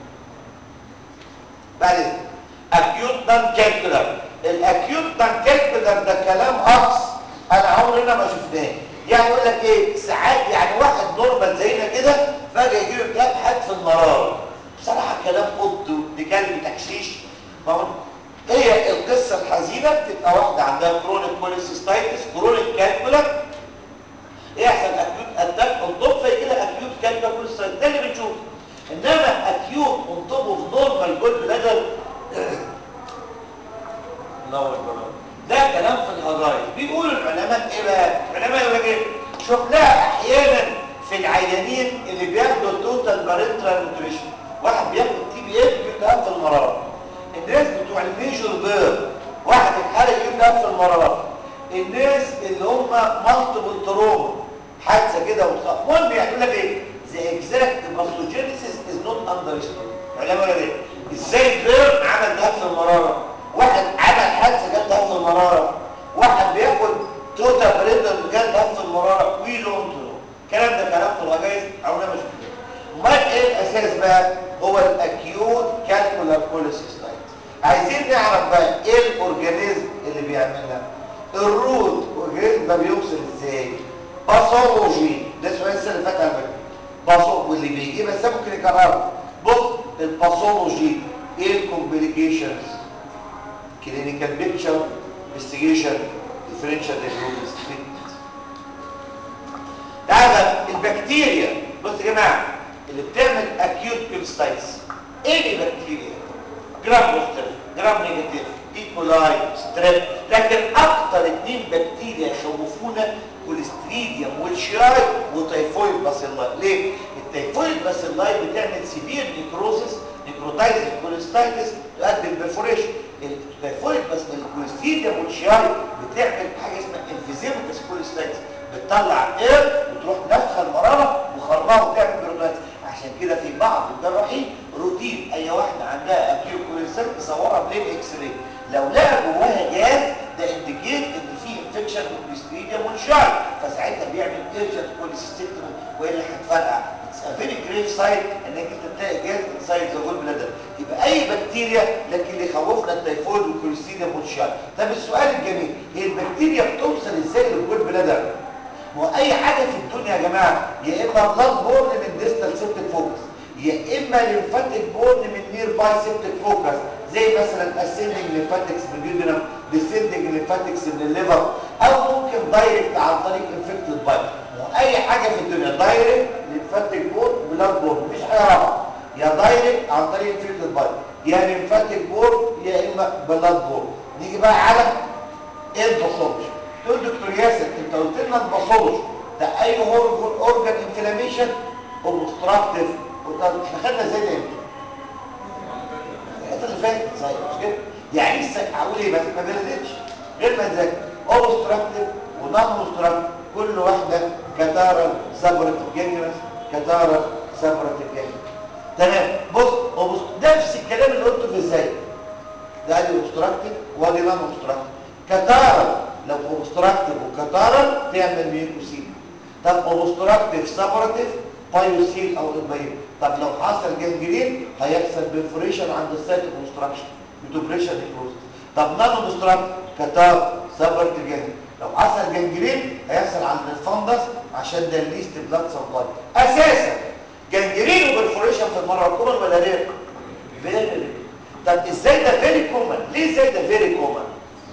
بعد اذنك acute non calcular الاكيوت non calcular ده كلام هقص انا عمرنا ما شفناه يعني يقول لك ايه ساعات يعني واحد نورمال زينا كده فجاه يجي له اكتئاب حاد في المراره بصراحه كلام قط وابن كلب تكشيش ما هو هي القصه الحزينه بتبقى واحده عندها كرونيك كوليسيستايتس كرونيك كالكولر يحصل اكيوت اتاك اون توب فيجي لها اكيوت كالكولر كوليسيستايتس ده اللي بنشوفه انما اكيوت اون توب اوف نورمال جول بلادر نور برافو ده كلام في الهجايز بيقولوا العلماء ايه بقى العلماء يقول لك ايه شفناها احيانا في العيانين اللي بياخدوا التوتال بارنترال نوتريشن واحد بياخد تي بي اف بيتهم في المراره الناس بتوع الميجور بير واحد اتحرق يتهم في المراره الناس اللي هم مالتيبل تروما حادثه كده وتخاف المهم يعني يقول لك ايه the exact pathogenesis is not understood العلماء يقول ايه ازاي بير عمل ده في المراره واحد عمل حادثه جت ده في المراره واحد بياخد توتا بريدر جت ده في المراره وي دونت نو الكلام ده كلام في الرجايز او انا مش امال ايه الاساس بقى هو الاكيوت كالكولار كوليسيستايت عايزين نعرف بقى ايه الاورجانيزم اللي بيعملها الروت اورجانيزم ده بيوصل ازاي باثولوجي ده سؤال السنه اللي فاتت على فكره باثو واللي بيجي بس ده ممكن يكرره بص الباثولوجي ايه الكومبليكيشنز كلينيكال بيكتشر انفستيجيشن ديفرنشال دايجنوستس تعالى البكتيريا بص يا جماعه اللي بتعمل اكيوت كوليستايتس ايه البكتيريا جرام بوزيتيف جرام نيجاتيف ايكولاي ستريب لكن اكتر اتنين بكتيريا يخوفونا كوليستريديوم والشاي وتيفويد باسيلاي ليه التيفويد باسيلاي بتعمل سيفير نيكروزس نيكروتايز كوليستايتس تؤدي البرفوريشن التيفويد بس الكوليستريديوم والشاي بتعمل حاجه اسمها انفيزيمتس كوليستايتس بتطلع اير وتروح نفخه المراره وخرمها وتعمل بيروتايتس عشان كده في بعض الجراحين روتين اي واحده عندها اكيو كوليستايت يصورها بلين اكس راي لو لقى جواها جاز ده انديكيت ان في انفكشن بالكوليستريديوم والشاي فساعتها بيعمل ايرجنت كوليستيكتومي والا هتفرقع اتس ا فيري جريف سايت انك انت تلاقي جاز انسايد ذا جول بلادر يبقى اي بكتيريا لكن اللي يخوفنا التيفويد والكوليستريديوم والشاي طب السؤال الجميل هي البكتيريا بتوصل ازاي للجول بلادر ما هو اي حاجه في الدنيا يا جماعه يا اما بلاد بورن من ديستال سيبتك فوكس يا اما ليمفاتيك بورن من نير باي سيبتك فوكس زي مثلا اسندنج ليمفاتكس من اليودينم ديسندنج ليمفاتكس من الليفر او ممكن دايركت عن طريق انفكتد بايت اي حاجه في الدنيا دايركت ليمفاتيك بور بلاد بور مفيش حاجه رابعه يا دايركت عن طريق انفكتد بايت يا ليمفاتيك بور يا اما بلاد بور نيجي بقى على الباثولوجي تقول دكتور ياسر انت قلت لنا الباثولوجي ده اي هورمون اورجان انفلاميشن اوبستراكتيف احنا خدنا ازاي ده الحته اللي فاتت صحيح مش كده يعني لسه هقول ايه بس ما بيرزقش غير ما تذاكر اوبستراكتيف ونون اوبستراكتيف كل واحده كتارا سبرتيف جينيرس كتارا سبرتيف جينيرس تمام بص أوبست... نفس الكلام اللي قلته في ازاي ده ادي اوبستراكتيف وادي نون اوبستراكتيف كتارا لو اوبستراكتيف وكتارا تعمل ميوكوسيل طب اوبستراكتيف سبرتيف بايوسيل او البايو طب لو حصل جنجرين هيحصل بيرفوريشن عند السايت اوبستراكشن بتوبريشن نيكروز طب نون اوبستراكتيف كتار سبرتيف جنجرين لو حصل جنجرين هيحصل عند الفندس عشان ده الليست بلاد سبلاي اساسا جنجرين وبرفوريشن في المره كومن ولا رير فيري رير طب ازاي ده فيري كومن ليه ازاي ده فيري كومن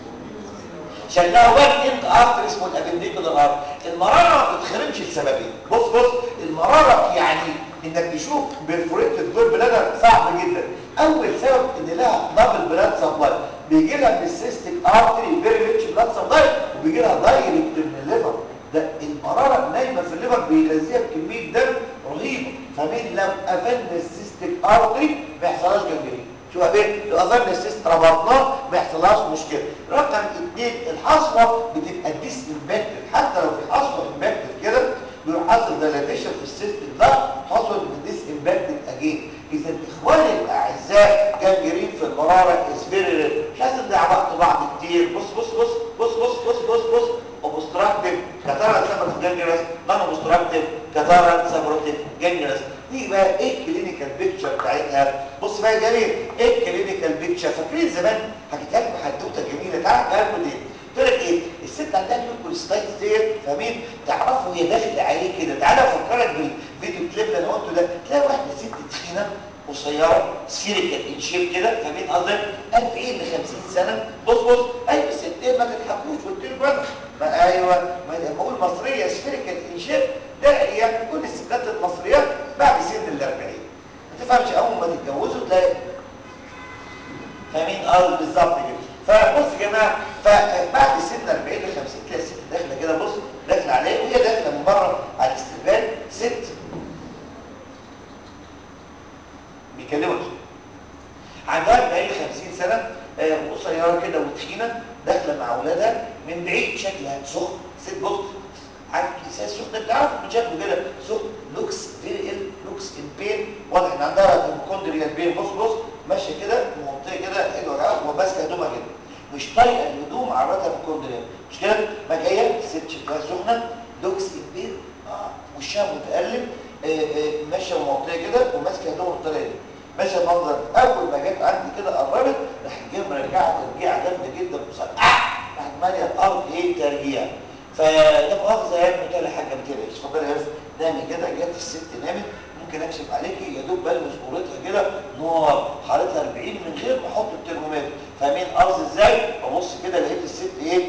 عشان لها وان اند ارتر اسمه الابنديكولار ارتر المراره ما بتتخرمش لسببين بص بص المراره يعني انك تشوف بيرفوريتد دور بلادر صعب جدا اول سبب ان لها دبل بلاد سبلاي بيجي لها من السيستيك ارتري فيري ريتش بلاد سبلاي وبيجي لها دايركت من الليفر ده المراره نايمه في الليفر بيغذيها بكميه دم رهيبه فمين لو قفلنا السيستيك ارتري ما يحصلهاش جنجرين شو قابل لو قفلنا السيست ربطناه ما يحصلهاش مشكله رقم اثنين الحصوه بتبقى ديس امباكتد حتى لو في حصوه امباكتد كده بيروح حاصل ديلاتيشن في السيست ده حصوه ديس امباكتد اجين اذا اخواني الاعزاء جنجرين في المراره از فيري مش عايز نضيع وقت بعض كتير بص بص بص بص بص بص بص بص اوبستراكتيف كتارا سبرت جنجرس نون اوبستراكتيف كتارا سبرتيف جنجرس دي بقى ايه الكلينيكال بيكتشر بتاعتها بص بقى يا جميل ايه الكلينيكال بيكتشر فاكرين زمان حكيتها لكم حدوته جميله تعالى احكيها لكم دي قلت لك ايه الست عندها ميوكوليستايتس ديت فاهمين تعرفوا هي داخله عليه كده تعالى افكرك بالفيديو كليب اللي انا قلته ده تلاقي واحده ست تخينه قصيره سفيريكال ان شيب كده فاهمين قصدي 40 ل 50 سنه بص بص ايوه ست ما تضحكوش قلت لكم انا ما ايوه ما بقول مصريه سفيريكال ان شيب ده يعني كل الستات المصريات بعد سن ال 40 ما تفهمش اول ما تتجوزوا تلاقي فاهمين اه بالظبط كده فبص يا جماعه فبعد سن 40 ل 50 تلاقي الست داخله كده بص داخله عليه وهي داخله من بره على الاستقبال ست بيكلمك عندها 40 ل 50 سنه قصيره كده وتخينه داخله مع اولادها من بعيد شكلها سخن ست بص عارف كيسات سخن بتعرف من شكله كده سخن لوكس فيري ال لوكس ان بين واضح ان عندها هيبوكوندريال بين بص بص ماشيه كده مغطيه كده حلوه قوي وماسكه هدومها كده مش طايقه الهدوم عرضها هيبوكوندريال مش كده ما جايه ست شكلها سخنه لوكس ان بين اه وشها متقلب آه آه ماشيه ومغطيه كده وماسكه هدومها بالطريقه دي ماشيه المنظر اول ما جت عندي كده قربت راحت جايه مرجعه ترجيعه جامده جدا بصراحه آه! راحت ماليه الارض ايه ترجيع فده مؤاخذه يا ابني قلت لها حاجه ما تقلقش اتفضلي يا بس نامي كده جت الست نامت ممكن اكشف عليكي يا دوب بلمس قورتها كده نار حرارتها 40 من غير ما احط الترمومتر فاهمين قصدي ازاي ببص كده لقيت الست ايه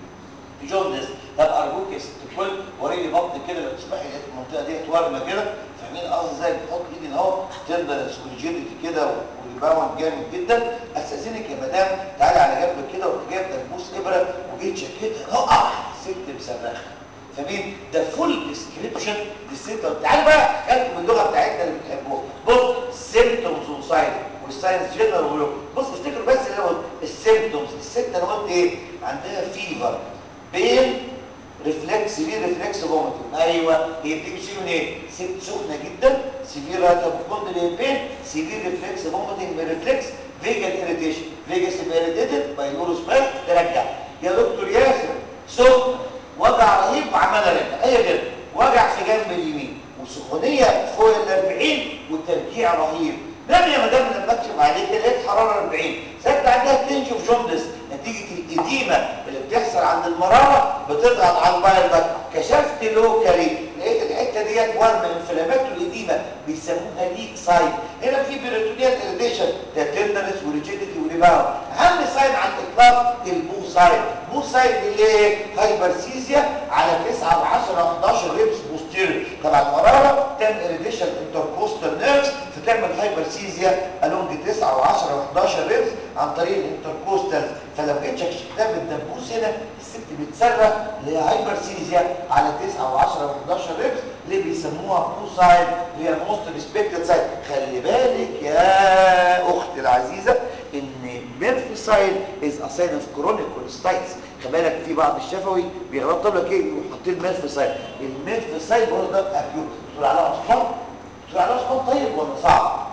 في جوندس طب ارجوك يا ست الكل وريني بطن كده لو تسمحي لقيت المنطقه ديت ورمه كده فاهمين قصدي ازاي بحط ايدي اهو تفضل السوليجيديتي كده وريباوند جامد جدا استاذنك يا مدام تعالي على جنب كده ورحت جايب دبوس ابره وجيت شكيتها اقع ست مصرخه فمين ده فول ديسكريبشن للست تعالى بقى احكي اللغه بتاعتنا اللي بتحبوها بص سيمتومز وساين والساينس جنرال بص افتكروا بس اللي هو السيمتومز الست انا قلت ايه عندها فيفر بين ريفلكس سيفير ريفلكس فوميتنج ايوه هي بتيجي شيء من ايه ست سخنه جدا سيفير هاتابوكوندريال بين سيفير ريفلكس فوميتنج من ريفلكس فيجن اريتيشن فيجاس اريتيتد باي نوروسباس ترجع يا دكتور ياسر سخن وجع رهيب وعمال ارجع هي كده وجع في جنب اليمين وسخونيه فوق ال 40 وترجيع رهيب نام يا مدام لما اكشف عليك لقيت حراره 40 ست عندها تنج اوف جوندس نتيجه الاديمه اللي بتحصل عند المراره بتضغط على البايل ده كشفت لوكالي لقيت الحته ديت ورم انفلامات والاديمه بيسموها ليك ساين هنا في بيريتونيال اريتيشن ده تندرس وريجيديتي وريباوند اهم ساين على الاطلاق البو ساين بو ساين اللي ايه هايبرسيزيا على 9 و10 11 ريبس بوستيريور طبعا المراره تعمل اريتيشن انتركوستال نيرفز فتعمل هايبرسيزيا الونج 9 و10 و11 ريبس عن طريق الانتركوستال فلو جيت شكشكتها بالدبوس هنا الست بتصرخ اللي هي هايبرسيزيا على 9 و10 و11 ريبس اللي بيسموها بو ساين اللي هي موست ريسبكتد ساين خلي بالك يا اختي العزيزه ان ميرفي ساين از ا ساين اوف كرونيك كوليستايتس خلي بالك في بعض الشفوي بيغلطوا لك ايه يروحوا حاطين ميرفي ساين الميرفي ساين برضه ده اكيوت تقول عليها اصفر تقول عليها اصفر طيب ولا صعب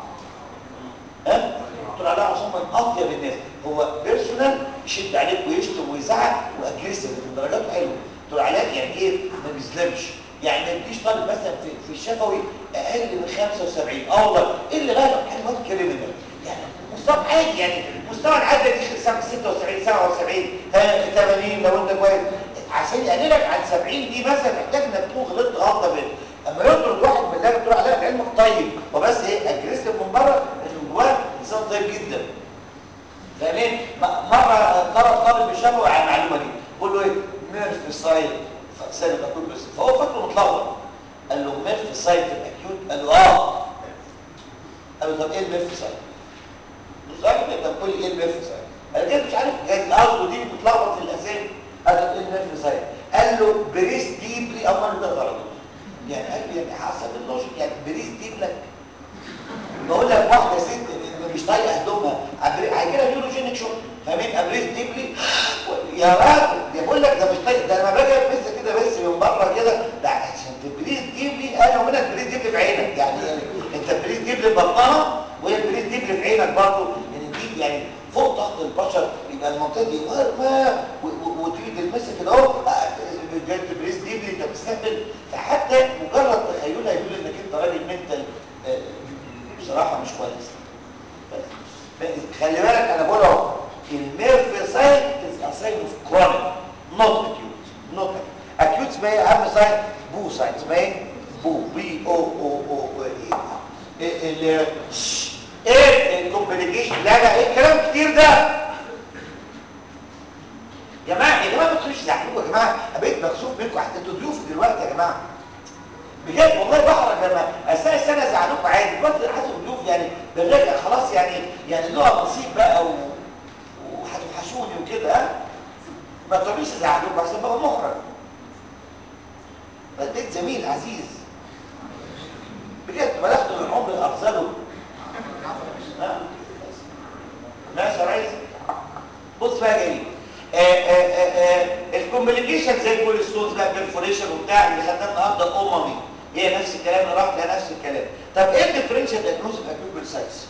ها تقول عليها عصام من اطيب الناس هو بيرسونال يشد عليك ويشتم ويزعق واجريسيف درجاته حلوه تقول عليها يعني ايه ما بيظلمش يعني ما يجيش طالب مثلا في, في الشفوي اقل من 75 اه والله ايه اللي غالب كان واد كريمنال يعني مستوى عادي يعني مستوى العادي دي 76 77 80 لو انت كويس عشان يقللك عن 70 دي مثلا محتاج انك تكون غلطت غلطه بين اما يطرد واحد من اللي بتقول عليها علمك طيب وبس ايه اجريسيف من بره لكن جواه انسان طيب جدا فاهمين مره مره طالب بيشبه على المعلومه دي بقول له ايه ميرف سايد سالب اكيوت بس فهو فاكره متلخبط قال له ميرف سايد في الاكيوت قال له اه قال له طب ايه الميرف سايد بص قال له طب قول لي ايه الميرف سايد انا كده مش عارف جاي قصده دي متلخبط في الاسامي قال له ايه الميرف سايد قال له بريس ديبلي امال ده غلط يعني قال له يعني حسب اللوجيك يعني بريس ديبلك بقول لك واحده ست مش طايقه هدومها هيجي لها نيوروجينيك شوك فاهمين ابريز ديبلي يا راجل بقول لك ده مش طايق ده لما باجي البس كده بس من بره كده ده عشان تبريز ديبلي انا ومنها البريز ديبلي في عينك يعني انت بريز ديبلي بطنها وهي البريز ديبلي في عينك برضه يعني دي يعني فوق ضغط البشر يبقى المنطقه دي ورمه وتيجي تلمسها كده اهو بجد بريز ديبلي انت بتستهبل فحتى مجرد تخيلها يقول انك انت راجل منتال بصراحه مش كويس خلي بالك انا بقول اهو الميرفي ساين از ساين اوف كرونيك نوت اكيوت نوت اكيوت اسمها ايه اهم ساين بو ساين اسمها ايه بو بي او او او ايه ال ايه الكومبليكيشن لا لا ايه كلام كتير ده جماعه يا جماعه ما تخش تزعلوا يا جماعه بقيت مكسوف منكم حتى انتوا ضيوف دلوقتي يا جماعه بجد والله بحرج لما اثناء السنه زعلوكم عادي دلوقتي حاسب ضيوف يعني بالرجع خلاص يعني يعني نوع نصيب بقى و... وهتوحشوني وكده ها ما تقوليش زعلوكم عشان بقى محرج البيت زميل عزيز بجد بلغت من عمري افضله ها ماشي يا ريس بص بقى جاي الكومبليكيشن زي الكوليسترول بقى بيرفوريشن وبتاع اللي خدناه النهارده اممي هي نفس الكلام اللي راح لها نفس الكلام طب ايه الديفرنشال دايجنوز اوف اكيوت بيرسايتس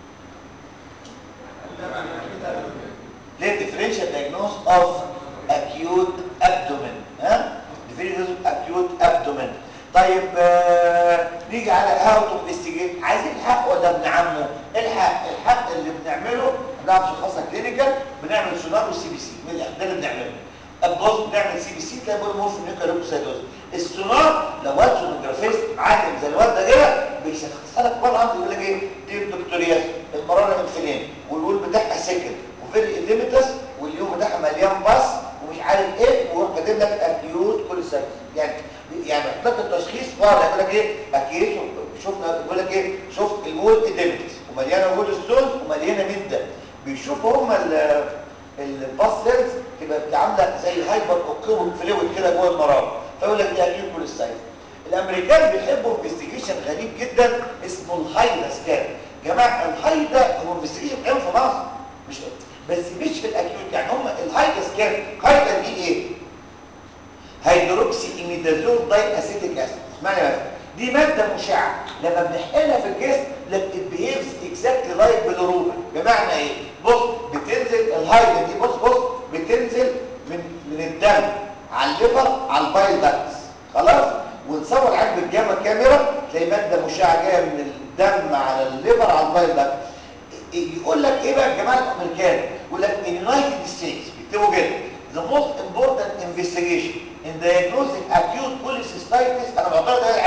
ليه الديفرنشال دايجنوز اوف اكيوت ابدومين ها ديفرنشال اكيوت ابدومين طيب آه نيجي على هاو تو انفستيجيت عايزين الحق ولا ابن عمه الحق الحق اللي بنعمله بنعمل شخصها كلينيكال بنعمل سونار وسي بي سي من ده اللي بنعمله البوز بنعمل سي بي سي تلاقي بوليمورف نيوكليوكسيدوز السونار لو واد سونوجرافيست عادل زي الواد ده كده بيشخص لك بره عنده يقول لك ايه دي دكتورياس المراره انفلين والول بتاعها سكن وفيري اديمتس واليوم بتاعها مليان باص ومش عارف ايه ويروح كاتب لك اكيوت كوليسايتس يعني يعني محتاج التشخيص واضح يقول لك ايه اكيد شفنا يقول لك ايه شفت الوول اديمتس ومليانه وول ستونز ومليانه مده بيشوفوا هم الباس سيلز تبقى عامله زي هايبر اوكيوم فلويد كده جوه المراره فيقول لك دي اكيوت كوليسايتس الامريكان بيحبوا انفستيجيشن غريب جدا اسمه الهايدا سكان جماعه الهايدا هو انفستيجيشن بيتعمل في مصر مش بس مش في الاكيوت يعني هم الهايدا سكان هايدا دي ايه هيدروكسي ايميدازول داي اسيتيك اسيد اسمعني بس دي ماده مشعه لما بنحقنها في الجسم لك بيهيفز اكزاكتلي لايك بالروبين بمعنى ايه بص بتنزل الهايدا دي بص بص بتنزل من من الدم على الليفر على البايل داكتس خلاص ونصور عين بالجاما كاميرا تلاقي ماده مشعه جايه من الدم على الليفر على البايل داكتس يقول لك ايه بقى الجماعه الامريكان يقول لك in United States بيكتبوا كده the most important investigation in diagnosing acute cholecystitis انا بعتبر ده العيب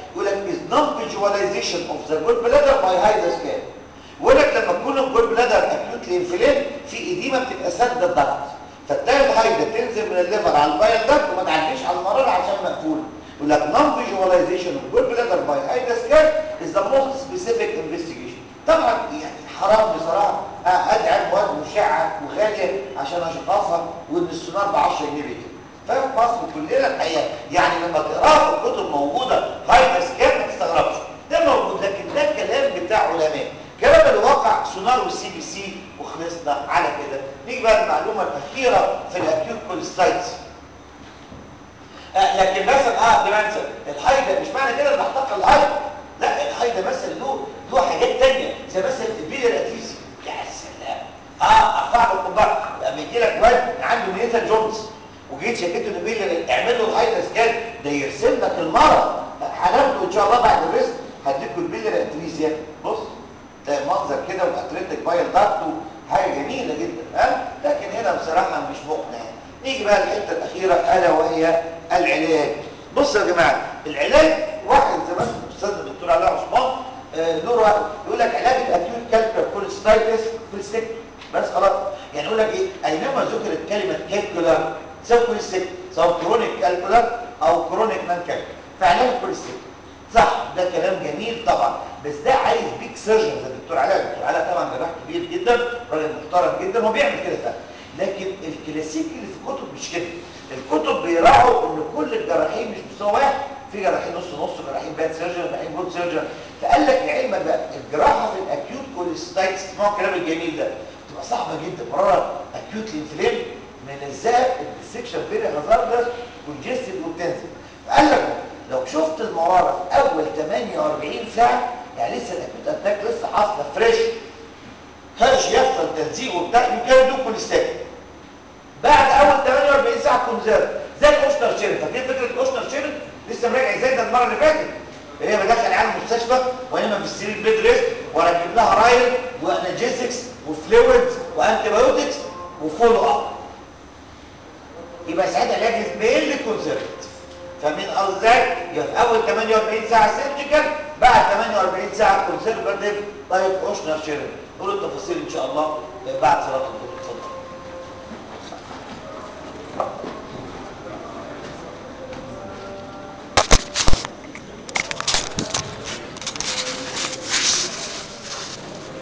يقول لك is non visualization of the gallbladder by high scan يقول لك لما تكون الجول بلادر اكيوتلي انفلام في اديمه بتبقى سد الضغط فالتايب هايده تنزل من الليفر على البايل دكت وما تعديش على المراره عشان مقفول يقول لك non visualization of جول بلادر by high scan is the most specific investigation طبعا يعني حرام بصراحه ادعم مواد مشعه وغاليه عشان اشخاصها وان السونار ب 10 جنيه بيجي ففي مصر كلنا الحقيقه يعني لما تقراها في الكتب موجوده هاي سكان ما تستغربش ده موجود لكن ده الكلام بتاع علماء كلام الواقع سونار والسي بي سي وخلصنا على كده نيجي بقى المعلومه الاخيره في الاكيوت كوليستايتس آه لكن مثلا اه قبل ما انسى الحيده مش معنى كده ان احتق الحيده لا الحيده مثلا له له حاجات ثانيه زي مثلا البيلر اتيسي يا سلام اه ارفع له القبعه لما يجي لك واد عنده نيثان جونز وجيت شكيته ان بيلر اعمل له الحيده سكان ده يرسم لك المرض حلمته ان شاء الله بعد الريست هديكوا البيلر اتريزيا بص تلاقي منظر كده واتريتك بايل داكت حاجه جميله جدا ها لكن هنا بصراحه مش مقنع نيجي بقى الحته الاخيره الا وهي العلاج بصوا يا جماعه العلاج واحد زمان الاستاذ الدكتور علاء عثمان آه له راي يقول لك علاج الاكيوت كالكولر كوليستايتس كوليستيك بس خلاص يعني يقول لك ايه اينما ذكرت كلمه كالكولر سواء كوليستيك سواء كرونيك كالكولر او كرونيك مان كالكولر فعلاج الكوليستيك صح ده كلام جميل طبعا بس ده عايز بيك سيرجن زي الدكتور علاء الدكتور علاء طبعا جراح كبير جدا راجل محترم جدا هو بيعمل كده فعلا لكن الكلاسيك اللي في الكتب مش كده الكتب بيراعوا ان كل الجراحين مش مستوى واحد في جراحين نص نص جراحين باد سيرجن جراحين جود سيرجن فقال لك لعلمك بقى الجراحه في الاكيوت كوليستايتس اسمعوا الكلام الجميل ده بتبقى صعبه جدا مراره اكيوت انفلام ملزقه الديسكشن فيري هازاردس كونجستد وبتنزل فقال لك لو شفت المراره في اول 48 ساعه يعني لسه الاكيوت اتاك لسه حاصله فريش هرش يحصل تلزيق وبتاع يمكن دو كوليستاك بعد اول 48 ساعه كونزيرف زي الاوشنر شيرن فاكرين فكره الاوشنر شيرن لسه مراجع ازاي ده المره اللي فاتت هي بدخل على المستشفى وانما في السرير بيد ريست واركب لها رايل وانالجيزكس وفلويدز وانتي بايوتكس وفولو اب يبقى ساعتها العلاج ميل كونسيرت فاهمين قصدي ازاي؟ يبقى في اول 48 ساعه سيرجيكال بعد 48 ساعه كونسرفاتيف طيب اوشنر شيرن نقول التفاصيل ان شاء الله بعد صلاه الظهر اتفضل